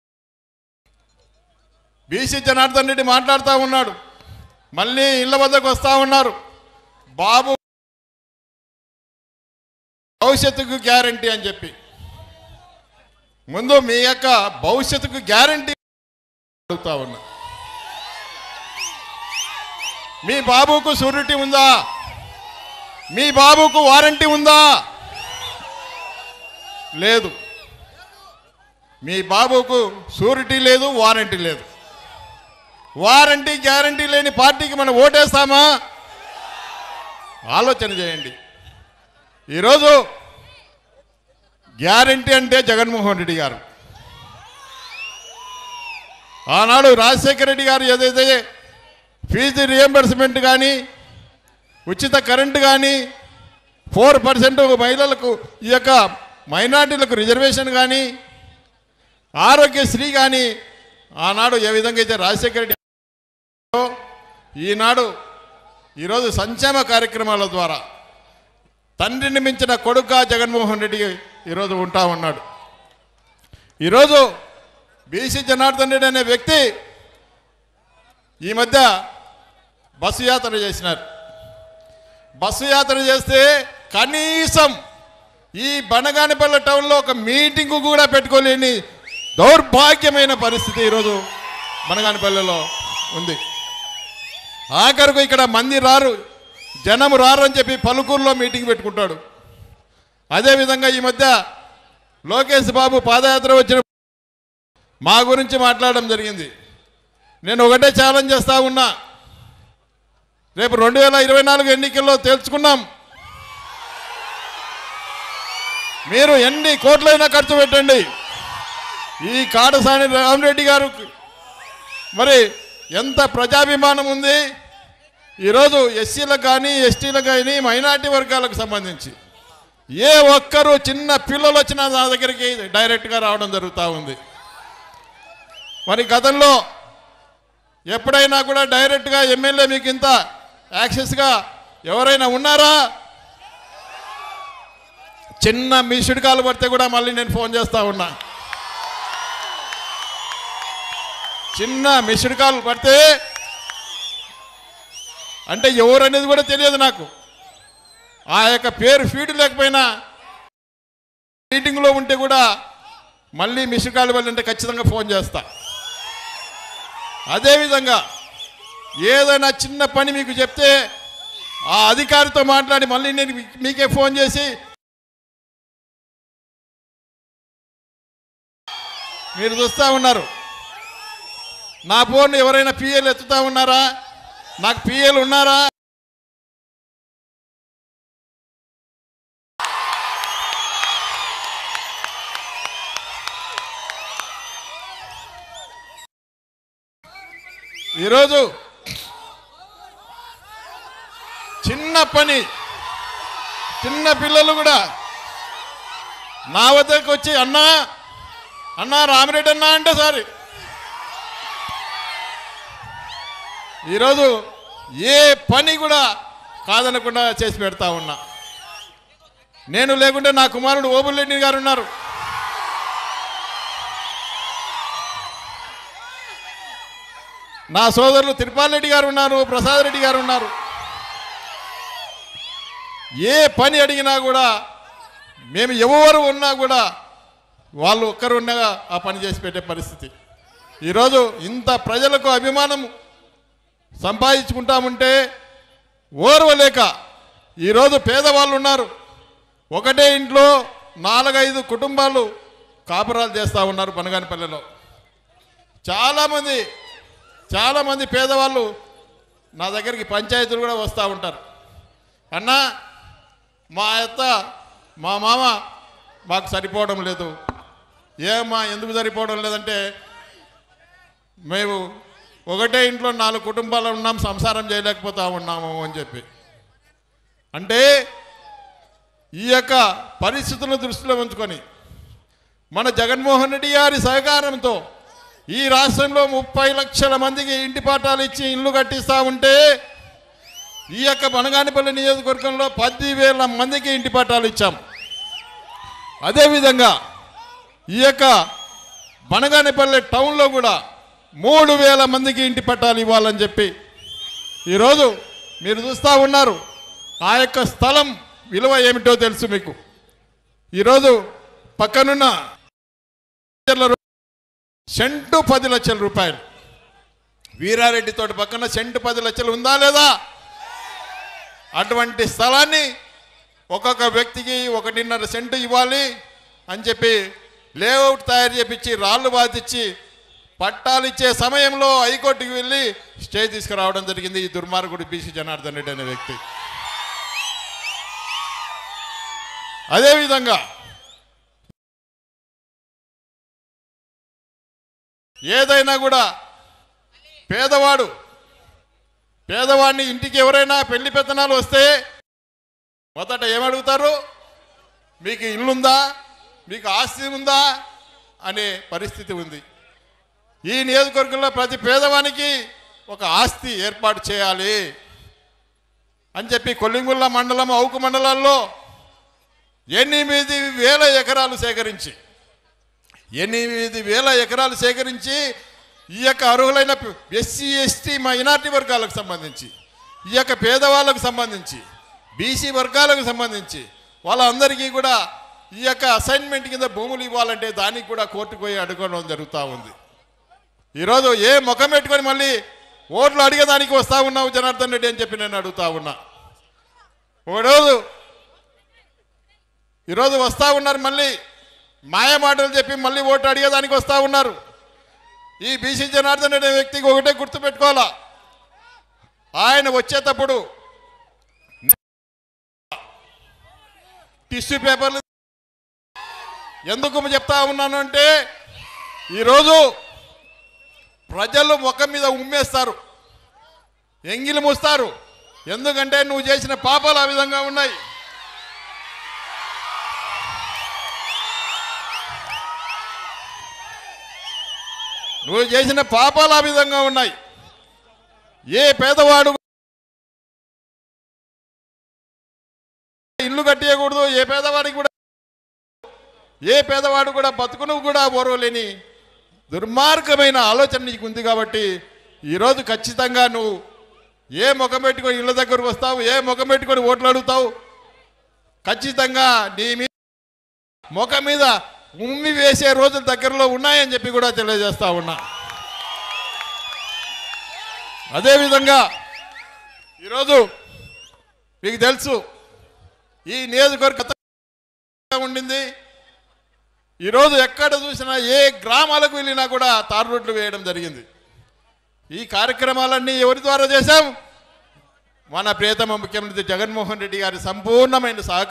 బీసీ జనార్దన్ రెడ్డి మాట్లాడుతూ ఉన్నాడు మళ్ళీ ఇళ్ళ వద్దకు వస్తూ ఉన్నారు బాబు భవిష్యత్తుకు గ్యారంటీ అని చెప్పి ముందు మీ యొక్క భవిష్యత్తుకు గ్యారంటీ అడుగుతా ఉన్నా మీ బాబుకు షూరిటీ ఉందా మీ బాబుకు వారంటీ ఉందా లేదు మీ బాబుకు షూరిటీ లేదు వారంటీ లేదు వారంటీ గ్యారంటీ లేని పార్టీకి మనం ఓటేస్తామా ఆలోచన చేయండి ఈరోజు గ్యారంటీ అంటే జగన్మోహన్ రెడ్డి గారు ఆనాడు రాజశేఖర రెడ్డి గారు ఏదైతే ఫీజు రియంబర్స్మెంట్ కానీ ఉచిత కరెంటు కానీ ఫోర్ పర్సెంట్ మహిళలకు ఈ యొక్క మైనార్టీలకు రిజర్వేషన్ కానీ ఆరోగ్యశ్రీ కానీ ఆనాడు ఏ విధంగా అయితే రాజశేఖర రెడ్డి ఈనాడు ఈరోజు సంక్షేమ కార్యక్రమాల ద్వారా తండ్రిని మించిన కొడుక జగన్మోహన్ రెడ్డి ఈరోజు ఉంటా ఉన్నాడు ఈరోజు బీసీ జనార్దన్ రెడ్డి అనే వ్యక్తి ఈ మధ్య బస్సు యాత్ర చేసినారు బస్సు యాత్ర చేస్తే కనీసం ఈ బనగానిపల్లి టౌన్లో ఒక మీటింగ్ కూడా పెట్టుకోలేని దౌర్భాగ్యమైన పరిస్థితి ఈరోజు బనగానిపల్లిలో ఉంది ఆఖరుకు ఇక్కడ మంది రారు జనం రారు అని చెప్పి పలుకూరులో మీటింగ్ పెట్టుకుంటాడు అదేవిధంగా ఈ మధ్య లోకేష్ బాబు పాదయాత్ర వచ్చిన మా గురించి మాట్లాడడం జరిగింది నేను ఒకటే ఛాలెంజ్ చేస్తా ఉన్నా రేపు రెండు వేల ఇరవై నాలుగు ఎన్నికల్లో తేల్చుకున్నాం మీరు ఎన్ని కోట్లైనా ఖర్చు పెట్టండి ఈ కాడసాని రామరెడ్డి గారు మరి ఎంత ప్రజాభిమానం ఉంది ఈరోజు ఎస్సీలకు కానీ ఎస్టీలకు కానీ మైనార్టీ వర్గాలకు సంబంధించి ఏ ఒక్కరు చిన్న పిల్లలు వచ్చినా నా దగ్గరికి డైరెక్ట్గా రావడం జరుగుతూ ఉంది మరి గతంలో ఎప్పుడైనా కూడా డైరెక్ట్గా ఎమ్మెల్యే మీకు ఇంత యాక్సెస్గా ఎవరైనా ఉన్నారా చిన్న మిస్డ్ కాల్ పడితే కూడా మళ్ళీ నేను ఫోన్ చేస్తా ఉన్నా చిన్న మిస్డ్ కాల్ పడితే అంటే ఎవరు అనేది కూడా తెలియదు నాకు ఆ యొక్క పేరు ఫీడ్ లేకపోయినా మీటింగ్లో ఉంటే కూడా మళ్ళీ మిస్డ్ కాల్ వెళ్ళంటే ఖచ్చితంగా ఫోన్ చేస్తా అదేవిధంగా ఏదైనా చిన్న పని మీకు చెప్తే ఆ అధికారితో మాట్లాడి మళ్ళీ నేను మీ- మీకే ఫోన్ చేసి మీరు చూస్తూ ఉన్నారు నా ఫోన్ ఎవరైనా పిఎల్ ఎత్తుతా ఉన్నారా నాకు పిఎల్ ఉన్నారా ఈరోజు చిన్న పని చిన్న పిల్లలు కూడా నా వద్దకు వచ్చి అన్నా అన్నా రామిరెడ్డి అన్నా అంటే సారీ ఈరోజు ఏ పని కూడా కాదనకుండా చేసి పెడతా ఉన్నా నేను లేకుంటే నా కుమారుడు ఓబుల్రెడ్డి గారు ఉన్నారు నా సోదరులు తిరుపాల్ రెడ్డి గారు ఉన్నారు ప్రసాద్ రెడ్డి గారు ఉన్నారు ఏ పని అడిగినా కూడా మేము ఎవరు ఉన్నా కూడా వాళ్ళు ఒక్కరు ఉండగా ఆ పని చేసి పెట్టే పరిస్థితి ఈరోజు ఇంత ప్రజలకు అభిమానం సంపాదించుకుంటామంటే ఓర్వలేక ఈరోజు పేదవాళ్ళు ఉన్నారు ఒకటే ఇంట్లో నాలుగైదు కుటుంబాలు కాపురాలు చేస్తూ ఉన్నారు పనగానిపల్లెలో చాలామంది చాలామంది పేదవాళ్ళు నా దగ్గరికి పంచాయతీలు కూడా వస్తూ ఉంటారు అన్నా మా అత్త మా మామ మాకు సరిపోవడం లేదు ఏమా ఎందుకు సరిపోవడం లేదంటే మేము ఒకటే ఇంట్లో నాలుగు కుటుంబాలు ఉన్నాం సంసారం చేయలేకపోతా ఉన్నాము అని చెప్పి అంటే ఈ యొక్క పరిస్థితులను దృష్టిలో ఉంచుకొని మన జగన్మోహన్ రెడ్డి గారి సహకారంతో ఈ రాష్ట్రంలో ముప్పై లక్షల మందికి ఇంటి పాఠాలు ఇచ్చి ఇల్లు కట్టిస్తా ఉంటే ఈ యొక్క బనగానిపల్లి నియోజకవర్గంలో పదివేల మందికి ఇంటి పట్టాలు ఇచ్చాం అదేవిధంగా ఈ యొక్క బనగానిపల్లి టౌన్లో కూడా మూడు వేల మందికి ఇంటి పట్టాలు ఇవ్వాలని చెప్పి ఈరోజు మీరు చూస్తూ ఉన్నారు ఆ యొక్క స్థలం విలువ ఏమిటో తెలుసు మీకు ఈరోజు పక్కనున్న సెంటు పది లక్షల రూపాయలు వీరారెడ్డి తోటి పక్కన సెంటు పది లక్షలు ఉందా లేదా అటువంటి స్థలాన్ని ఒక్కొక్క వ్యక్తికి ఒకటిన్నర సెంటు ఇవ్వాలి అని చెప్పి లేఅవుట్ తయారు చేపించి రాళ్ళు బాధించి పట్టాలు ఇచ్చే సమయంలో హైకోర్టుకి వెళ్ళి స్టే తీసుకురావడం జరిగింది ఈ దుర్మార్గుడు బీసీ జనార్దన్ రెడ్డి అనే వ్యక్తి అదేవిధంగా ఏదైనా కూడా పేదవాడు పేదవాడిని ఇంటికి ఎవరైనా పెళ్లి పెత్తనాలు వస్తే మొదట ఏమడుగుతారు మీకు ఇల్లుందా మీకు ఆస్తి ఉందా అనే పరిస్థితి ఉంది ఈ నియోజకవర్గంలో ప్రతి పేదవానికి ఒక ఆస్తి ఏర్పాటు చేయాలి అని చెప్పి కొల్లింగుళ్ళ మండలం అవుకు మండలాల్లో ఎనిమిది వేల ఎకరాలు సేకరించి ఎనిమిది వేల ఎకరాలు సేకరించి ఈ యొక్క అర్హులైన ఎస్సీ ఎస్టీ మైనార్టీ వర్గాలకు సంబంధించి ఈ యొక్క పేదవాళ్ళకు సంబంధించి బీసీ వర్గాలకు సంబంధించి వాళ్ళందరికీ కూడా ఈ యొక్క అసైన్మెంట్ కింద భూములు ఇవ్వాలంటే దానికి కూడా కోర్టుకు పోయి అడగడం జరుగుతూ ఉంది ఈరోజు ఏ ముఖం పెట్టుకొని మళ్ళీ ఓట్లు అడిగేదానికి వస్తా ఉన్నావు జనార్దన్ రెడ్డి అని చెప్పి నేను అడుగుతా ఉన్నా ఒకరోజు ఈరోజు వస్తా ఉన్నారు మళ్ళీ మాయ మాటలు చెప్పి మళ్ళీ ఓటు అడిగేదానికి వస్తా ఉన్నారు ఈ బీసీ జనార్దన్ అనే వ్యక్తికి ఒకటే గుర్తుపెట్టుకోవాలా ఆయన వచ్చేటప్పుడు టిష్యూ పేపర్లు ఎందుకు చెప్తా ఉన్నాను అంటే ఈరోజు ప్రజలు ముఖం మీద ఉమ్మేస్తారు ఎంగిలి మూస్తారు ఎందుకంటే నువ్వు చేసిన పాపాలు ఆ విధంగా ఉన్నాయి నువ్వు చేసిన పాపాలు ఆ విధంగా ఉన్నాయి ఏ పేదవాడు ఇల్లు కట్టేయకూడదు ఏ పేదవాడికి కూడా ఏ పేదవాడు కూడా బతుకును కూడా ఓర్వలేని దుర్మార్గమైన ఆలోచన నీకు ఉంది కాబట్టి ఈరోజు ఖచ్చితంగా నువ్వు ఏ ముఖం పెట్టుకొని ఇళ్ళ దగ్గరకు వస్తావు ఏ ముఖం పెట్టుకొని ఓట్లు అడుగుతావు ఖచ్చితంగా నీ మీద ముఖం మీద ఉమ్మి వేసే రోజులు దగ్గరలో ఉన్నాయని చెప్పి కూడా తెలియజేస్తా ఉన్నా అదేవిధంగా ఈరోజు మీకు తెలుసు ఈ నియోజకవర్గ ఉండింది ఈరోజు ఎక్కడ చూసినా ఏ గ్రామాలకు వెళ్ళినా కూడా తారు రోడ్లు వేయడం జరిగింది ఈ కార్యక్రమాలన్నీ ఎవరి ద్వారా చేశాం మన ప్రియతమ ముఖ్యమంత్రి జగన్మోహన్ రెడ్డి గారి సంపూర్ణమైన సహకారం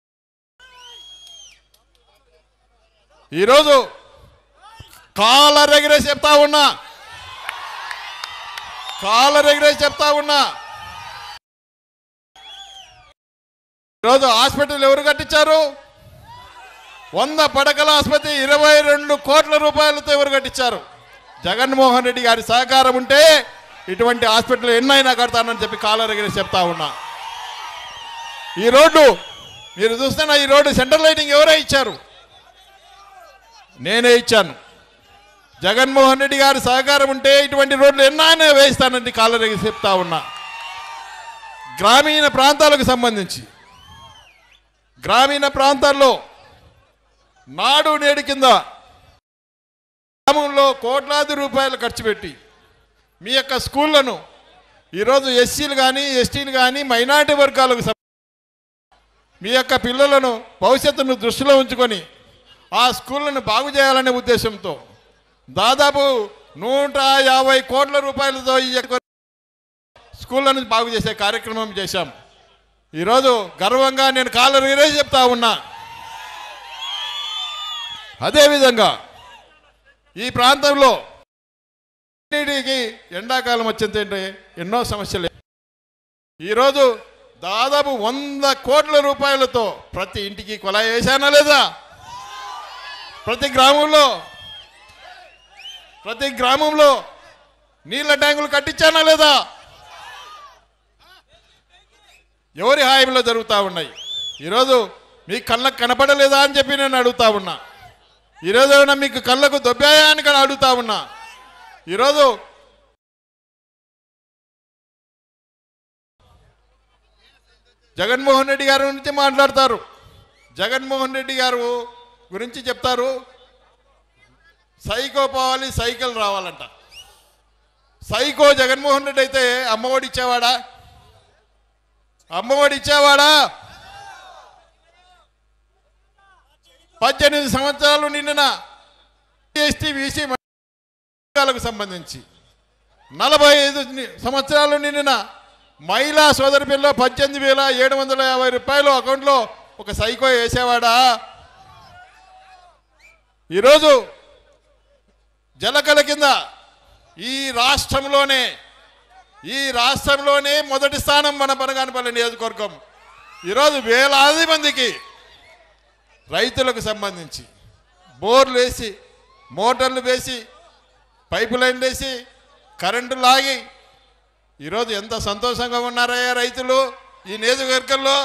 ఈరోజు కాలరెగరేసి చెప్తా ఉన్నా కాలరెగరేసి చెప్తా ఉన్నా ఈరోజు హాస్పిటల్ ఎవరు కట్టించారు వంద పడకల ఆసుపత్రి ఇరవై రెండు కోట్ల రూపాయలతో ఎవరు కట్టించారు జగన్మోహన్ రెడ్డి గారి సహకారం ఉంటే ఇటువంటి హాస్పిటల్ ఎన్నైనా కడతానని చెప్పి కాలరగిరి చెప్తా ఉన్నా ఈ రోడ్డు మీరు చూస్తున్న ఈ రోడ్డు సెంట్రల్ లైటింగ్ ఎవరే ఇచ్చారు నేనే ఇచ్చాను జగన్మోహన్ రెడ్డి గారి సహకారం ఉంటే ఇటువంటి రోడ్లు ఎన్నైనా వేయిస్తానని కాలరగి చెప్తా ఉన్నా గ్రామీణ ప్రాంతాలకు సంబంధించి గ్రామీణ ప్రాంతాల్లో నాడు నేడు కింద గ్రామంలో కోట్లాది రూపాయలు ఖర్చు పెట్టి మీ యొక్క స్కూళ్లను ఈరోజు ఎస్సీలు కానీ ఎస్టీలు కానీ మైనారిటీ వర్గాలకు సం- మీ యొక్క పిల్లలను భవిష్యత్తును దృష్టిలో ఉంచుకొని ఆ స్కూళ్ళను బాగు చేయాలనే ఉద్దేశంతో దాదాపు నూట యాభై కోట్ల రూపాయలతో ఈ యొక్క స్కూళ్ళను బాగు చేసే కార్యక్రమం చేశాం ఈరోజు గర్వంగా నేను కాలర్ వీరే చెప్తా ఉన్నా అదేవిధంగా ఈ ప్రాంతంలో నీటికి ఎండాకాలం వచ్చిందంటే ఎన్నో సమస్యలు ఈరోజు దాదాపు వంద కోట్ల రూపాయలతో ప్రతి ఇంటికి కొలాయి వేశానా లేదా ప్రతి గ్రామంలో ప్రతి గ్రామంలో నీళ్ళ ట్యాంకులు కట్టించానా లేదా ఎవరి హాయంలో జరుగుతూ ఉన్నాయి ఈరోజు మీ కళ్ళకు కనపడలేదా అని చెప్పి నేను అడుగుతా ఉన్నా ఈరోజు ఏమైనా మీకు కళ్ళకు దొబ్బాయా అని కూడా అడుగుతా ఉన్నా ఈరోజు జగన్మోహన్ రెడ్డి గారి గురించి మాట్లాడతారు జగన్మోహన్ రెడ్డి గారు గురించి చెప్తారు సైకో పోవాలి సైకిల్ రావాలంట సైకో జగన్మోహన్ రెడ్డి అయితే అమ్మఒడి ఇచ్చేవాడా అమ్మఒడి ఇచ్చేవాడా పద్దెనిమిది సంవత్సరాలు నిండిన ఎస్టీ బీసీ వర్గాలకు సంబంధించి నలభై ఐదు ని- సంవత్సరాలు నిండిన మహిళా సోదరి పిల్ల పద్దెనిమిది వేల ఏడు వందల యాభై రూపాయలు అకౌంట్లో ఒక సైకో వేసేవాడా ఈరోజు జలకల కింద ఈ రాష్ట్రంలోనే ఈ రాష్ట్రంలోనే మొదటి స్థానం మన బనగానపల్లి నియోజకవర్గం ఈరోజు వేలాది మందికి రైతులకు సంబంధించి బోర్లు వేసి మోటార్లు వేసి పైపు లైన్లు వేసి కరెంటు లాగి ఈరోజు ఎంత సంతోషంగా ఉన్నారయ్యా రైతులు ఈ నియోజకవర్గంలో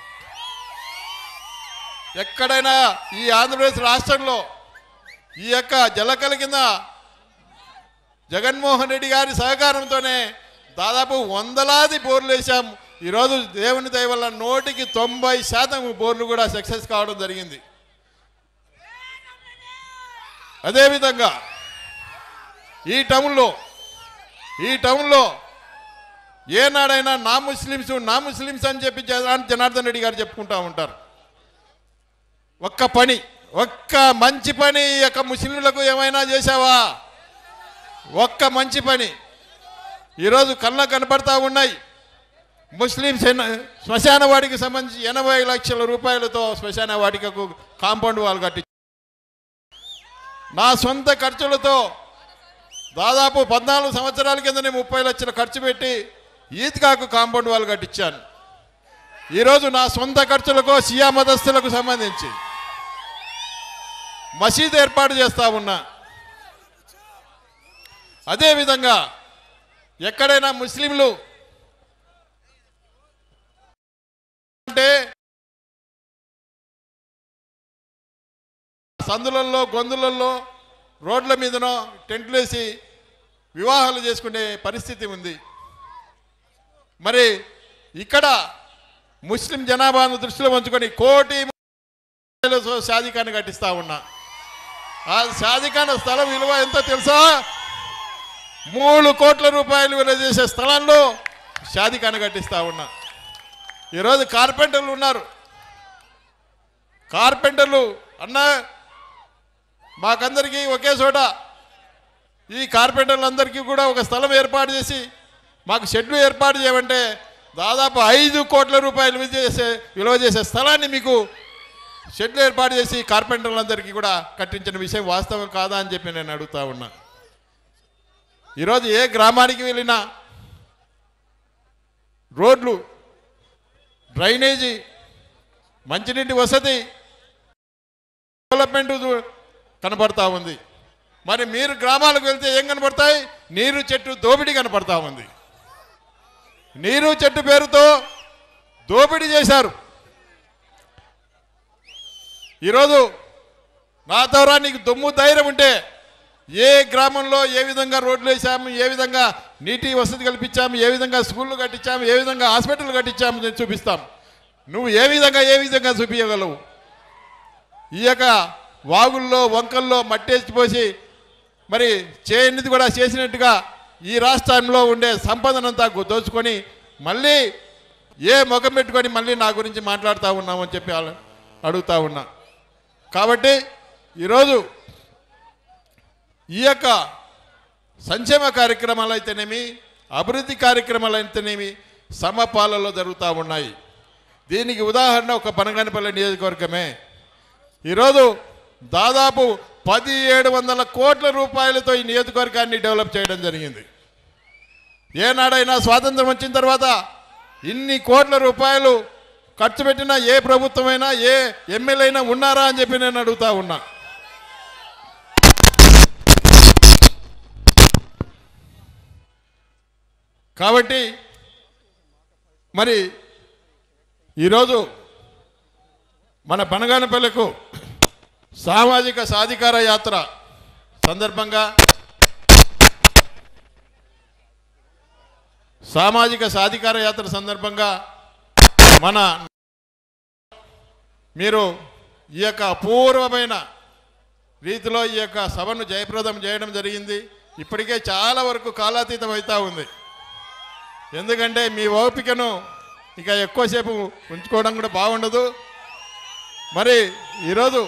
ఎక్కడైనా ఈ ఆంధ్రప్రదేశ్ రాష్ట్రంలో ఈ యొక్క జలకల కింద జగన్మోహన్ రెడ్డి గారి సహకారంతోనే దాదాపు వందలాది బోర్లు వేసాం ఈరోజు దేవుని దయ వల్ల నూటికి తొంభై శాతం బోర్లు కూడా సక్సెస్ కావడం జరిగింది అదేవిధంగా ఈ టౌన్లో ఈ టౌన్లో ఏనాడైనా నా ముస్లిమ్స్ నా ముస్లిమ్స్ అని చెప్పి జనా- జనార్దన్ రెడ్డి గారు చెప్పుకుంటా ఉంటారు ఒక్క పని ఒక్క మంచి పని ఈ యొక్క ముస్లింలకు ఏమైనా చేశావా ఒక్క మంచి పని ఈరోజు కళ్ళ కనపడతా ఉన్నాయి ముస్లిం సెన- శ్మశాన వాటికి సంబంధించి ఎనభై లక్షల రూపాయలతో శ్మశాన వాటికకు కాంపౌండ్ వాళ్ళు కట్టి నా సొంత ఖర్చులతో దాదాపు పద్నాలుగు సంవత్సరాల కిందనే ముప్పై లక్షల ఖర్చు పెట్టి ఈద్గాకు కాంపౌండ్ వాళ్ళు కట్టించాను ఈరోజు నా సొంత ఖర్చులకు సియా మతస్థులకు సంబంధించి మసీద్ ఏర్పాటు చేస్తా ఉన్నా అదేవిధంగా ఎక్కడైనా ముస్లింలు అంటే సందులలో గొంతులలో రోడ్ల మీదనో టెంట్లు వేసి వివాహాలు చేసుకునే పరిస్థితి ఉంది మరి ఇక్కడ ముస్లిం జనాభాను దృష్టిలో ఉంచుకొని కోటి రూపాయలతో షాదిఖాన్ని కట్టిస్తా ఉన్నా ఆ షాదిఖాన్ స్థలం విలువ ఎంతో తెలుసా మూడు కోట్ల రూపాయలు విలువ చేసే స్థలంలో షాదిఖాన్ని కట్టిస్తా ఉన్నా ఈరోజు కార్పెంటర్లు ఉన్నారు కార్పెంటర్లు అన్నా మాకందరికీ ఒకే చోట ఈ కార్పెంటర్లందరికీ కూడా ఒక స్థలం ఏర్పాటు చేసి మాకు షెడ్లు ఏర్పాటు చేయమంటే దాదాపు ఐదు కోట్ల రూపాయలు విలువ చేసే విలువ చేసే స్థలాన్ని మీకు షెడ్లు ఏర్పాటు చేసి కార్పెంటర్లందరికీ కూడా కట్టించిన విషయం వాస్తవం కాదా అని చెప్పి నేను అడుగుతా ఉన్నా ఈరోజు ఏ గ్రామానికి వెళ్ళినా రోడ్లు డ్రైనేజీ మంచినీటి వసతి డెవలప్మెంట్ చూ- కనబడతా ఉంది మరి మీరు గ్రామాలకు వెళ్తే ఏం కనబడతాయి నీరు చెట్టు దోపిడీ కనపడతా ఉంది నీరు చెట్టు పేరుతో దోపిడీ చేశారు ఈరోజు నా ద్వారా నీకు దొమ్ము ధైర్యం ఉంటే ఏ గ్రామంలో ఏ విధంగా రోడ్లు వేసాము ఏ విధంగా నీటి వసతి కల్పించాము ఏ విధంగా స్కూళ్ళు కట్టించాము ఏ విధంగా హాస్పిటల్ కట్టించాము నేను చూపిస్తాం నువ్వు ఏ విధంగా ఏ విధంగా చూపించగలవు ఈ యొక్క వాగుల్లో వంకల్లో మట్టేసిపోసి మరి చేయనిది కూడా చేసినట్టుగా ఈ రాష్ట్రంలో ఉండే సంపదనంతా గు- దోచుకొని మళ్ళీ ఏ ముఖం పెట్టుకొని మళ్ళీ నా గురించి మాట్లాడుతూ ఉన్నామని చెప్పి వాళ్ళ- అడుగుతా ఉన్నా కాబట్టి ఈరోజు ఈ యొక్క సంక్షేమ కార్యక్రమాలు అయితేనేమి అభివృద్ధి కార్యక్రమాలు అయితేనేమి సమపాలలో జరుగుతూ ఉన్నాయి దీనికి ఉదాహరణ ఒక పనగానిపల్లి నియోజకవర్గమే ఈరోజు దాదాపు పదిహేడు వందల కోట్ల రూపాయలతో ఈ నియోజకవర్గాన్ని డెవలప్ చేయడం జరిగింది ఏనాడైనా స్వాతంత్రం వచ్చిన తర్వాత ఇన్ని కోట్ల రూపాయలు ఖర్చు పెట్టిన ఏ ప్రభుత్వమైనా ఏ ఎమ్మెల్యే అయినా ఉన్నారా అని చెప్పి నేను అడుగుతా ఉన్నా కాబట్టి మరి ఈరోజు మన బనగానపల్లెకు సామాజిక సాధికార యాత్ర సందర్భంగా సామాజిక సాధికార యాత్ర సందర్భంగా మన మీరు ఈ యొక్క అపూర్వమైన రీతిలో ఈ యొక్క సభను జయప్రదం చేయడం జరిగింది ఇప్పటికే చాలా వరకు కాలాతీతం అవుతా ఉంది ఎందుకంటే మీ ఓపికను ఇక ఎక్కువసేపు ఉంచుకోవడం కూడా బాగుండదు మరి ఈరోజు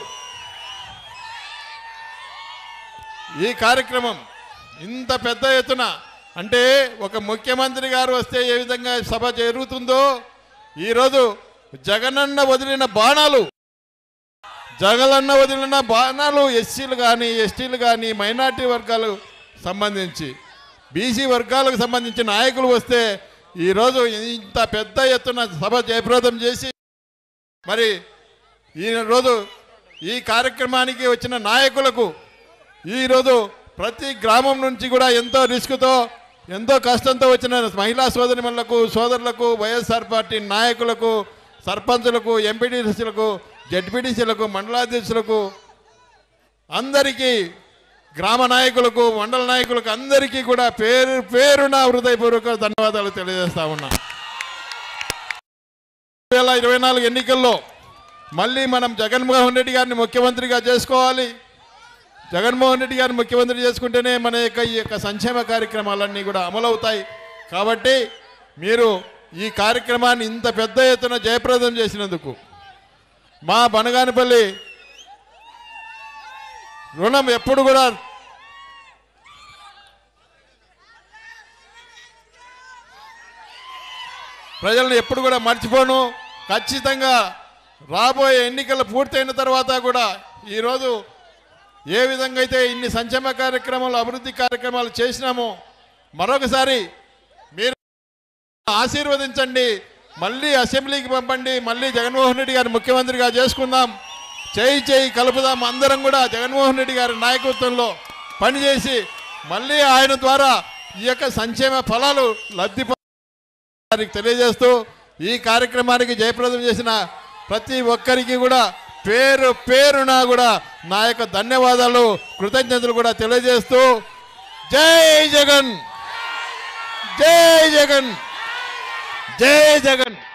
ఈ కార్యక్రమం ఇంత పెద్ద ఎత్తున అంటే ఒక ముఖ్యమంత్రి గారు వస్తే ఏ విధంగా సభ జరుగుతుందో ఈరోజు జగనన్న వదిలిన బాణాలు జగనన్న వదిలిన బాణాలు ఎస్సీలు కానీ ఎస్టీలు కానీ మైనార్టీ వర్గాలు సంబంధించి బీసీ వర్గాలకు సంబంధించిన నాయకులు వస్తే ఈరోజు ఇంత పెద్ద ఎత్తున సభ జయప్రదం చేసి మరి ఈరోజు ఈ కార్యక్రమానికి వచ్చిన నాయకులకు ఈరోజు ప్రతి గ్రామం నుంచి కూడా ఎంతో రిస్క్తో ఎంతో కష్టంతో వచ్చిన మహిళా సోదరిమణులకు సోదరులకు వైఎస్ఆర్ పార్టీ నాయకులకు సర్పంచులకు ఎంపీటీసీలకు జడ్పీటీసీలకు మండలాధ్యక్షులకు అందరికీ గ్రామ నాయకులకు మండల నాయకులకు అందరికీ కూడా పేరు పేరున హృదయపూర్వక ధన్యవాదాలు తెలియజేస్తా ఉన్నా వేల ఇరవై నాలుగు ఎన్నికల్లో మళ్ళీ మనం జగన్మోహన్ రెడ్డి గారిని ముఖ్యమంత్రిగా చేసుకోవాలి జగన్మోహన్ రెడ్డి గారిని ముఖ్యమంత్రి చేసుకుంటేనే మన యొక్క ఈ యొక్క సంక్షేమ కార్యక్రమాలన్నీ కూడా అమలవుతాయి కాబట్టి మీరు ఈ కార్యక్రమాన్ని ఇంత పెద్ద ఎత్తున జయప్రదం చేసినందుకు మా బనగానిపల్లి రుణం ఎప్పుడు కూడా ప్రజలను ఎప్పుడు కూడా మర్చిపోను ఖచ్చితంగా రాబోయే ఎన్నికలు పూర్తయిన తర్వాత కూడా ఈరోజు ఏ విధంగా అయితే ఇన్ని సంక్షేమ కార్యక్రమాలు అభివృద్ధి కార్యక్రమాలు చేసినామో మరొకసారి మీరు ఆశీర్వదించండి మళ్ళీ అసెంబ్లీకి పంపండి మళ్ళీ జగన్మోహన్ రెడ్డి గారిని ముఖ్యమంత్రిగా చేసుకుందాం చేయి చేయి కలుపుదాం అందరం కూడా జగన్మోహన్ రెడ్డి గారి నాయకత్వంలో పనిచేసి మళ్ళీ ఆయన ద్వారా ఈ యొక్క సంక్షేమ ఫలాలు లబ్ధి పొ- వారికి తెలియజేస్తూ ఈ కార్యక్రమానికి జయప్రదం చేసిన ప్రతి ఒక్కరికి కూడా పేరు పేరున కూడా నా యొక్క ధన్యవాదాలు కృతజ్ఞతలు కూడా తెలియజేస్తూ జై జగన్ జై జగన్ జై జగన్